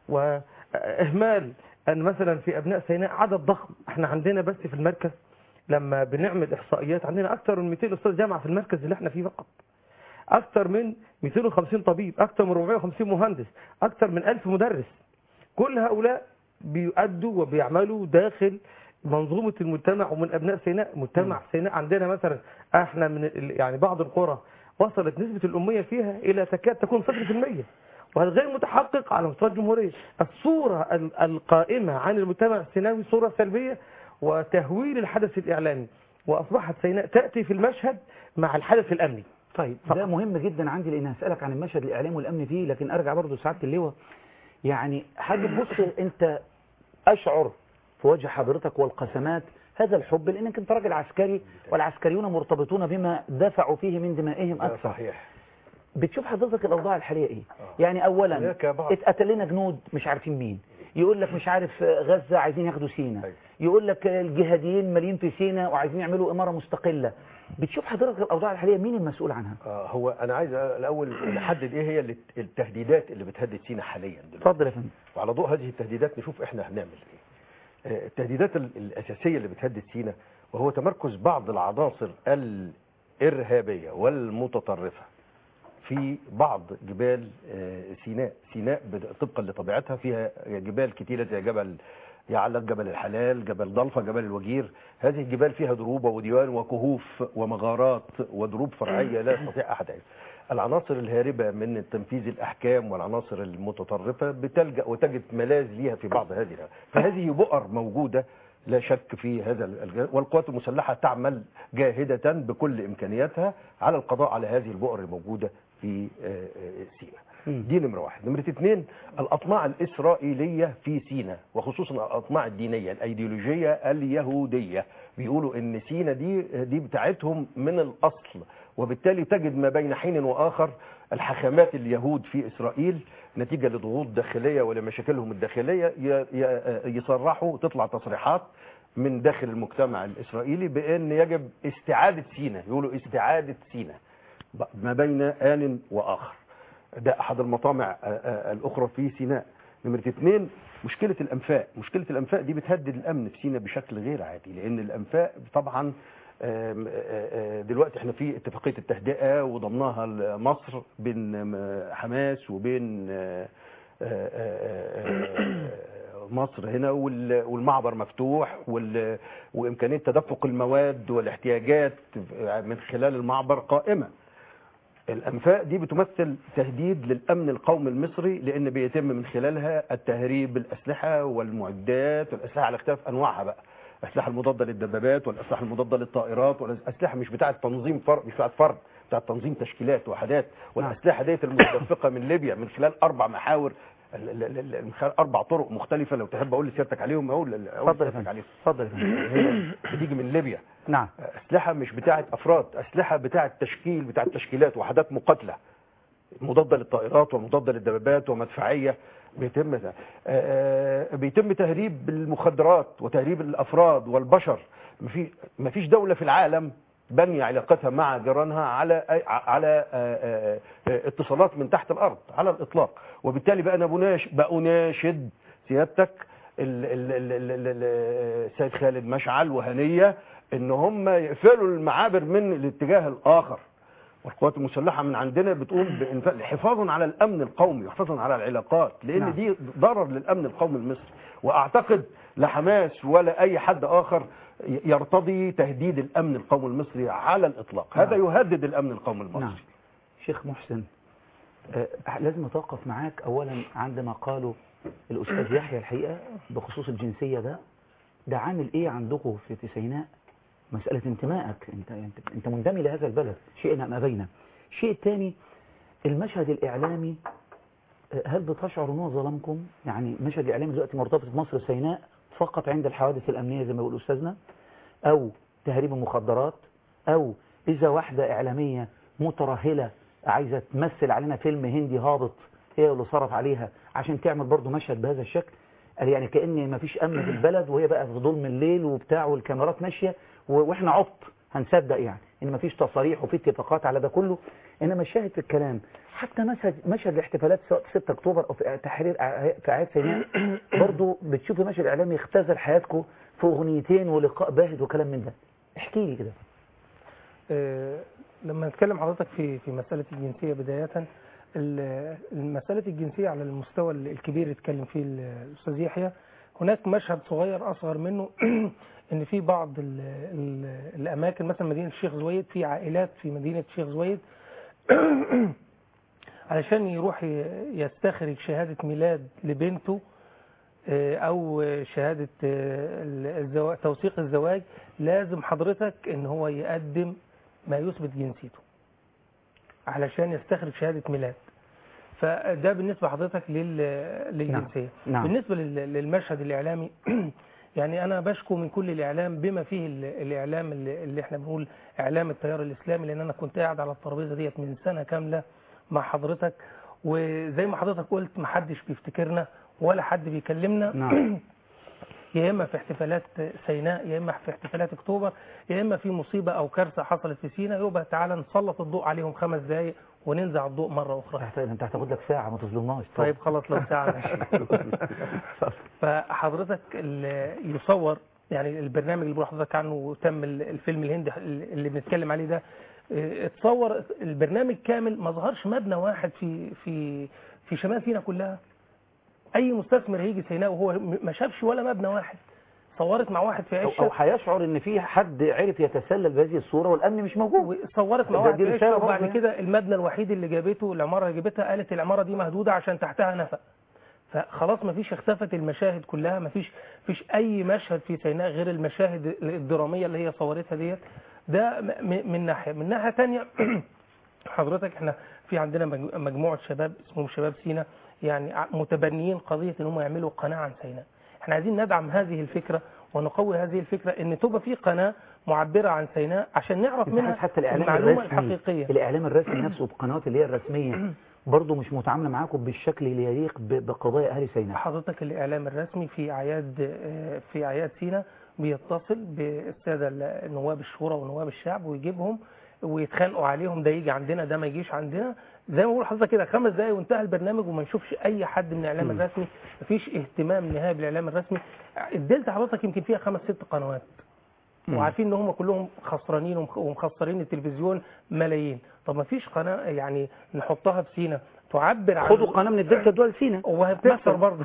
واهمال ان مثلا في ابناء سيناء عدد ضخم احنا عندنا بس في المركز لما بنعمل احصائيات عندنا اكثر من 200 استاذ جامعه في المركز اللي احنا فيه فقط اكثر من 250 طبيب اكثر من 450 مهندس اكثر من 1000 مدرس كل هؤلاء بيؤدوا وبيعملوا داخل منظومة المجتمع ومن أبناء سيناء مجتمع سيناء عندنا مثلا احنا من ال- يعني بعض القرى وصلت نسبة الأمية فيها إلى تكاد تكون 0% وهذا غير متحقق على مستوى الجمهورية الصورة ال- القائمة عن المجتمع السيناوي صورة سلبية وتهويل الحدث الإعلامي وأصبحت سيناء تأتي في المشهد مع الحدث الأمني طيب ده مهم جدا عندي لان هسالك عن المشهد الاعلامي والامن فيه لكن ارجع برضه لسعاده اللواء يعني حاجه بص انت اشعر في وجه حضرتك والقسمات هذا الحب لانك انت راجل عسكري والعسكريون مرتبطون بما دفعوا فيه من دمائهم اكثر صحيح بتشوف حضرتك الاوضاع الحاليه ايه يعني اولا هناك بعض- اتقتل لنا جنود مش عارفين مين يقول لك مش عارف غزه عايزين ياخدوا سينا يقول لك الجهاديين مالين في سينا وعايزين يعملوا اماره مستقله بتشوف حضرتك الاوضاع الحاليه مين المسؤول عنها آه، هو انا عايز الاول نحدد ايه هي اللي- التهديدات اللي بتهدد سينا حاليا دلوقتي اتفضل يا فندم وعلى ضوء هذه التهديدات نشوف احنا هنعمل ايه آه، التهديدات ال- الاساسيه اللي بتهدد سينا وهو تمركز بعض العناصر الارهابيه والمتطرفه في بعض جبال آه، سيناء سيناء بد- طبقا لطبيعتها فيها جبال كتيرة زي جبل يعلق جبل الحلال جبل ضلفة جبل الوجير هذه الجبال فيها دروبة وديوان وكهوف ومغارات ودروب فرعية لا يستطيع أحد أن العناصر الهاربة من تنفيذ الأحكام والعناصر المتطرفة بتلجأ وتجد ملاذ ليها في بعض هذه فهذه بؤر موجودة لا شك في هذا الجانب والقوات المسلحة تعمل جاهدة بكل إمكانياتها على القضاء على هذه البؤر الموجودة في آه، آه، سيناء دي نمرة واحد نمرة اثنين الأطماع الإسرائيلية في سيناء وخصوصا الأطماع الدينية الأيديولوجية اليهودية بيقولوا إن سيناء دي دي بتاعتهم من الأصل وبالتالي تجد ما بين حين وآخر الحاخامات اليهود في إسرائيل نتيجة لضغوط داخلية ولمشاكلهم الداخلية ي- ي- يصرحوا تطلع تصريحات من داخل المجتمع الإسرائيلي بأن يجب استعادة سيناء يقولوا استعادة سيناء ب- ما بين آن وآخر ده أحد المطامع آه، آه، الأخرى في سيناء نمرة اثنين مشكلة الأنفاق مشكلة الأنفاق دي بتهدد الأمن في سيناء بشكل غير عادي لأن الأنفاق طبعا آم، آه، آه، دلوقتي احنا في اتفاقية التهدئة وضمناها مصر بين آم، حماس وبين آه، آه، آه، آه، مصر هنا وال- والمعبر مفتوح وال- وإمكانية تدفق المواد والاحتياجات من خلال المعبر قائمة الأنفاق دي بتمثل تهديد للأمن القومي المصري لأن بيتم من خلالها التهريب بالأسلحة والمعدات والأسلحة على اختلاف أنواعها بقى الأسلحة المضادة للدبابات والأسلحة المضادة للطائرات والأسلحة مش بتاعة تنظيم فرد مش بتاعة فرد بتاعة تنظيم تشكيلات وحدات والأسلحة ديت المتدفقة من ليبيا من خلال أربع محاور ال- ال- ال- من خلال أربع طرق مختلفة لو تحب أقول لسيادتك عليهم أقول أقول اتفضل يا لسيادتك فندم. عليهم اتفضل يا فندم. هي بتيجي من ليبيا نعم اسلحه مش بتاعه افراد اسلحه بتاعه تشكيل بتاعه تشكيلات وحدات مقاتله مضاده للطائرات ومضاده للدبابات ومدفعيه بيتم آه، آه، بيتم تهريب المخدرات وتهريب الافراد والبشر مفي- مفيش دوله في العالم بني علاقتها مع جيرانها على أي- على آه، آه، آه، اتصالات من تحت الارض على الاطلاق وبالتالي بقى انا بناش بأناشد سيادتك ال- ال- ال- ال- ال- ال- السيد خالد مشعل وهنيه ان هم يقفلوا المعابر من الاتجاه الاخر والقوات المسلحه من عندنا بتقوم بانفاق حفاظا على الامن القومي وحفاظا على العلاقات لان نعم. دي ضرر للامن القومي المصري واعتقد لا حماس ولا اي حد اخر ي- يرتضي تهديد الامن القومي المصري على الاطلاق هذا نعم. يهدد الامن القومي المصري نعم شيخ محسن آه، لازم اتوقف معاك اولا عندما قالوا الاستاذ يحيى الحقيقه بخصوص الجنسيه ده ده عامل ايه عندكم في سيناء مساله انتمائك انت انت, انت منتمي لهذا البلد شئنا ام ابينا الشيء الثاني المشهد الاعلامي آه، هل بتشعر ان هو ظلمكم يعني المشهد الاعلامي دلوقتي مرتبط بمصر سيناء فقط عند الحوادث الامنيه زي ما بيقول استاذنا او تهريب المخدرات او اذا واحده اعلاميه مترهله عايزه تمثل علينا فيلم هندي هابط هي اللي صرف عليها عشان تعمل برضو مشهد بهذا الشكل قال يعني كأن ما فيش امن في البلد وهي بقى في ظلم الليل وبتاع والكاميرات ماشيه و- واحنا عبط هنصدق يعني ان ما فيش تصاريح وفي اتفاقات على ده كله انما الشاهد في الكلام حتى مشهد مشهد الاحتفالات سواء في 6 اكتوبر او في تحرير أع- في اعياد سيناء برضو بتشوفي مشهد اعلامي اختزل حياتكم في اغنيتين ولقاء باهت وكلام من ده احكي لي كده آه، لما نتكلم حضرتك في في مسألة الجنسية بداية ال- المسألة الجنسية على المستوى الكبير اللي اتكلم فيه الأستاذ يحيى هناك مشهد صغير أصغر منه إن في بعض ال ال الأماكن مثلا مدينة الشيخ زويد في عائلات في مدينة الشيخ زويد علشان يروح ي- يستخرج شهادة ميلاد لبنته آه، أو شهادة آه، الزواج توثيق الزواج لازم حضرتك إن هو يقدم ما يثبت جنسيته علشان يستخرج شهادة ميلاد فده بالنسبة حضرتك لل... للجنسية نعم. بالنسبة لل... للمشهد الإعلامي يعني أنا بشكو من كل الإعلام بما فيه ال... الإعلام اللي... اللي احنا بنقول إعلام التيار الإسلامي لأن أنا كنت قاعد على الترابيزة ديت من سنة كاملة مع حضرتك وزي ما حضرتك قلت محدش بيفتكرنا ولا حد بيكلمنا نعم. يا اما في احتفالات سيناء يا اما في احتفالات اكتوبر يا اما في مصيبه او كارثه حصلت في سيناء يبقى تعالى نسلط الضوء عليهم خمس دقائق وننزع الضوء مره اخرى تحت- انت هتاخد لك ساعه ما تظلمناش طيب خلاص لو ساعه ماشي فحضرتك ال- يصور يعني البرنامج اللي بقول لحضرتك عنه وتم ال- الفيلم الهندي اللي بنتكلم عليه ده اه، اتصور البرنامج كامل ما ظهرش مبنى واحد في في في شمال سيناء كلها اي مستثمر هيجي سيناء وهو م- ما شافش ولا مبنى واحد صورت مع واحد في او عشه أو هيشعر ان في حد عرف يتسلل بهذه الصوره والامن مش موجود صورت مع ده- واحد دي في رسالة عشه برضه وبعد يعني. كده المبنى الوحيد اللي جابته العماره اللي جابتها قالت العماره دي مهدوده عشان تحتها نفق فخلاص ما فيش اختفت المشاهد كلها ما فيش فيش اي مشهد في سيناء غير المشاهد الدراميه اللي هي صورتها ديت ده م- م- من ناحيه من ناحيه تانية حضرتك احنا في عندنا مج- مجموعه شباب اسمهم شباب سيناء يعني ع- متبنيين قضيه ان هم يعملوا قناه عن سيناء احنا عايزين ندعم هذه الفكره ونقوي هذه الفكره ان تبقى في قناه معبره عن سيناء عشان نعرف انت منها عارف حتى الاعلام المعلومه الرسمي الحقيقيه الاعلام الرسمي نفسه بالقنوات اللي هي الرسميه برضه مش متعامله معاكم بالشكل اللي يليق ب- بقضايا اهل سيناء حضرتك الإعلام الرسمي في أعياد آه، في أعياد سينا بيتصل بالسادة ال- نواب الشورى ونواب الشعب ويجيبهم ويتخانقوا عليهم ده يجي عندنا ده ما يجيش عندنا زي ما بقول لحضرتك كده خمس دقايق وانتهى البرنامج وما نشوفش أي حد من الإعلام مم. الرسمي مفيش اهتمام نهائي بالإعلام الرسمي الدلتا حضرتك يمكن فيها خمس ست قنوات مم. وعارفين ان هم كلهم خسرانين ومخ- ومخسرين التلفزيون ملايين طب ما فيش قناه يعني نحطها في سينا تعبر عن خدوا قناه من الدلتا دول سينا وهتخسر برضه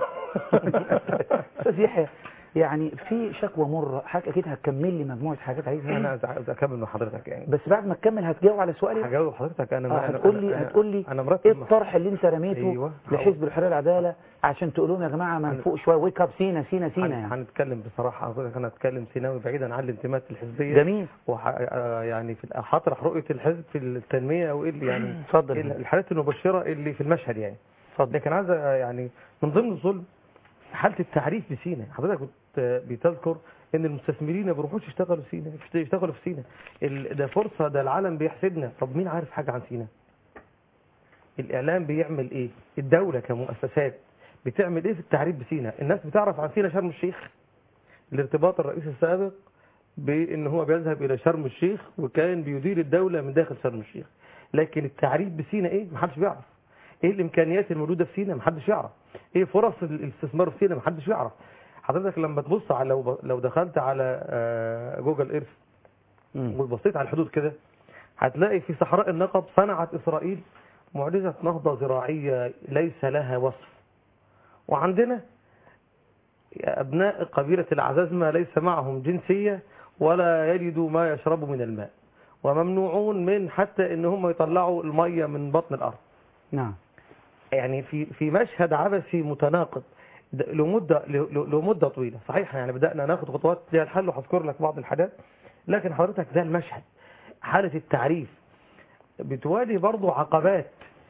استاذ يحيى يعني في شكوى مره حضرتك اكيد هتكمل لي مجموعه حاجات عايزها أنا عايز عايز اكمل مع حضرتك يعني بس بعد ما تكمل هتجاوب على سؤالي هجاوب حضرتك انا آه أنا- هتقول لي أنا- هتقول لي انا مرتب ايه الطرح اللي انت رميته أيوة. لحزب الحريه والعداله عشان تقول لهم يا جماعه ما نفوق شويه ويك اب سينا سينا سينا هن- يعني هنتكلم بصراحه حضرتك انا هتكلم سيناوي بعيدا عن الانتماءات الحزبيه جميل. وح... آه يعني في هطرح رؤيه الحزب في التنميه او ايه اللي يعني اتفضل. إيه الحالات المبشره اللي في المشهد يعني اتفضل لكن عايز آه، يعني من ضمن الظلم حاله التعريف بسينا حضرتك كنت آه، بتذكر ان المستثمرين ما بيروحوش يشتغلوا سينا يشتغلوا في سينا ال- ده فرصه ده العالم بيحسدنا طب مين عارف حاجه عن سينا الاعلام بيعمل ايه الدوله كمؤسسات بتعمل ايه في التعريف بسينا الناس بتعرف عن سينا شرم الشيخ الارتباط الرئيس السابق بان هو بيذهب الى شرم الشيخ وكان بيدير الدوله من داخل شرم الشيخ لكن التعريف بسينا ايه محدش بيعرف ايه الامكانيات الموجوده في سينا محدش يعرف ايه فرص الاستثمار في سينا محدش يعرف حضرتك لما تبص على لو لو دخلت على آه، جوجل ايرث وبصيت على الحدود كده هتلاقي في صحراء النقب صنعت اسرائيل معجزه نهضه زراعيه ليس لها وصف وعندنا أبناء قبيلة العزازمة ليس معهم جنسية ولا يجدوا ما يشربوا من الماء وممنوعون من حتى ان هم يطلعوا المية من بطن الأرض نعم يعني في في مشهد عبثي متناقض د- لمدة ل- لمدة طويلة صحيح يعني بدأنا ناخد خطوات ليها الحل وهذكر لك بعض الحاجات لكن حضرتك ده المشهد حالة التعريف بتواجه برضو عقبات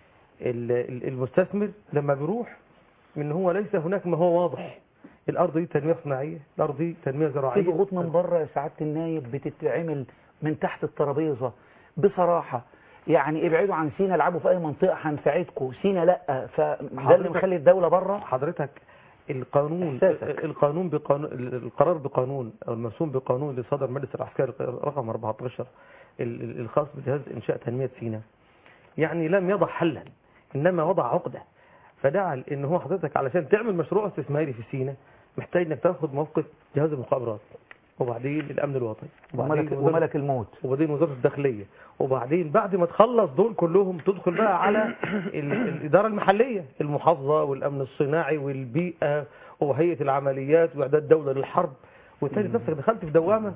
ال- ال- المستثمر لما بيروح من هو ليس هناك ما هو واضح الارض دي تنميه صناعيه الارض دي تنميه في زراعيه ضغوط من بره يا سعاده النايب بتتعمل من تحت الترابيزه بصراحه يعني ابعدوا عن سينا العبوا في اي منطقه هنساعدكم سينا لا فده اللي حضرتك- مخلي الدوله بره حضرتك القانون إحساسك. القانون بقانون القرار بقانون او المرسوم بقانون اللي صدر مجلس العسكري رقم 14 ال- ال- الخاص بجهاز انشاء تنميه سيناء يعني لم يضع حلا انما وضع عقده فجعل ان هو حضرتك علشان تعمل مشروع استثماري في سيناء محتاج انك تاخد موقف جهاز المخابرات وبعدين الامن الوطني وبعدين وملك, وزارة- وملك الموت وبعدين وزاره الداخليه وبعدين بعد ما تخلص دول كلهم تدخل بقى على ال- الاداره المحليه المحافظه والامن الصناعي والبيئه وهيئه العمليات واعداد دوله للحرب وتلاقي نفسك دخلت في دوامه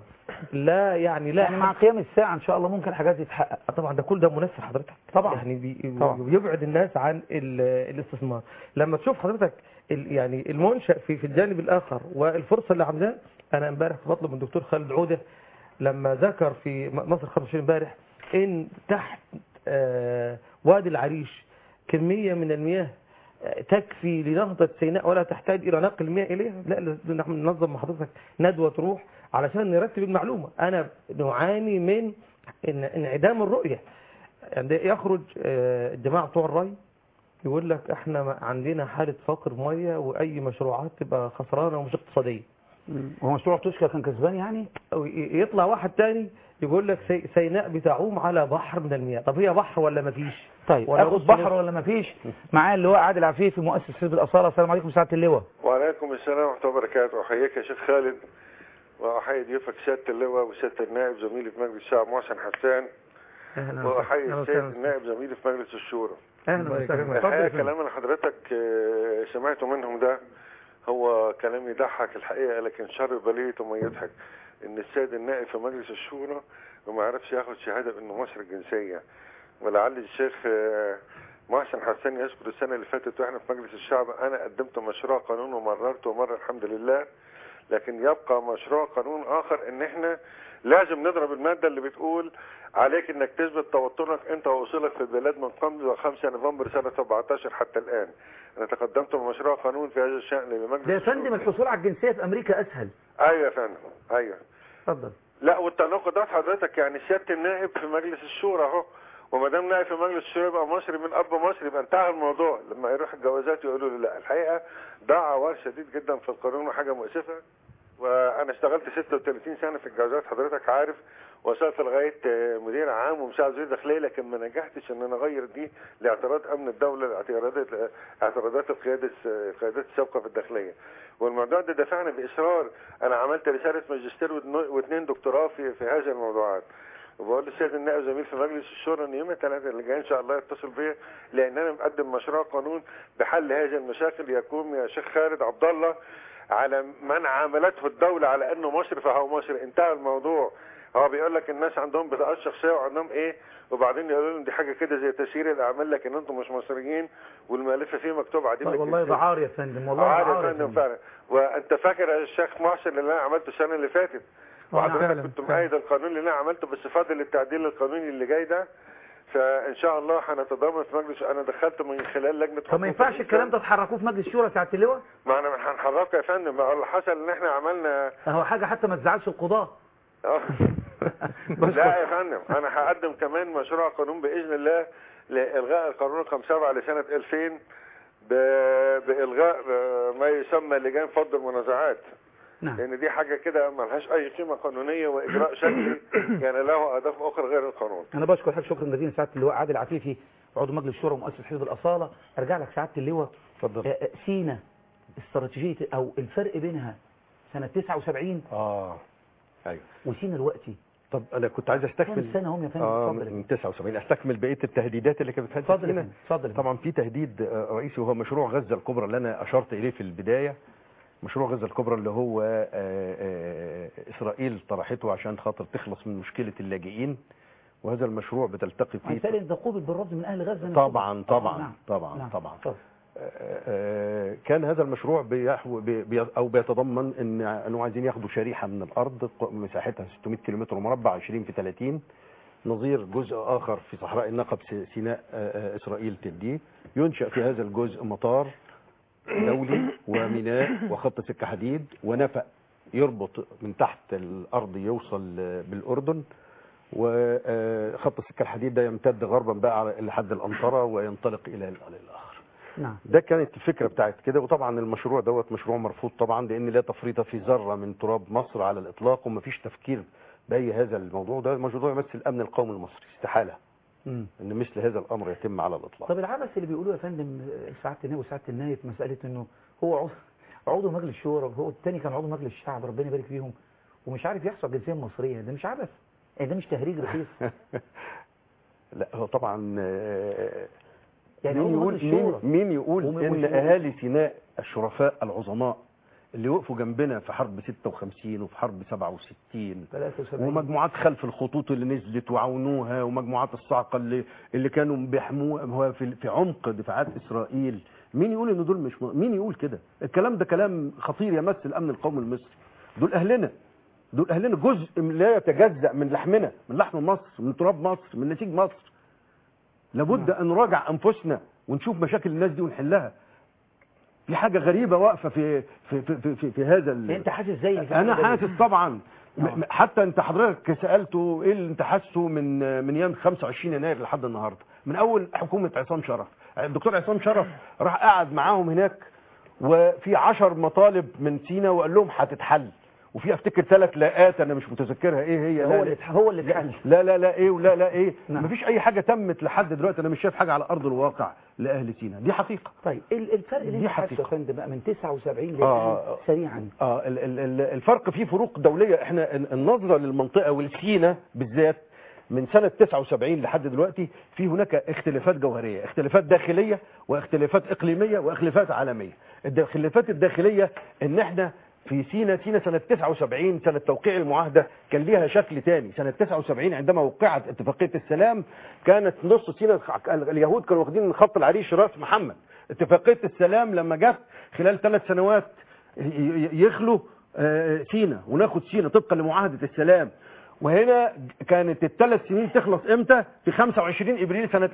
لا يعني لا يعني مع قيام الساعه ان شاء الله ممكن حاجات تتحقق طبعا ده كل ده مناسب حضرتك طبعا. يعني بي طبعا. بيبعد الناس عن ال- الاستثمار لما تشوف حضرتك ال- يعني المنشأ في في الجانب الاخر والفرصه اللي عاملاها انا امبارح كنت بطلب من الدكتور خالد عوده لما ذكر في م- مصر 25 امبارح ان تحت آه، وادي العريش كميه من المياه آه، تكفي لنهضة سيناء ولا تحتاج إلى نقل المياه إليها لا لازم نحن ننظم مع حضرتك ندوة تروح علشان نرتب المعلومة أنا نعاني من إن انعدام الرؤية يعني يخرج آه، الجماعة بتوع الري يقول لك احنا ما- عندنا حالة فقر مية وأي مشروعات تبقى خسرانة ومش اقتصادية ومشروع توشكا كان كسبان يعني أو ي- يطلع واحد تاني يقول لك سي- سيناء بتعوم على بحر من المياه طب هي بحر ولا مفيش طيب ولا اخد نص بحر نص؟ ولا مفيش معايا اللواء عادل عفيفي مؤسس حزب الاصاله السلام عليكم سعاده اللواء وعليكم السلام ورحمة الله وبركاته أحييك يا شيخ خالد وأحيي ضيوفك سيادة اللواء وسيادة النائب زميلي في مجلس الشعب محسن حسان أهلا وأحيي أهلا السيد وسهلا. النائب زميلي في مجلس الشورى أهلا وسهلا الحقيقة اتفضل يا كلام اللي حضرتك آه، سمعته منهم ده هو كلام يضحك الحقيقة لكن شر بلية وما يضحك إن السيد النائب في مجلس الشورى وما عرفش ياخد شهادة بإنه مصري الجنسية ولعل الشيخ آه، محسن حسان يذكر السنة اللي فاتت واحنا في مجلس الشعب أنا قدمت مشروع قانون ومررته ومر الحمد لله لكن يبقى مشروع قانون اخر ان احنا لازم نضرب الماده اللي بتقول عليك انك تثبت توترك انت واصولك في البلاد من قبل 5 نوفمبر سنه 17 حتى الان انا تقدمت بمشروع قانون في هذا الشان لمجلس ده يا فندم الحصول على الجنسية في أمريكا أسهل ايوه يا فندم ايوه اتفضل لا والتناقضات حضرتك يعني سياده النائب في مجلس الشورى اهو وما دام نائب في مجلس الشورى يبقى مصري من اب مصري يبقى انتهى الموضوع لما يروح الجوازات يقولوا له لا الحقيقه ده عوار شديد جدا في القانون وحاجه مؤسفه وانا اشتغلت 36 سنه في الجوازات حضرتك عارف وصلت لغايه آه، مدير عام ومساعد وزير داخليه لكن ما نجحتش ان انا اغير دي لاعتراض امن الدوله لاعتراضات اعتراضات القياده القيادات السابقه في الداخليه والموضوع ده دفعني باصرار انا عملت رساله ماجستير واثنين- واثنين دكتوراه في في هذه الموضوعات وبقول للسيد النائب زميل في مجلس الشورى ان يوم الثلاثاء اللي جاي ان شاء الله يتصل بيا لان انا مقدم مشروع قانون بحل هذه المشاكل يقوم يا شيخ خالد عبد الله على من عاملته الدوله على انه مصري فهو مصري انتهى الموضوع هو بيقول لك الناس عندهم بطاقات شخصيه وعندهم ايه وبعدين يقولوا لهم دي حاجه كده زي تسيير الاعمال لكن انتم مش مصريين والمؤلفه فيه مكتوب عديم والله ده الجنسية. عار يا فندم والله عادي عار يا يا فندم فندم فعلا وانت فاكر يا الشيخ محسن اللي انا عملته السنه اللي فاتت آه، نعم. وحضرتك فعلا، كنت فعلا. مؤيد القانون اللي انا عملته بس فاضل التعديل القانوني اللي جاي ده فان شاء الله هنتضامن في مجلس انا دخلت من خلال لجنه طب ما ينفعش الكلام ده تحركوه في مجلس الشورى ساعة اللواء ما انا هنحركه يا فندم ما هو اللي حصل ان احنا عملنا هو حاجة حتى ما تزعلش القضاة آه. لا يا فندم انا هقدم كمان مشروع قانون باذن الله لالغاء القانون رقم 7 لسنه 2000 ب- بالغاء آه، ما يسمى لجان فض المنازعات نعم. لان دي حاجه كده ملهاش اي قيمه قانونيه واجراء شكلي يعني له اهداف اخرى غير القانون انا بشكر حضرتك شكرا جزيلا سعاده اللواء عادل عفيفي عضو مجلس الشورى ومؤسس حزب الاصاله ارجع لك سعاده اللواء اتفضل آه، آه، سينا استراتيجيه او الفرق بينها سنه 79 اه ايوه وسينا دلوقتي طب انا كنت عايز استكمل كام سنة هم يا فندم؟ آه اتفضل يا من 79 استكمل بقيه التهديدات اللي كانت بتهدد اتفضل يا فينا. فندم، اتفضل يا فندم. طبعا في تهديد آه، رئيسي وهو مشروع غزه الكبرى اللي انا اشرت اليه في البدايه مشروع غزه الكبرى اللي هو آه، آه، اسرائيل طرحته عشان خاطر تخلص من مشكله اللاجئين وهذا المشروع بتلتقي فيه مثال ان تقوبل بالرفض من اهل غزه نفسهم. طبعا طبعا نعم. طبعا نعم. طبعا اتفضل. آه، كان هذا المشروع بيحو بي بي او بيتضمن ان انه عايزين ياخدوا شريحه من الارض ق- مساحتها 600 كيلومتر مربع 20 في 30 نظير جزء اخر في صحراء النقب س- سيناء آه، آه، اسرائيل تديه ينشا في هذا الجزء مطار دولي وميناء وخط سكه حديد ونفق يربط من تحت الارض يوصل آه، بالاردن وخط السكه الحديد ده يمتد غربا بقى على- لحد الانطره وينطلق الى ال- الاخر نعم ده كانت الفكره بتاعت كده وطبعا المشروع دوت مشروع مرفوض طبعا لان لا تفريط في ذره من تراب مصر على الاطلاق ومفيش تفكير باي هذا الموضوع ده الموضوع يمثل الامن القومي المصري استحاله مم. ان مثل هذا الامر يتم على الاطلاق طب العبث اللي بيقولوه يا فندم آه، سعاده النائب وسعاده النائب مساله انه هو عضو عضو مجلس الشورى وهو الثاني كان عضو مجلس الشعب ربنا يبارك فيهم ومش عارف يحصل الجنسيه المصريه ده مش عبث يعني ده مش تهريج رخيص لا هو طبعا آه، يعني مين عضو يقول مجلس مين, الشورى. مين يقول وم- ان وش- اهالي سيناء الشرفاء العظماء اللي وقفوا جنبنا في حرب 56 وفي حرب 67 73 ومجموعات خلف الخطوط اللي نزلت وعونوها ومجموعات الصاعقه اللي اللي كانوا بيحموها هو في في عمق دفاعات اسرائيل مين يقول ان دول مش م- مين يقول كده الكلام ده كلام خطير يمس الامن القومي المصري دول اهلنا دول اهلنا جزء لا يتجزا من لحمنا من لحم مصر من تراب مصر من نسيج مصر لابد ان نراجع انفسنا ونشوف مشاكل الناس دي ونحلها في حاجه غريبه واقفه في في في في, في, في هذا ال... انت حاسس زي انا حاسس طبعا م- م- حتى انت حضرتك سالته ايه اللي انت حاسه من من يوم 25 يناير لحد النهارده من اول حكومه عصام شرف الدكتور عصام شرف راح قعد معاهم هناك وفي 10 مطالب من سينا وقال لهم هتتحل وفي افتكر ثلاث لاءات انا مش متذكرها ايه هي هو لا اللي لا- هو اللي اتحل لا لا لا ايه ولا لا ايه نعم. مفيش اي حاجه تمت لحد دلوقتي انا مش شايف حاجه على ارض الواقع لاهل سينا دي حقيقه طيب ال- الفرق اللي دي انت حاسه يا حقيقة. فندم بقى من 79 للآن آه. سريعا اه ال- ال- ال- الفرق فيه فروق دوليه احنا ال- النظره للمنطقه والسينا بالذات من سنه 79 لحد دلوقتي في هناك اختلافات جوهريه اختلافات داخليه واختلافات اقليميه واختلافات عالميه الاختلافات الداخليه ان احنا في سينا سينا سنة 79 سنة توقيع المعاهدة كان ليها شكل تاني سنة 79 عندما وقعت اتفاقية السلام كانت نص سينا اليهود كانوا واخدين من خط العريش راس محمد اتفاقية السلام لما جت خلال ثلاث سنوات ي- ي- يخلوا آه، سينا وناخد سينا طبقا لمعاهده السلام وهنا كانت الثلاث سنين تخلص امتى في 25 ابريل سنه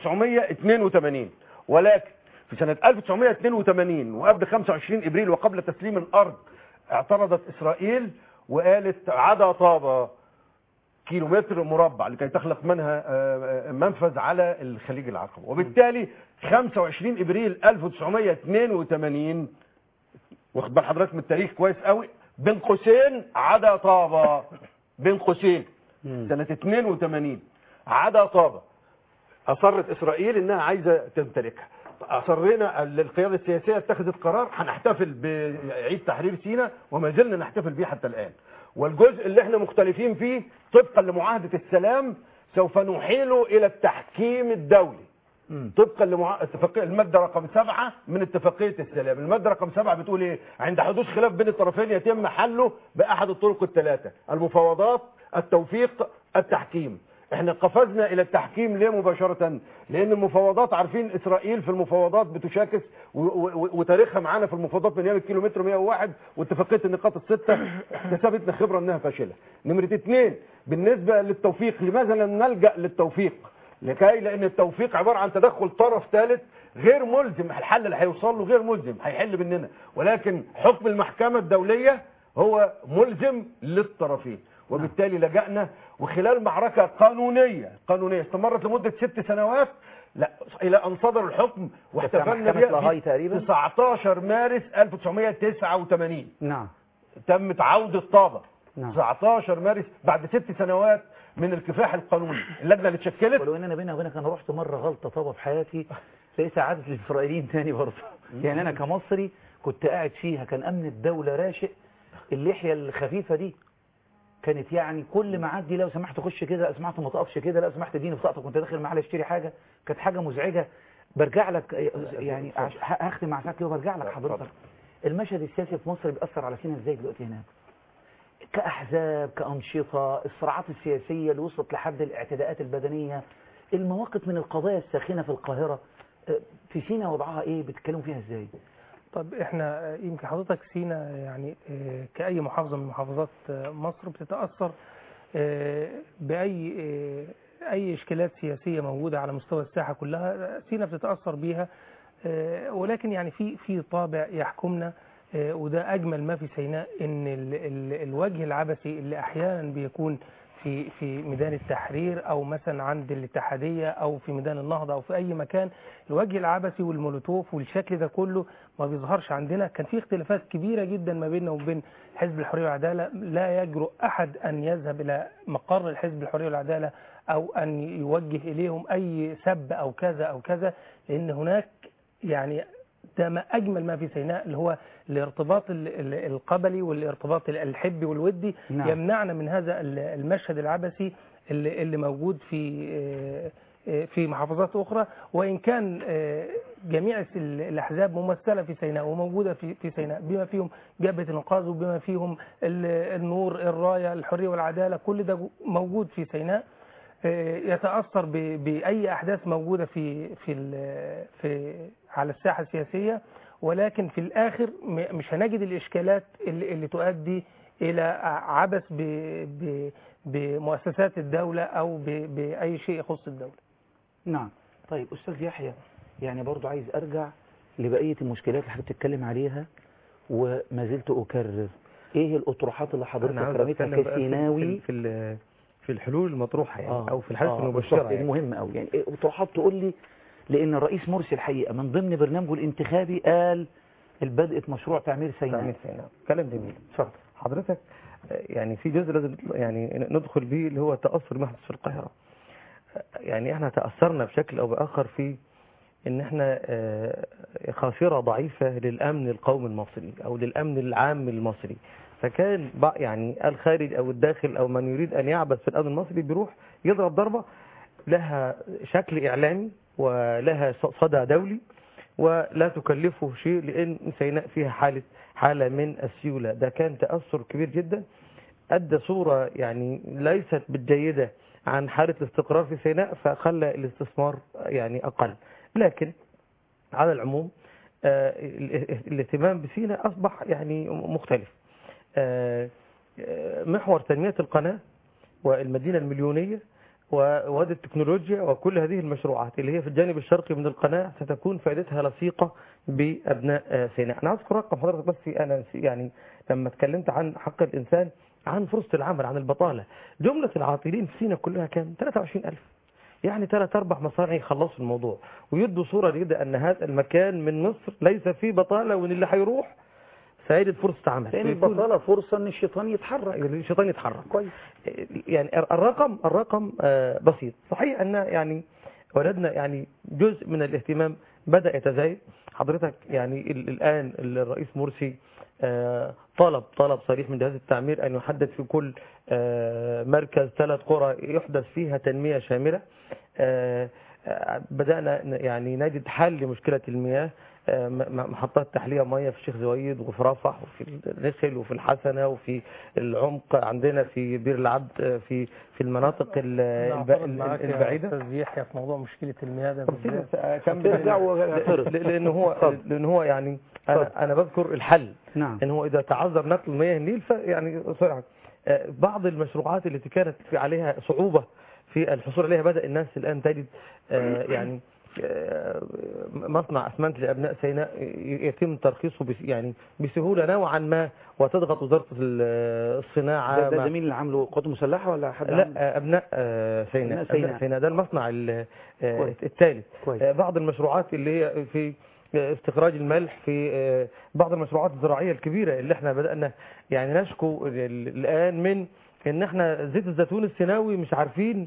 1982 ولكن في سنه 1982 وقبل 25 ابريل وقبل تسليم الارض اعترضت اسرائيل وقالت عدا طابه كيلومتر مربع لكي تخلق منها آه، آه، منفذ على الخليج العقبة وبالتالي 25 ابريل 1982 واخد بال حضرتك من التاريخ كويس قوي بين قوسين عدا طابة بين قوسين سنة 82 عدا طابة أصرت إسرائيل إنها عايزة تمتلكها أصرينا القيادة السياسية اتخذت قرار هنحتفل بعيد تحرير سيناء وما زلنا نحتفل به حتى الآن والجزء اللي احنا مختلفين فيه طبقا لمعاهدة السلام سوف نحيله إلى التحكيم الدولي طبقا لاتفاقيه الماده رقم سبعة من اتفاقيه السلام، الماده رقم سبعة بتقول ايه؟ عند حدوث خلاف بين الطرفين يتم حله باحد الطرق الثلاثه، المفاوضات، التوفيق، التحكيم. احنا قفزنا الى التحكيم ليه مباشره؟ لان المفاوضات عارفين اسرائيل في المفاوضات بتشاكس و- و- وتاريخها معانا في المفاوضات من ايام الكيلومتر 101 واتفاقيه النقاط السته اكتسبتنا خبره انها فاشله. نمره اثنين بالنسبه للتوفيق لماذا لم نلجا للتوفيق؟ لكي لان التوفيق عباره عن تدخل طرف ثالث غير ملزم الحل اللي هيوصل له غير ملزم هيحل مننا ولكن حكم المحكمه الدوليه هو ملزم للطرفين وبالتالي لجأنا وخلال معركة قانونية قانونية استمرت لمدة ست سنوات لا إلى أن صدر الحكم واحتفلنا محكمة لاهاي بها في تقريبا 19 مارس 1989 نعم تمت عودة طابة نعم. 19 مارس بعد ست سنوات من الكفاح القانوني اللجنة اللي اتشكلت ولو ان انا بيني وبينك انا رحت مره غلطه طابه في حياتي لقيت عادت الاسرائيليين تاني برضه يعني انا كمصري كنت قاعد فيها كان امن الدوله راشق اللحيه الخفيفه دي كانت يعني كل ما اعدي لو سمحت خش كده لو سمحت ما تقفش كده لو سمحت اديني بطاقتك كنت داخل محل اشتري حاجه كانت حاجه مزعجه برجع لك يعني عش- هختم مع ساعتي وبرجع لك حضرتك المشهد السياسي في مصر بيأثر على سينا ازاي دلوقتي هناك كأحزاب كأنشطة الصراعات السياسية اللي وصلت لحد الاعتداءات البدنية المواقف من القضايا الساخنة في القاهرة آه، في سينا وضعها ايه بتتكلموا فيها ازاي طب احنا آه، يمكن حضرتك سينا يعني آه، كأي محافظة من محافظات آه، مصر بتتأثر آه، بأي آه، أي إشكالات سياسية موجودة على مستوى الساحة كلها آه، سينا بتتأثر بيها آه، ولكن يعني في في طابع يحكمنا آه، وده أجمل ما في سيناء إن ال ال الوجه العبثي اللي أحيانا بيكون في في ميدان التحرير أو مثلا عند الاتحادية أو في ميدان النهضة أو في أي مكان الوجه العبثي والمولوتوف والشكل ده كله ما بيظهرش عندنا كان في اختلافات كبيرة جدا ما بيننا وبين حزب الحرية والعدالة لا يجرؤ أحد أن يذهب إلى مقر الحزب الحرية والعدالة أو أن يوجه إليهم أي سب أو كذا أو كذا لأن هناك يعني ده ما أجمل ما في سيناء اللي هو الارتباط ال- ال- القبلي والارتباط ال- الحبي والودي نعم. يمنعنا من هذا ال- المشهد العبثي اللي, اللي موجود في آه، آه، في محافظات أخرى وإن كان آه، جميع الس- ال- الأحزاب ممثلة في سيناء وموجودة في في سيناء بما فيهم جبهة الإنقاذ وبما فيهم ال- النور الراية الحرية والعدالة كل ده جو- موجود في سيناء آه، يتأثر ب- بأي أحداث موجودة في في ال- في على الساحة السياسية ولكن في الآخر م- مش هنجد الإشكالات اللي, اللي تؤدي إلى عبث ب- ب- بمؤسسات الدولة أو ب- بأي شيء يخص الدولة نعم طيب أستاذ يحيى يعني برضو عايز أرجع لبقية المشكلات اللي حضرتك بتتكلم عليها وما زلت أكرر إيه الأطروحات اللي حضرتك أنا عاوز رميتها أتكلم بقى في- كسيناوي في ال- في الحلول المطروحة يعني آه، أو في الحالات آه، المبشرة بالظبط، يعني. دي مهمة قوي يعني إيه اطروحات تقول لي لأن الرئيس مرسي الحقيقة من ضمن برنامجه الانتخابي قال البدء مشروع تعمير سيناء تعمير سيناء كلام جميل اتفضل حضرتك آه، يعني في جزء لازم يعني ندخل بيه اللي هو تأثر ما حدث في القاهرة آه، يعني احنا تأثرنا بشكل أو بآخر في ان احنا آه، خاصرة ضعيفة للأمن القومي المصري أو للأمن العام المصري فكان بع- يعني الخارج أو الداخل أو من يريد أن يعبث في الأمن المصري بيروح يضرب ضربة لها شكل إعلامي ولها ص- صدى دولي ولا تكلفه شيء لأن سيناء فيها حالة حالة من السيولة ده كان تأثر كبير جدا أدى صورة يعني ليست بالجيدة عن حالة الاستقرار في سيناء فخلى الاستثمار يعني أقل لكن على العموم آه، ال- الاهتمام بسيناء أصبح يعني مختلف آه، آه، محور تنمية القناة والمدينة المليونية ووادي التكنولوجيا وكل هذه المشروعات اللي هي في الجانب الشرقي من القناة ستكون فائدتها لصيقة بأبناء آه، سيناء أنا أذكر رقم حضرتك بس أنا يعني لما اتكلمت عن حق الإنسان عن فرصة العمل عن البطالة جملة العاطلين في سيناء كلها كام 23000 يعني ثلاث أربع مصانع يخلصوا الموضوع ويدوا صورة جيدة أن هذا المكان من مصر ليس فيه بطالة وإن اللي هيروح سيجد فرصة عمل لأن ويكون- البطالة فرصة ان الشيطان يتحرك الشيطان يتحرك كويس يعني الرقم الرقم آه، بسيط صحيح ان يعني وجدنا يعني جزء من الاهتمام بدأ يتزايد حضرتك يعني ال- الآن الرئيس مرسي آه، طلب طلب صريح من جهاز التعمير أن يحدد في كل آه، مركز ثلاث قرى يحدث فيها تنمية شاملة آه، آه، بدأنا ن- يعني نجد حل لمشكلة المياه آه، م- م- محطات تحلية مياه في الشيخ زويد وفي رفح وفي النخل وفي الحسنة وفي العمق عندنا في بير العبد آه، في في المناطق ال- الب- أعترض معاك يا البعيدة أستاذ يحيى في موضوع مشكلة المياه ده طب سيبك بالذات. أكمل ل- لأن هو لأن هو يعني أنا أنا بذكر الحل نعم ان هو اذا تعذر نقل مياه النيل فيعني سرعه آه، بعض المشروعات التي كانت في عليها صعوبه في الحصول عليها بدا الناس الان تجد آه، يعني آه، مصنع اسمنت لابناء سيناء يتم ترخيصه بس يعني بسهوله نوعا ما وتضغط وزاره ال- الصناعه ده, ده مع- زميل اللي عامله قوات مسلحة ولا حد لا عامله؟ آه، ابناء آه، سيناء أبناء سيناء. ابناء سيناء ده المصنع ال- آه، كويس. الثالث كويس. آه، بعض المشروعات اللي هي في آه، استخراج الملح في آه، بعض المشروعات الزراعيه الكبيره اللي احنا بدانا يعني نشكو ال- ال- الان من ان احنا زيت الزيتون السيناوي مش عارفين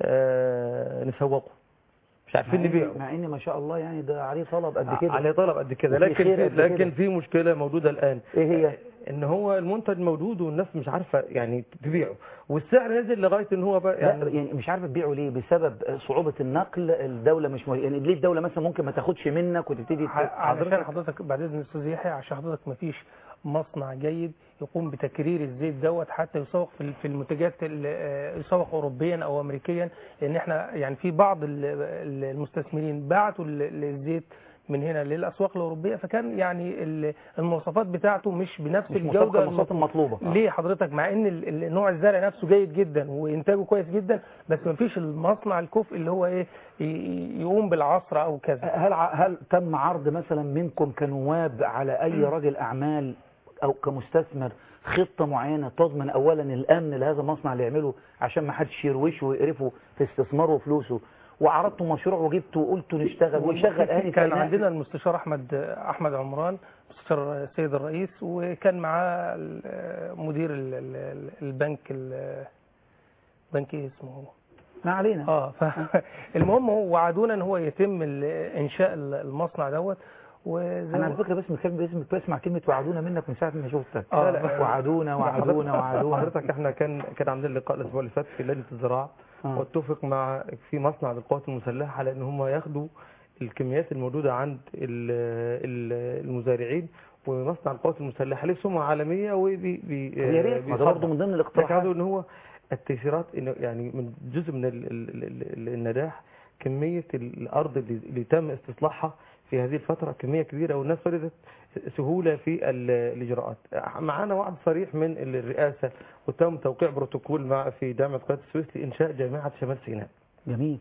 آه، نسوقه مش عارفين مع إن- نبيعه مع ان ما شاء الله يعني ده عليه طلب قد كده عليه طلب قد كده وفي لكن خير في قد كده. لكن في مشكله موجوده الان ايه هي ان هو المنتج موجود والناس مش عارفه يعني تبيعه والسعر نزل لغايه ان هو بقى يعني, يعني يعني مش عارف تبيعه ليه بسبب صعوبة النقل الدولة مش مه... يعني ليه الدولة مثلا ممكن ما تاخدش منك وتبتدي ت- علشان حضرتك بعد اذن الاستاذ يحيى عشان حضرتك ما فيش مصنع جيد يقوم بتكرير الزيت دوت حتى يسوق في في المنتجات ال- آه، يسوق اوروبيا او امريكيا لان احنا يعني في بعض ال- ال- المستثمرين بعتوا ال- الزيت من هنا للاسواق الاوروبيه فكان يعني ال- المواصفات بتاعته مش بنفس مش الجوده مطابقة المواصفات المطلوبة ليه حضرتك مع ان ال- ال- نوع الزرع نفسه جيد جدا وانتاجه كويس جدا بس ما فيش المصنع الكفء اللي هو ايه ي- يقوم بالعصر او كذا هل ع- هل تم عرض مثلا منكم كنواب على اي رجل اعمال او كمستثمر خطة معينة تضمن اولا الامن لهذا المصنع اللي يعمله عشان ما حدش يروشه ويقرفه في استثماره وفلوسه وعرضتوا مشروع وجبتوا وقلتوا نشتغل ونشغل اهالي كان سيناء. عندنا المستشار احمد احمد عمران مستشار السيد الرئيس وكان معاه ال- مدير ال- ال- البنك ال- بنك ايه اسمه ما علينا اه فالمهم هو وعدونا ان هو يتم ال- انشاء ال- المصنع دوت وزي انا على ما- فكره بسمع كلمه باسمك بسمع كلمه وعدونا منك من ساعه ما شفتك آه، لا، وعدونا وعدونا وعدونا حضرتك احنا كان كان عندنا لقاء الاسبوع اللي فات في لجنه الزراعه آه. واتفق مع في مصنع للقوات المسلحه على ان هم ياخدوا الكميات الموجوده عند ال- ال- المزارعين ومصنع القوات المسلحه ليه سمعه عالميه وبي بي يا ريت، ما ده برضه من ضمن الاقتراحات. لكن عايز ان هو التيسيرات إنه يعني من جزء من ال- ال- ال- ال- النجاح كميه الارض اللي اللي تم استصلاحها في هذه الفتره كميه كبيره والناس وجدت سهوله في ال- الاجراءات معانا وعد صريح من الرئاسه وتم توقيع بروتوكول مع في جامعه قناه السويس لانشاء جامعه شمال سيناء جميل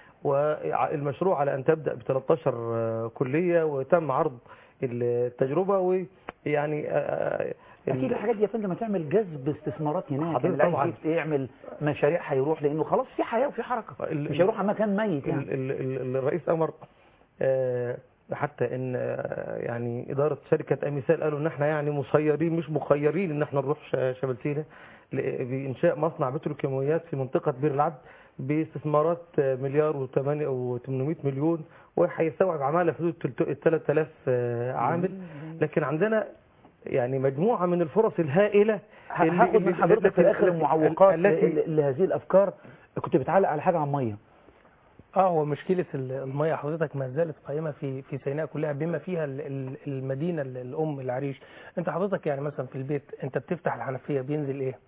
والمشروع على ان تبدا ب 13 كليه وتم عرض التجربه ويعني آه، اكيد الحاجات دي يا فندم هتعمل جذب استثمارات هناك حضرتك يعني اللي عايز طبعاً. يجيب- يعمل مشاريع هيروح لانه خلاص في حياه وفي حركه ال- مش هيروح على مكان ميت يعني ال- ال- ال- الرئيس امر آه، حتى ان آه، يعني اداره شركه اميسال قالوا ان احنا يعني مسيرين مش مخيرين ان احنا نروح ش- شمال سيناء ل- بانشاء مصنع بتروكيماويات في منطقه بير العبد باستثمارات آه، مليار و800 مليون وهيستوعب عماله في حدود 3000 آه، عامل لكن عندنا يعني مجموعه من الفرص الهائله ه- اللي- هاخد من اللي- حضرتك في التي- الاخر المعوقات التي- ل- لهذه الافكار كنت بتعلق على حاجه عن ميه اه هو مشكله ال- الميه حضرتك ما زالت قائمه في في سيناء كلها بما فيها ال- ال- المدينه ال- الام العريش انت حضرتك يعني مثلا في البيت انت بتفتح الحنفيه بينزل ايه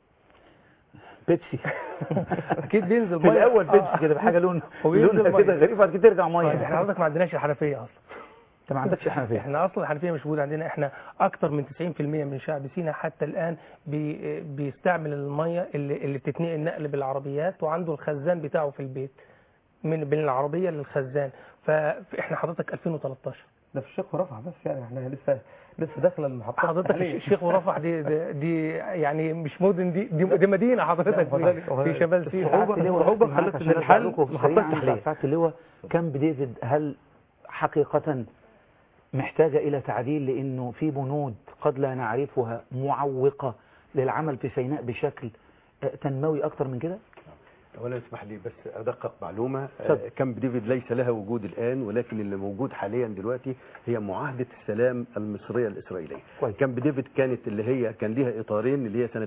بيبسي اكيد بينزل في ميه الاول آه. بيبسي كده بحاجه لون وبينزل لونها مية. كده غريب بعد كده ترجع طيب، ميه احنا حضرتك ما عندناش الحنفيه اصلا انت ما عندكش حنفيه احنا اصلا الحنفيه مش موجوده عندنا احنا اكتر من 90% من شعب سيناء حتى الان بي بيستعمل الميه اللي, اللي بتتنقل نقل بالعربيات وعنده الخزان بتاعه في البيت من بين العربيه للخزان فاحنا حضرتك 2013 ده في الشيخ ورفح بس يعني احنا لسه لسه داخله المحطات حضرتك التحلية. الشيخ ورفح دي, دي دي يعني مش مدن دي دي, دي مدينه حضرتك في, في شمال سيناء الصعوبة خلت ان الحل محطات ساعات اللواء كامب ديفيد هل حقيقة محتاجة إلى تعديل لأنه في بنود قد لا نعرفها معوقة للعمل في سيناء بشكل آه، تنموي أكتر من كده؟ ولا اسمح لي بس ادقق معلومه اتفضل. آه، كامب ديفيد ليس لها وجود الان ولكن اللي موجود حاليا دلوقتي هي معاهده السلام المصريه الاسرائيليه كويس. كامب ديفيد كانت اللي هي كان ليها اطارين اللي هي سنه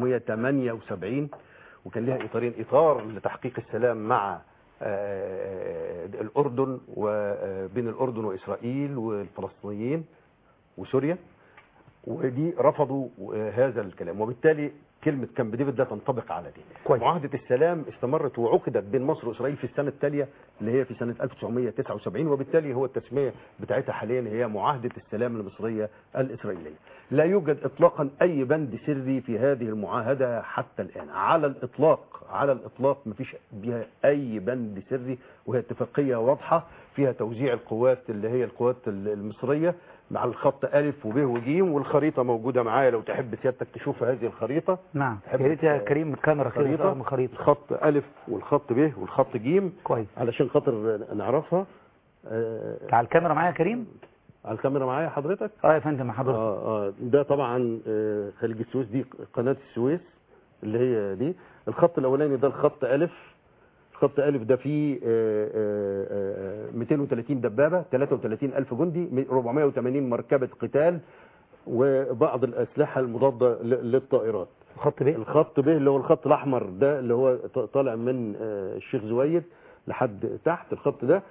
1978 وكان ليها اطارين اطار لتحقيق السلام مع آه، الاردن وبين الاردن واسرائيل والفلسطينيين وسوريا ودي رفضوا هذا الكلام وبالتالي كلمة كامب ديفيد ده تنطبق على دي كويس. معاهدة السلام استمرت وعقدت بين مصر وإسرائيل في السنة التالية اللي هي في سنة 1979 وبالتالي هو التسمية بتاعتها حاليا هي معاهدة السلام المصرية الإسرائيلية لا يوجد إطلاقا أي بند سري في هذه المعاهدة حتى الآن على الإطلاق على الإطلاق ما فيش بها أي بند سري وهي اتفاقية واضحة فيها توزيع القوات اللي هي القوات المصرية مع الخط ألف وب وج والخريطة موجودة معايا لو تحب سيادتك تشوف هذه الخريطة نعم تحب يا ريت يا كريم الكاميرا كده خريطة تقرب خريطة الخط ألف والخط ب والخط ج كويس علشان خاطر نعرفها آه، على الكاميرا معايا يا كريم؟ على الكاميرا معايا حضرتك اه يا فندم مع حضرتك اه اه ده طبعا آه، خليج السويس دي قناة السويس اللي هي دي الخط الأولاني ده الخط ألف خط ألف ده فيه آه، آه، آه، 230 دبابة 33 ألف جندي 480 مركبة قتال وبعض الأسلحة المضادة ل- للطائرات خط ب الخط ب اللي هو الخط الأحمر ده اللي هو ط- طالع من آه، الشيخ زويد لحد تحت الخط ده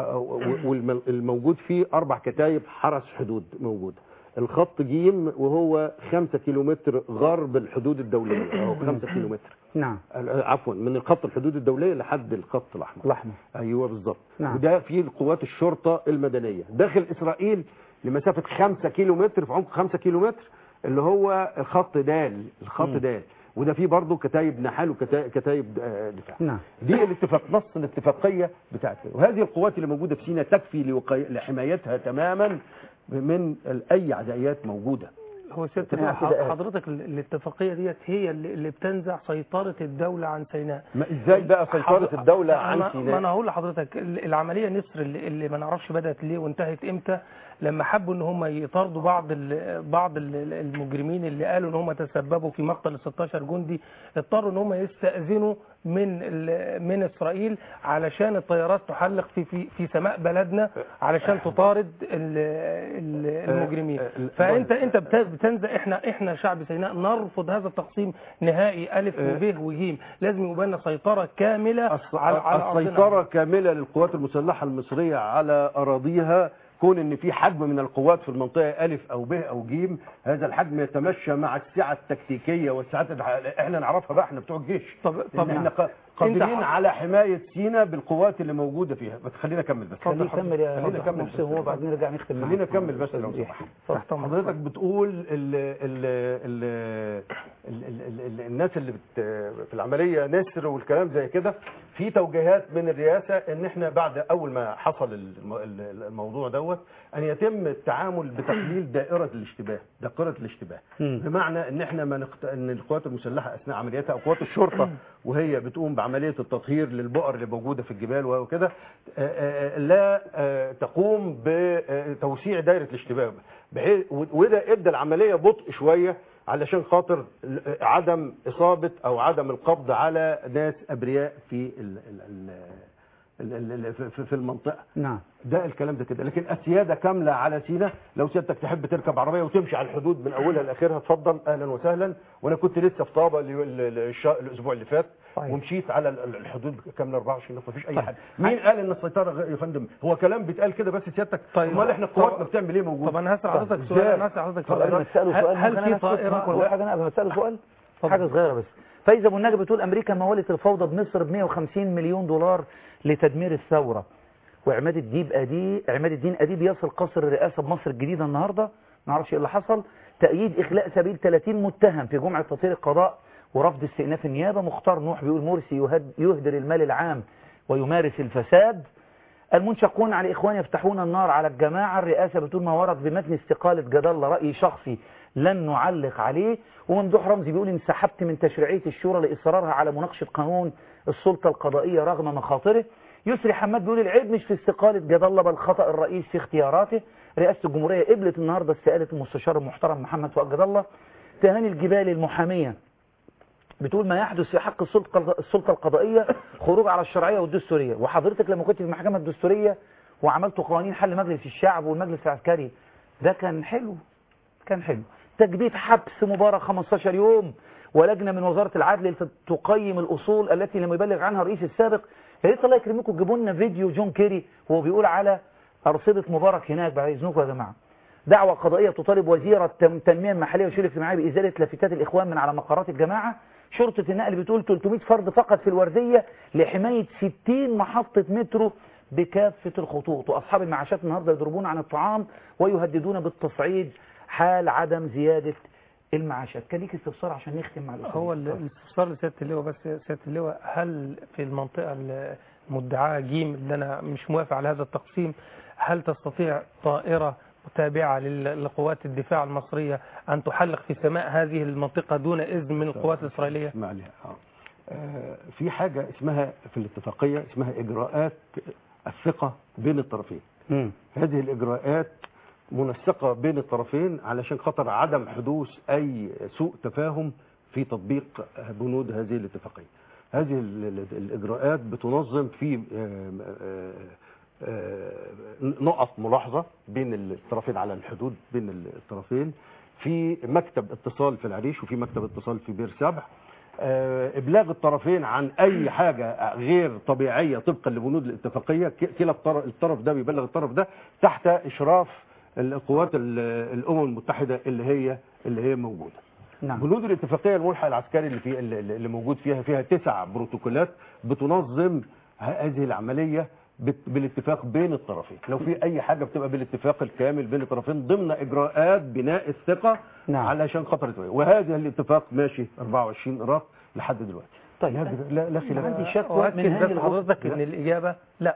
والموجود فيه أربع كتايب حرس حدود موجودة الخط جيم وهو خمسة كيلومتر غرب الحدود الدولية أو خمسة كيلومتر نعم عفوا من الخط الحدود الدولية لحد الخط الأحمر الأحمر أيوه بالظبط نعم. وده فيه قوات الشرطة المدنية داخل إسرائيل لمسافة خمسة كيلومتر في عمق خمسة كيلومتر اللي هو الخط دال الخط مم. دال وده فيه برضه كتايب نحال وكتايب آه، دفاع نعم دي الاتفاق نص الاتفاقيه بتاعت وهذه القوات اللي موجوده في سيناء تكفي لوقاي... لحمايتها تماما من ال- اي عدائيات موجوده هو سيادة اتفاق اللواء، كده قال. حضرتك ال- الاتفاقية ديت هي اللي اللي بتنزع سيطرة الدولة عن سيناء ما ازاي بقى سيطره حضر- الدوله ما- عن ما سيناء انا هقول لحضرتك ال- العمليه نسر اللي, اللي ما نعرفش بدات ليه وانتهت امتى لما حبوا ان هم يطاردوا بعض ال بعض ال- المجرمين اللي قالوا ان هم تسببوا في مقتل ال 16 جندي اضطروا ان هم يستاذنوا من ال- من اسرائيل علشان الطيارات تحلق في في في سماء بلدنا علشان تطارد ال- ال- المجرمين فانت انت بت- بتنزع احنا احنا شعب سيناء نرفض هذا التقسيم نهائي الف وب وج لازم يبقى لنا سيطره كامله على على أرضنا. السيطره كامله للقوات المسلحه المصريه على اراضيها كون ان في حجم من القوات في المنطقه الف او ب او ج هذا الحجم يتمشى مع السعه التكتيكيه والسعات الع- احنا نعرفها بقى احنا بتوع الجيش طب طب احنا ق- قادرين على حمايه سينا بالقوات اللي موجوده فيها بس خلينا نكمل بس خليه يكمل يا خلينا أستاذ نكمل محسن وهو بعدين نرجع نختم معاه. خلينا نكمل بس لو أستاذ سمحت اتفضل. حضرتك بتقول ال ال ال ال ال ال ال الناس اللي بت في العمليه نسر والكلام زي كده في توجيهات من الرئاسه ان احنا بعد اول ما حصل الم- ال- الموضوع دوت ان يتم التعامل بتقليل دائره الاشتباه دائره الاشتباه مم. بمعنى ان احنا ما نقت... ان القوات المسلحه اثناء عملياتها او قوات الشرطه وهي بتقوم بعمليه التطهير للبؤر اللي موجوده في الجبال وكده آه، آه، لا آه، تقوم بتوسيع دائره الاشتباه بحيث وده ادى العمليه بطء شويه علشان خاطر عدم اصابه او عدم القبض على ناس ابرياء في ال ال ال ال- ال- في- في المنطقه نعم ده الكلام ده كده لكن السياده كامله على سينا لو سيادتك تحب تركب عربيه وتمشي على الحدود من اولها لاخرها اتفضل اهلا وسهلا وانا كنت لسه في طابه ال- ال- الش- الاسبوع اللي فات طيب. ومشيت على ال- ال- الحدود كامله 24 ما فيش اي طيب. حاجه مين قال ان السيطره غ- يا فندم هو كلام بيتقال كده بس سيادتك طيب. امال احنا قواتنا بتعمل ايه موجود طب انا هسال حضرتك سؤال انا هسال حضرتك طب قبل ما تسأله هل- سؤال هل ممكن في أنا أسأل طائره كل حاجة أنا قبل ما أسأله سؤال حاجة صغيرة بس فايزة أبو النجا بتقول أمريكا مولت الفوضى بمصر ب 150 مليون دولار لتدمير الثورة وعماد الدين أديب عماد الدين أديب يصل قصر الرئاسة بمصر الجديدة النهاردة ما اعرفش ايه اللي حصل تأييد إخلاء سبيل 30 متهم في جمعة تطهير القضاء ورفض استئناف النيابة مختار نوح بيقول مرسي يهد يهدر المال العام ويمارس الفساد المنشقون على إخوان يفتحون النار على الجماعة الرئاسة بتقول ما ورد بمتن استقالة جد الله رأي شخصي لن نعلق عليه وممدوح رمزي بيقول انسحبت من تشريعية الشورى لإصرارها على مناقشة قانون السلطة القضائية رغم مخاطره يسري حماد بيقول العيب مش في استقالة جد الله بل خطأ الرئيس في اختياراته رئاسة الجمهورية قبلت النهاردة استقالة المستشار المحترم محمد فؤاد جد الله تهاني الجبال المحامية بتقول ما يحدث في حق السلطة السلطة القضائية خروج على الشرعية والدستورية وحضرتك لما كنت في المحكمة الدستورية وعملت قوانين حل مجلس الشعب والمجلس العسكري ده كان حلو كان حلو تجديد حبس مبارك 15 يوم ولجنة من وزارة العدل تقيم الأصول التي لم يبلغ عنها الرئيس السابق يا ريت الله يكرمكم تجيبوا لنا فيديو جون كيري وهو بيقول على أرصدة مبارك هناك بعد إذنكم يا جماعة دعوة قضائية تطالب وزيرة التنمية المحلية والشؤون الاجتماعية بإزالة لافتات الإخوان من على مقرات الجماعة شرطة النقل بتقول 300 فرد فقط في الوردية لحماية 60 محطة مترو بكافة الخطوط وأصحاب المعاشات النهاردة يضربون عن الطعام ويهددون بالتصعيد حال عدم زيادة المعاشات كان ليك استفسار عشان نختم مع الأستاذ هو الاستفسار لسيادة اللواء بس سيادة اللواء هل في المنطقة المدعاة جيم اللي أنا مش موافق على هذا التقسيم هل تستطيع طائرة متابعة لقوات الدفاع المصرية أن تحلق في سماء هذه المنطقة دون إذن من القوات الإسرائيلية معلش آه، في حاجة اسمها في الاتفاقية اسمها إجراءات الثقة بين الطرفين مم. هذه الإجراءات منسقة بين الطرفين علشان خاطر عدم حدوث أي سوء تفاهم في تطبيق بنود هذه الاتفاقية هذه ال- ال- الإجراءات بتنظم في آم، آه، آه، نقط ملاحظة بين الطرفين على الحدود بين الطرفين في مكتب اتصال في العريش وفي مكتب اتصال في بير سبع آه، ابلاغ الطرفين عن اي حاجه غير طبيعيه طبقا لبنود الاتفاقيه ك- كلا الطر- الطرف ده بيبلغ الطرف ده تحت اشراف القوات ال- الامم المتحده اللي هي اللي هي موجوده نعم. بنود الاتفاقيه الملحق العسكري اللي في اللي اللي موجود فيها فيها تسع بروتوكولات بتنظم ه- هذه العمليه بت- بالاتفاق بين الطرفين لو في اي حاجه بتبقى بالاتفاق الكامل بين الطرفين ضمن اجراءات بناء الثقه نعم. علشان خاطر يتوقع. وهذا الاتفاق ماشي 24 اراك لحد دلوقتي طيب لا لا, لا خلاف عندي شك وأكد بس حضرتك إن الإجابة لا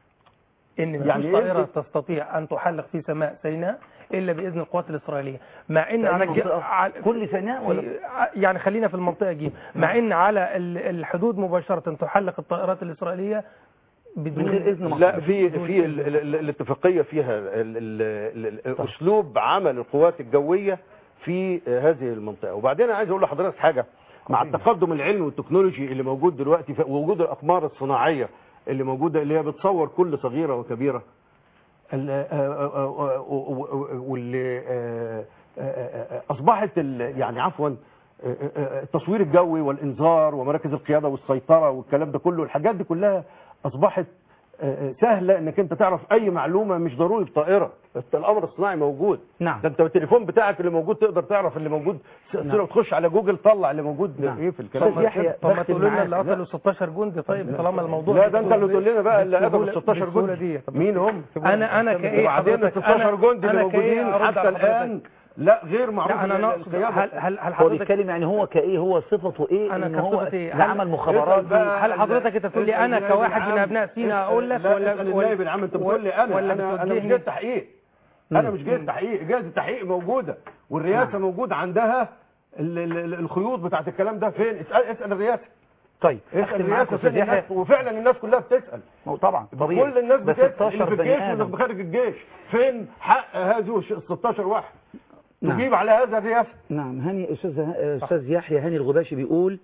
إن مفيش يعني إيه طائرة اللي- تستطيع أن تحلق في سماء سيناء إلا بإذن القوات الإسرائيلية مع إن في على أي الج- منطقة؟ على- كل سيناء ولا في- يعني خلينا في المنطقة جيم مع إن على ال- الحدود مباشرة تحلق الطائرات الإسرائيلية بدون لا في في ال- ال- ال- الاتفاقيه فيها ال- ال- ال- ال- اسلوب عمل القوات الجويه في هذه المنطقه وبعدين انا عايز اقول لحضرتك حاجه مع التقدم العلمي والتكنولوجي اللي موجود دلوقتي ف- ووجود الاقمار الصناعيه اللي موجوده اللي هي بتصور كل صغيره وكبيره ال- آه، آه، آه، آه، واللي آه، آه، آه، اصبحت ال- يعني عفوا آه، آه، آه، التصوير الجوي والانذار ومراكز القياده والسيطره والكلام ده كله الحاجات دي كلها اصبحت آه، آه، سهله انك انت تعرف اي معلومه مش ضروري بطائره الامر الصناعي موجود نعم ده انت التليفون بتاعك اللي موجود تقدر تعرف اللي موجود نعم. تخش على جوجل طلع اللي موجود نعم. ايه في الكلام طب يحيى طب ما تقولوا لنا اللي قتلوا 16 جندي طيب طالما الموضوع لا ده انت اللي تقول لنا بقى اللي قتلوا بالسهولة- 16 بالسهولة جندي دي. طب مين هم انا انا كايه وبعدين ال حضرتك 16 أنا- جندي اللي أنا كإيه موجودين أرد حتى على الان حضرتك؟ لا غير معروف لا، أنا نقصد القيادة. هل- هل- هل هو حضرتك- بيتكلم يعني هو كايه هو صفته ايه انا ان هو كصفتي إيه؟ ده هل- عمل مخابرات اسأل بقى- هل حضرتك انت تقول لي اسأل انا النائب كواحد من العام. ابناء سينا اسأل- اقول لك لا، ولا اسأل النائب العام انت بتقول لي انا ولا انا انا مش بتوجهني؟ جاي التحقيق انا مش جاي التحقيق جاي التحقيق موجوده والرئاسه موجود عندها ال- ال- ال- الخيوط بتاعت الكلام ده فين اسال اسال الرئاسه طيب اسال اختم معاكم الرئاسه استاذ فين الناس يحيى وفعلا الناس كلها بتسال طبعا طبيعي كل الناس ده بتسال 16 اللي في بني الجيش واللي آدم. في خارج الجيش فين حق هذه ال 16 واحد نعم. تجيب على هذا الرئاسه نعم هاني استاذ استاذ يحيى هاني الغباشي بيقول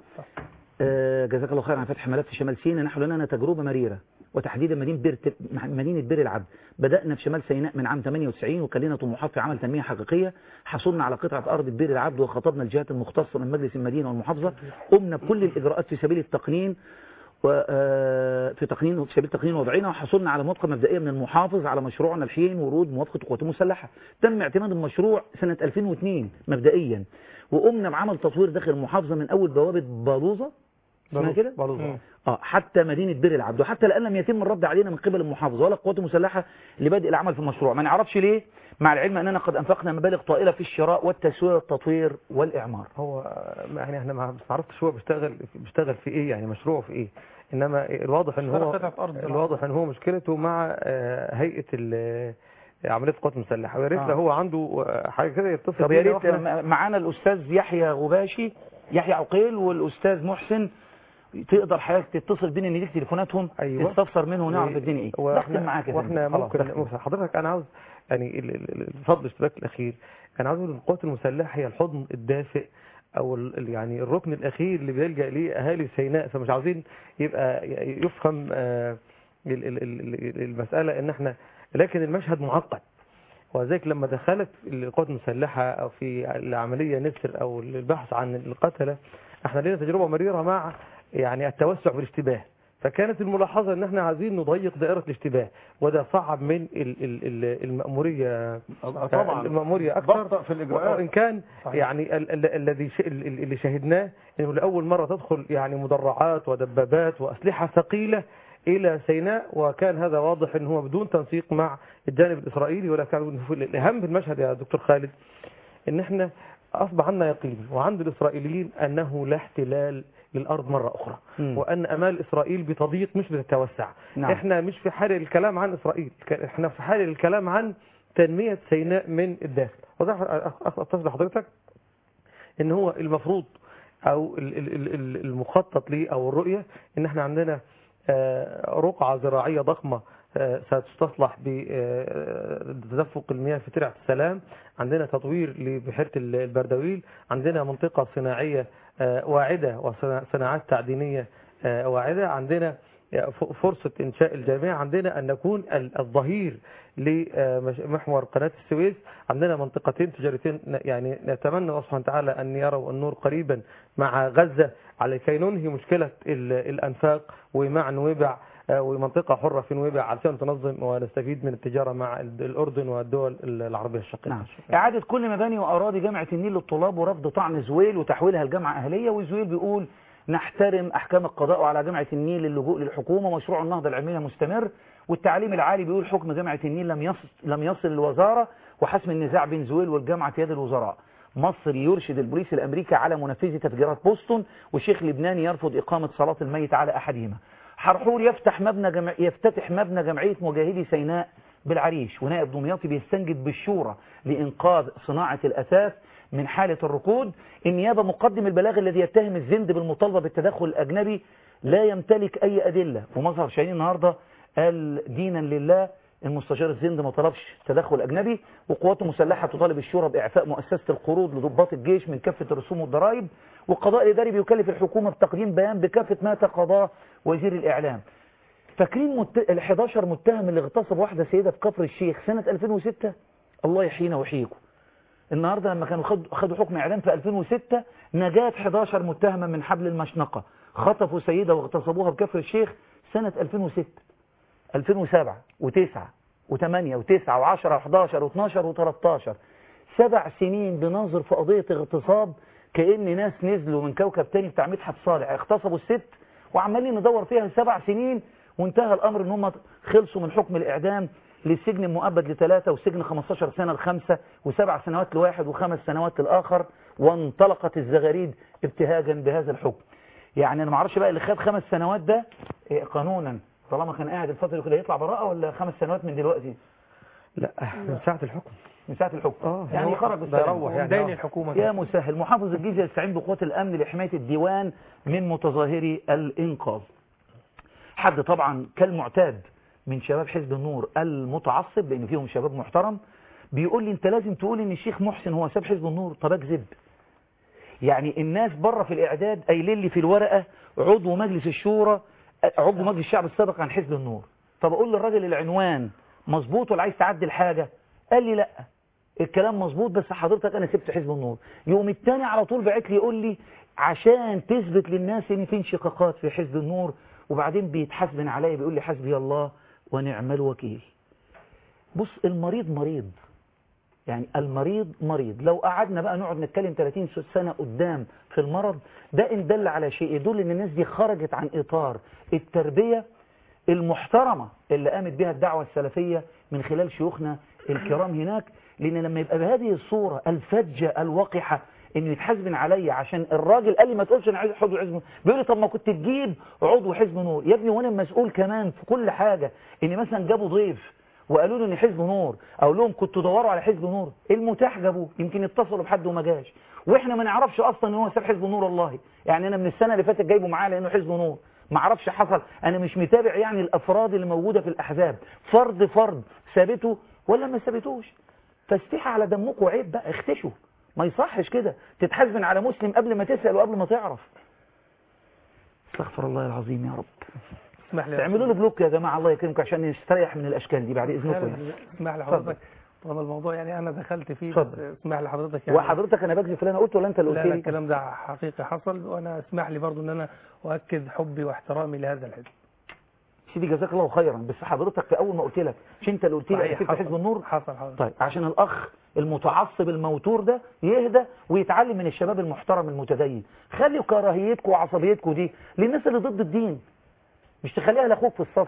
آه، جزاك الله خير عن فتح ملف في شمال سيناء نحن لنا تجربه مريره وتحديدا مدينه بير مدينه بير العبد بدانا في شمال سيناء من عام 98 وكان لنا طموحات في عمل تنميه حقيقيه حصلنا على قطعه ارض بير العبد وخطبنا الجهات المختصه من مجلس المدينه والمحافظه قمنا بكل الاجراءات في سبيل التقنين وفي تقنين في سبيل تقنين وضعنا وحصلنا على موافقه مبدئيه من المحافظ على مشروعنا الحين ورود موافقه القوات المسلحه تم اعتماد المشروع سنه 2002 مبدئيا وقمنا بعمل تطوير داخل المحافظه من اول بوابه بلوزه اسمها بلوز- كده بلوز. اه حتى مدينه بئر العبد وحتى الان لم يتم الرد علينا من قبل المحافظه ولا القوات المسلحه لبدء العمل في المشروع ما نعرفش ليه مع العلم اننا قد انفقنا مبالغ طائله في الشراء والتسوير والتطوير والاعمار هو يعني احنا ما عرفتش هو بيشتغل بيشتغل في ايه يعني مشروعه في ايه انما الواضح ان هو اشترى قطعة أرض. الواضح ان هو مشكلته مع آه، هيئه ال- عمليه القوات المسلحه ويا ريت آه. لو هو عنده آه، حاجه كده يتصل طب يا بينا ريت وإحنا- م- معانا الاستاذ يحيى غباشي يحيى عقيل والاستاذ محسن تقدر حضرتك تتصل بينا نديك تليفوناتهم أيوة. تستفسر منهم ونعرف و- الدنيا ايه واحنا نختم معاك يا واحنا فندم. خلاص، ممكن نختم. ممكن حضرتك انا عاوز يعني ال- ال- ال- الفضل الاشتباك الاخير انا عاوز اقول إن القوات المسلحه هي الحضن الدافئ او ال- ال- يعني الركن الاخير اللي بيلجا ليه اهالي سيناء فمش عاوزين يبقى ي- يفهم آه، ال- ال- ال- ال- المساله ان احنا لكن المشهد معقد وذلك لما دخلت القوات المسلحه او في العمليه نسر او البحث عن القتله احنا لنا تجربه مريره مع يعني التوسع بالاشتباه فكانت الملاحظه ان احنا عايزين نضيق دائره الاشتباه وده صعب من ال- ال- ال- الماموريه طبعا. الماموريه اكثر بطأ في الإجراءات. وان كان صحيح. يعني ال- ال- الذي ش- ال- ال- اللي شاهدناه انه لاول مره تدخل يعني مدرعات ودبابات واسلحه ثقيله الى سيناء وكان هذا واضح ان هو بدون تنسيق مع الجانب الاسرائيلي ولكن في الاهم في المشهد يا دكتور خالد ان احنا اصبح عندنا يقين وعند الاسرائيليين انه لا احتلال للارض مره اخرى مم. وان امال اسرائيل بتضيق مش بتتوسع نعم. احنا مش في حال الكلام عن اسرائيل ك- احنا في حال الكلام عن تنميه سيناء من الداخل وده اتصل لحضرتك ان هو المفروض او ال- ال- ال- ال- المخطط ليه او الرؤيه ان احنا عندنا آه، رقعه زراعيه ضخمه آه، ستصلح بتدفق المياه في ترعه السلام عندنا تطوير لبحيره ال- البردويل عندنا منطقه صناعيه آه، واعده وصناعات تعدينيه آه، واعده عندنا ف- فرصة إنشاء الجامعة عندنا أن نكون ال- الظهير لمحور قناة السويس عندنا منطقتين تجارتين ن- يعني نتمنى الله سبحانه وتعالى أن يروا النور قريبا مع غزة على كي ننهي مشكلة ال- الأنفاق ومع نويبع آه، ومنطقة حرة في نويبع علشان تنظم ونستفيد من التجارة مع ال- الأردن والدول العربية الشقيقة نعم. إعادة كل مباني وأراضي جامعة النيل للطلاب ورفض طعن زويل وتحويلها لجامعة أهلية وزويل بيقول نحترم أحكام القضاء على جامعة النيل للجوء للحكومة مشروع النهضة العلمية مستمر والتعليم العالي بيقول حكم جامعة النيل لم يصل لم يصل للوزارة وحسم النزاع بين زويل والجامعة في يد الوزراء مصر يرشد البوليس الأمريكي على منفذي تفجيرات بوسطن وشيخ لبناني يرفض إقامة صلاة الميت على أحدهما حرحور يفتح مبنى جمع... يفتتح مبنى جمعية مجاهدي سيناء بالعريش ونائب دمياطي بيستنجد بالشورى لإنقاذ صناعة الأثاث من حالة الركود النيابة مقدم البلاغ الذي يتهم الزند بالمطالبة بالتدخل الأجنبي لا يمتلك أي أدلة ومظهر شاهين النهاردة قال دينا لله المستشار الزند ما طلبش تدخل أجنبي وقواته المسلحة تطالب الشورى بإعفاء مؤسسة القروض لضباط الجيش من كافة الرسوم والضرائب والقضاء الإداري بيكلف الحكومة بتقديم بيان بكافة ما تقاضاه وزير الإعلام فاكرين مت... ال 11 متهم اللي اغتصب واحدة سيدة في كفر الشيخ سنة 2006 الله يحيينا ويحييكم النهاردة لما كانوا خدوا خدوا حكم إعلام في 2006 نجاة 11 متهمة من حبل المشنقة خطفوا سيدة واغتصبوها بكفر الشيخ سنة 2006 2007 و9 و8 و9 و10 و11 و12 و13 سبع سنين بننظر في قضية اغتصاب كأن ناس نزلوا من كوكب تاني بتاع مدحت صالح اغتصبوا الست وعمالين ندور فيها سبع سنين وانتهى الأمر ان هم خلصوا من حكم الإعدام للسجن المؤبد لثلاثة وسجن 15 سنة لخمسة وسبع سنوات لواحد وخمس سنوات للآخر وانطلقت الزغاريد ابتهاجا بهذا الحكم يعني انا ما اعرفش بقى اللي خد خمس سنوات ده إيه قانونا طالما كان قاعد الفترة كده يطلع براءة ولا خمس سنوات من دلوقتي لا من ساعة الحكم من ساعة الحكم آه يعني هو خرج ده بالسلام يروح يعني دين آه. الحكومة يا مسهل محافظ الجيزة يستعين بقوات الأمن لحماية الديوان من متظاهري الإنقاذ حد طبعا كالمعتاد من شباب حزب النور المتعصب لأن فيهم شباب محترم بيقول لي انت لازم تقول ان الشيخ محسن هو ساب حزب النور طب اكذب يعني الناس بره في الاعداد قايلين لي في الورقه عضو مجلس الشورى عضو مجلس الشعب السابق عن حزب النور طب اقول للراجل العنوان مظبوط ولا عايز تعدل حاجه قال لي لا الكلام مظبوط بس حضرتك انا سبت حزب النور يوم التاني على طول بعت لي يقول لي عشان تثبت للناس ان في انشقاقات في حزب النور وبعدين بيتحاسبن عليا بيقول لي حسبي الله ونعم الوكيل بص المريض مريض يعني المريض مريض لو قعدنا بقى نقعد نتكلم 30 سنة قدام في المرض ده إن دل على شيء يدل إن الناس دي خرجت عن إطار التربية المحترمة اللي قامت بها الدعوة السلفية من خلال شيوخنا الكرام هناك لأن لما يبقى بهذه الصورة الفجة الوقحة انه يتحاسبن عليا عشان الراجل قال لي ما تقولش انا عايز عضو حزب نور بيقول لي طب ما كنت تجيب عضو حزب نور يا ابني وانا مسؤول كمان في كل حاجه ان مثلا جابوا ضيف وقالوا له ان حزب نور اقول لهم كنتوا دوروا على حزب نور المتاح جابوه يمكن اتصلوا بحد وما جاش واحنا ما نعرفش اصلا ان هو ساب حزب نور والله يعني انا من السنه اللي فاتت جايبه معاه لانه حزب نور ما اعرفش حصل انا مش متابع يعني الافراد اللي موجوده في الاحزاب فرد فرد ثابته ولا ما ثابتوش فاستحى على دمكم عيب بقى اختشوا ما يصحش كده تتحاسبن على مسلم قبل ما تسأل وقبل ما تعرف استغفر الله العظيم يا رب اسمح لي تعملوا له بلوك يا جماعة الله يكرمكم عشان نستريح من الأشكال دي بعد إذنكم يعني. اسمح لحضرتك طالما الموضوع يعني انا دخلت فيه اتفضل. بس اسمح لحضرتك يعني وحضرتك أنا بكذب في اللي أنا قلته ولا أنت اللي لا قلت لا لي الكلام ده حقيقي حصل وانا اسمح لي برضو ان انا اؤكد حبي واحترامي لهذا الحزب سيدي جزاك الله خيرا بس حضرتك في أول ما قلت لك مش أنت اللي قلت لي صحيح، أكيد في حصل. حزب النور حصل حصل طيب عشان الأخ المتعصب الموتور ده يهدى ويتعلم من الشباب المحترم المتدين خلوا كراهيتكم وعصبيتكم دي للناس اللي ضد الدين مش تخليها لاخوك في الصف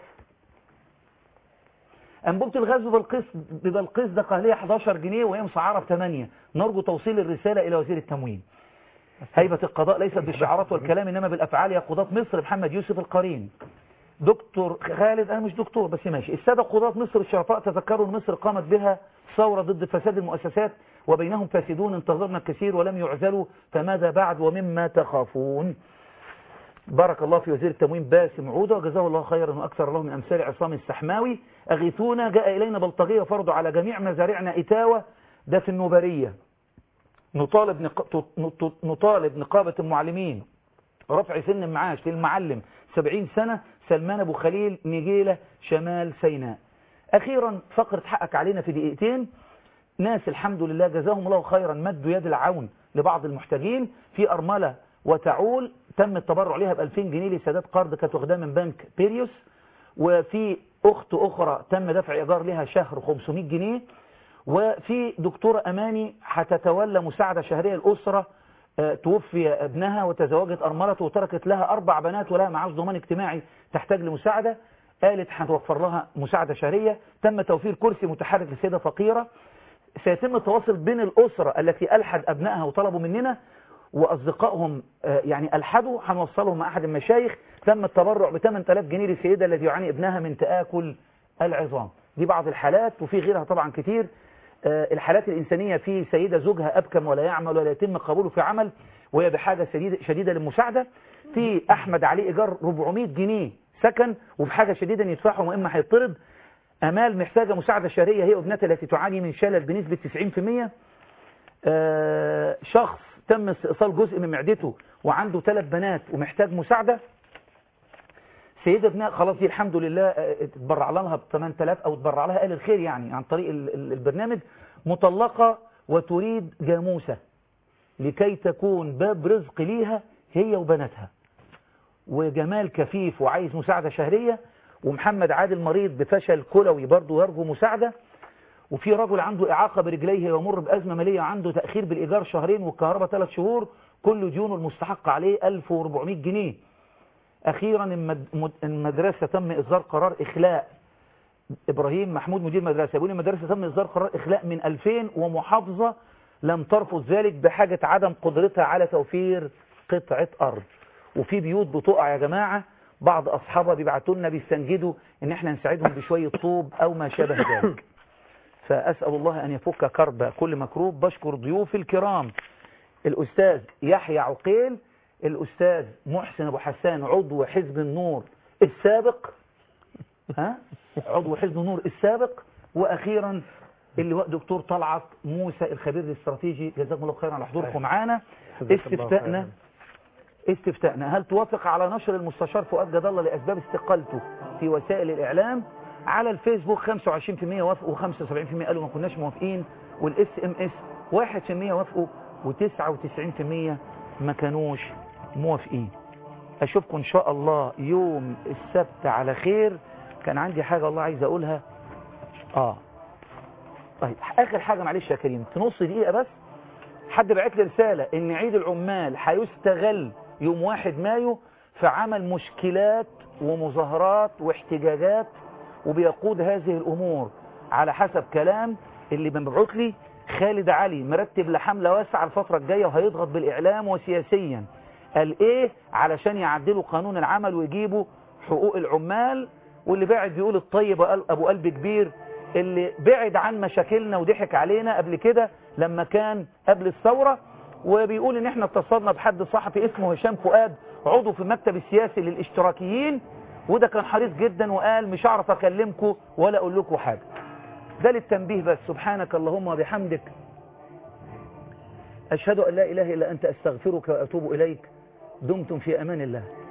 أنبوبة الغاز ببلقيس ببلقيس ده قهلية 11 جنيه وهي مسعرة ب 8 نرجو توصيل الرسالة إلى وزير التموين هيبة القضاء ليست بالشعارات والكلام إنما بالأفعال يا قضاة مصر محمد يوسف القرين دكتور خالد أنا مش دكتور بس ماشي السادة قضاة مصر الشرفاء تذكروا أن مصر قامت بها ثورة ضد فساد المؤسسات وبينهم فاسدون انتظرنا الكثير ولم يعزلوا فماذا بعد ومما تخافون بارك الله في وزير التموين باسم عودة وجزاه الله خيرا وأكثر الله من أمثال عصام السحماوي أغيثونا جاء إلينا بلطجية فرضوا على جميع مزارعنا إتاوة ده في النوبرية نطالب, نق... نطالب نقابة المعلمين رفع سن المعاش للمعلم 70 سنة سلمان أبو خليل نجيلة شمال سيناء أخيرا فقرة حقك علينا في دقيقتين ناس الحمد لله جزاهم الله خيرا مدوا يد العون لبعض المحتاجين في أرملة وتعول تم التبرع لها ب 2000 جنيه لسداد قرض كانت واخداه من بنك بيريوس وفي أخت أخرى تم دفع إيجار لها شهر 500 جنيه وفي دكتورة أماني هتتولى مساعدة شهرية الأسرة توفي ابنها وتزوجت أرملته وتركت لها أربع بنات ولها معاش ضمان اجتماعي تحتاج لمساعدة قالت هتوفر لها مساعدة شهرية تم توفير كرسي متحرك لسيدة فقيرة سيتم التواصل بين الأسرة التي ألحد أبنائها وطلبوا مننا وأصدقائهم يعني ألحدوا هنوصلهم مع أحد المشايخ تم التبرع ب 8000 جنيه للسيدة التي يعاني ابنها من تآكل العظام دي بعض الحالات وفي غيرها طبعا كتير الحالات الإنسانية في سيدة زوجها أبكم ولا يعمل ولا يتم قبوله في عمل وهي بحاجة شديدة, شديدة للمساعدة في أحمد عليه إيجار 400 جنيه سكن وبحاجة شديدة يدفعهم وإما هيطرد أمال محتاجة مساعدة شهرية هي ابنتها التي تعاني من شلل بنسبة 90% آه شخص تم استئصال جزء من معدته وعنده ثلاث بنات ومحتاج مساعدة سيدة ابنها خلاص دي الحمد لله اتبرع لها ب 8000 او اتبرع لها قال الخير يعني عن طريق البرنامج مطلقة وتريد جاموسة لكي تكون باب رزق ليها هي وبناتها وجمال كفيف وعايز مساعدة شهرية ومحمد عادل مريض بفشل كلوي برضه يرجو مساعدة وفي رجل عنده إعاقة برجليه ويمر بأزمة مالية عنده تأخير بالإيجار شهرين والكهرباء ثلاث شهور كل ديونه المستحق عليه 1400 جنيه أخيرا المدرسة تم إصدار قرار إخلاء إبراهيم محمود مدير مدرسة يقول المدرسة تم إصدار قرار إخلاء من 2000 ومحافظة لم ترفض ذلك بحاجة عدم قدرتها على توفير قطعة أرض وفي بيوت بتقع يا جماعة بعض أصحابها بيبعتوا لنا بيستنجدوا إن احنا نساعدهم بشوية طوب أو ما شابه ذلك فأسأل الله أن يفك كرب كل مكروب بشكر ضيوف الكرام الأستاذ يحيى عقيل الأستاذ محسن أبو حسان عضو حزب النور السابق ها عضو حزب النور السابق وأخيرا اللواء دكتور طلعت موسى الخبير الاستراتيجي جزاكم الله خيرا على حضوركم معانا استفتاءنا استفتاءنا هل توافق على نشر المستشار فؤاد جد الله لأسباب استقالته في وسائل الإعلام على الفيسبوك 25% وافقوا و75% قالوا ما كناش موافقين والاس ام اس 1% وافقوا و99% ما كانوش موافقين اشوفكم ان شاء الله يوم السبت على خير كان عندي حاجة والله عايز اقولها اه طيب اخر حاجه معلش يا كريم في نص دقيقه بس حد بعت لي رساله ان عيد العمال هيستغل يوم 1 مايو في عمل مشكلات ومظاهرات واحتجاجات وبيقود هذه الامور على حسب كلام اللي مبعوت لي خالد علي مرتب لحمله واسعه الفتره الجايه وهيضغط بالاعلام وسياسيا قال ايه علشان يعدلوا قانون العمل ويجيبوا حقوق العمال واللي بعد بيقول الطيب ابو قلب كبير اللي بعد عن مشاكلنا وضحك علينا قبل كده لما كان قبل الثورة وبيقول ان احنا اتصلنا بحد صحفي اسمه هشام فؤاد عضو في المكتب السياسي للاشتراكيين وده كان حريص جدا وقال مش هعرف اكلمكم ولا اقول لكم حاجة ده للتنبيه بس سبحانك اللهم وبحمدك أشهد أن لا إله إلا أنت أستغفرك وأتوب إليك دمتم في أمان الله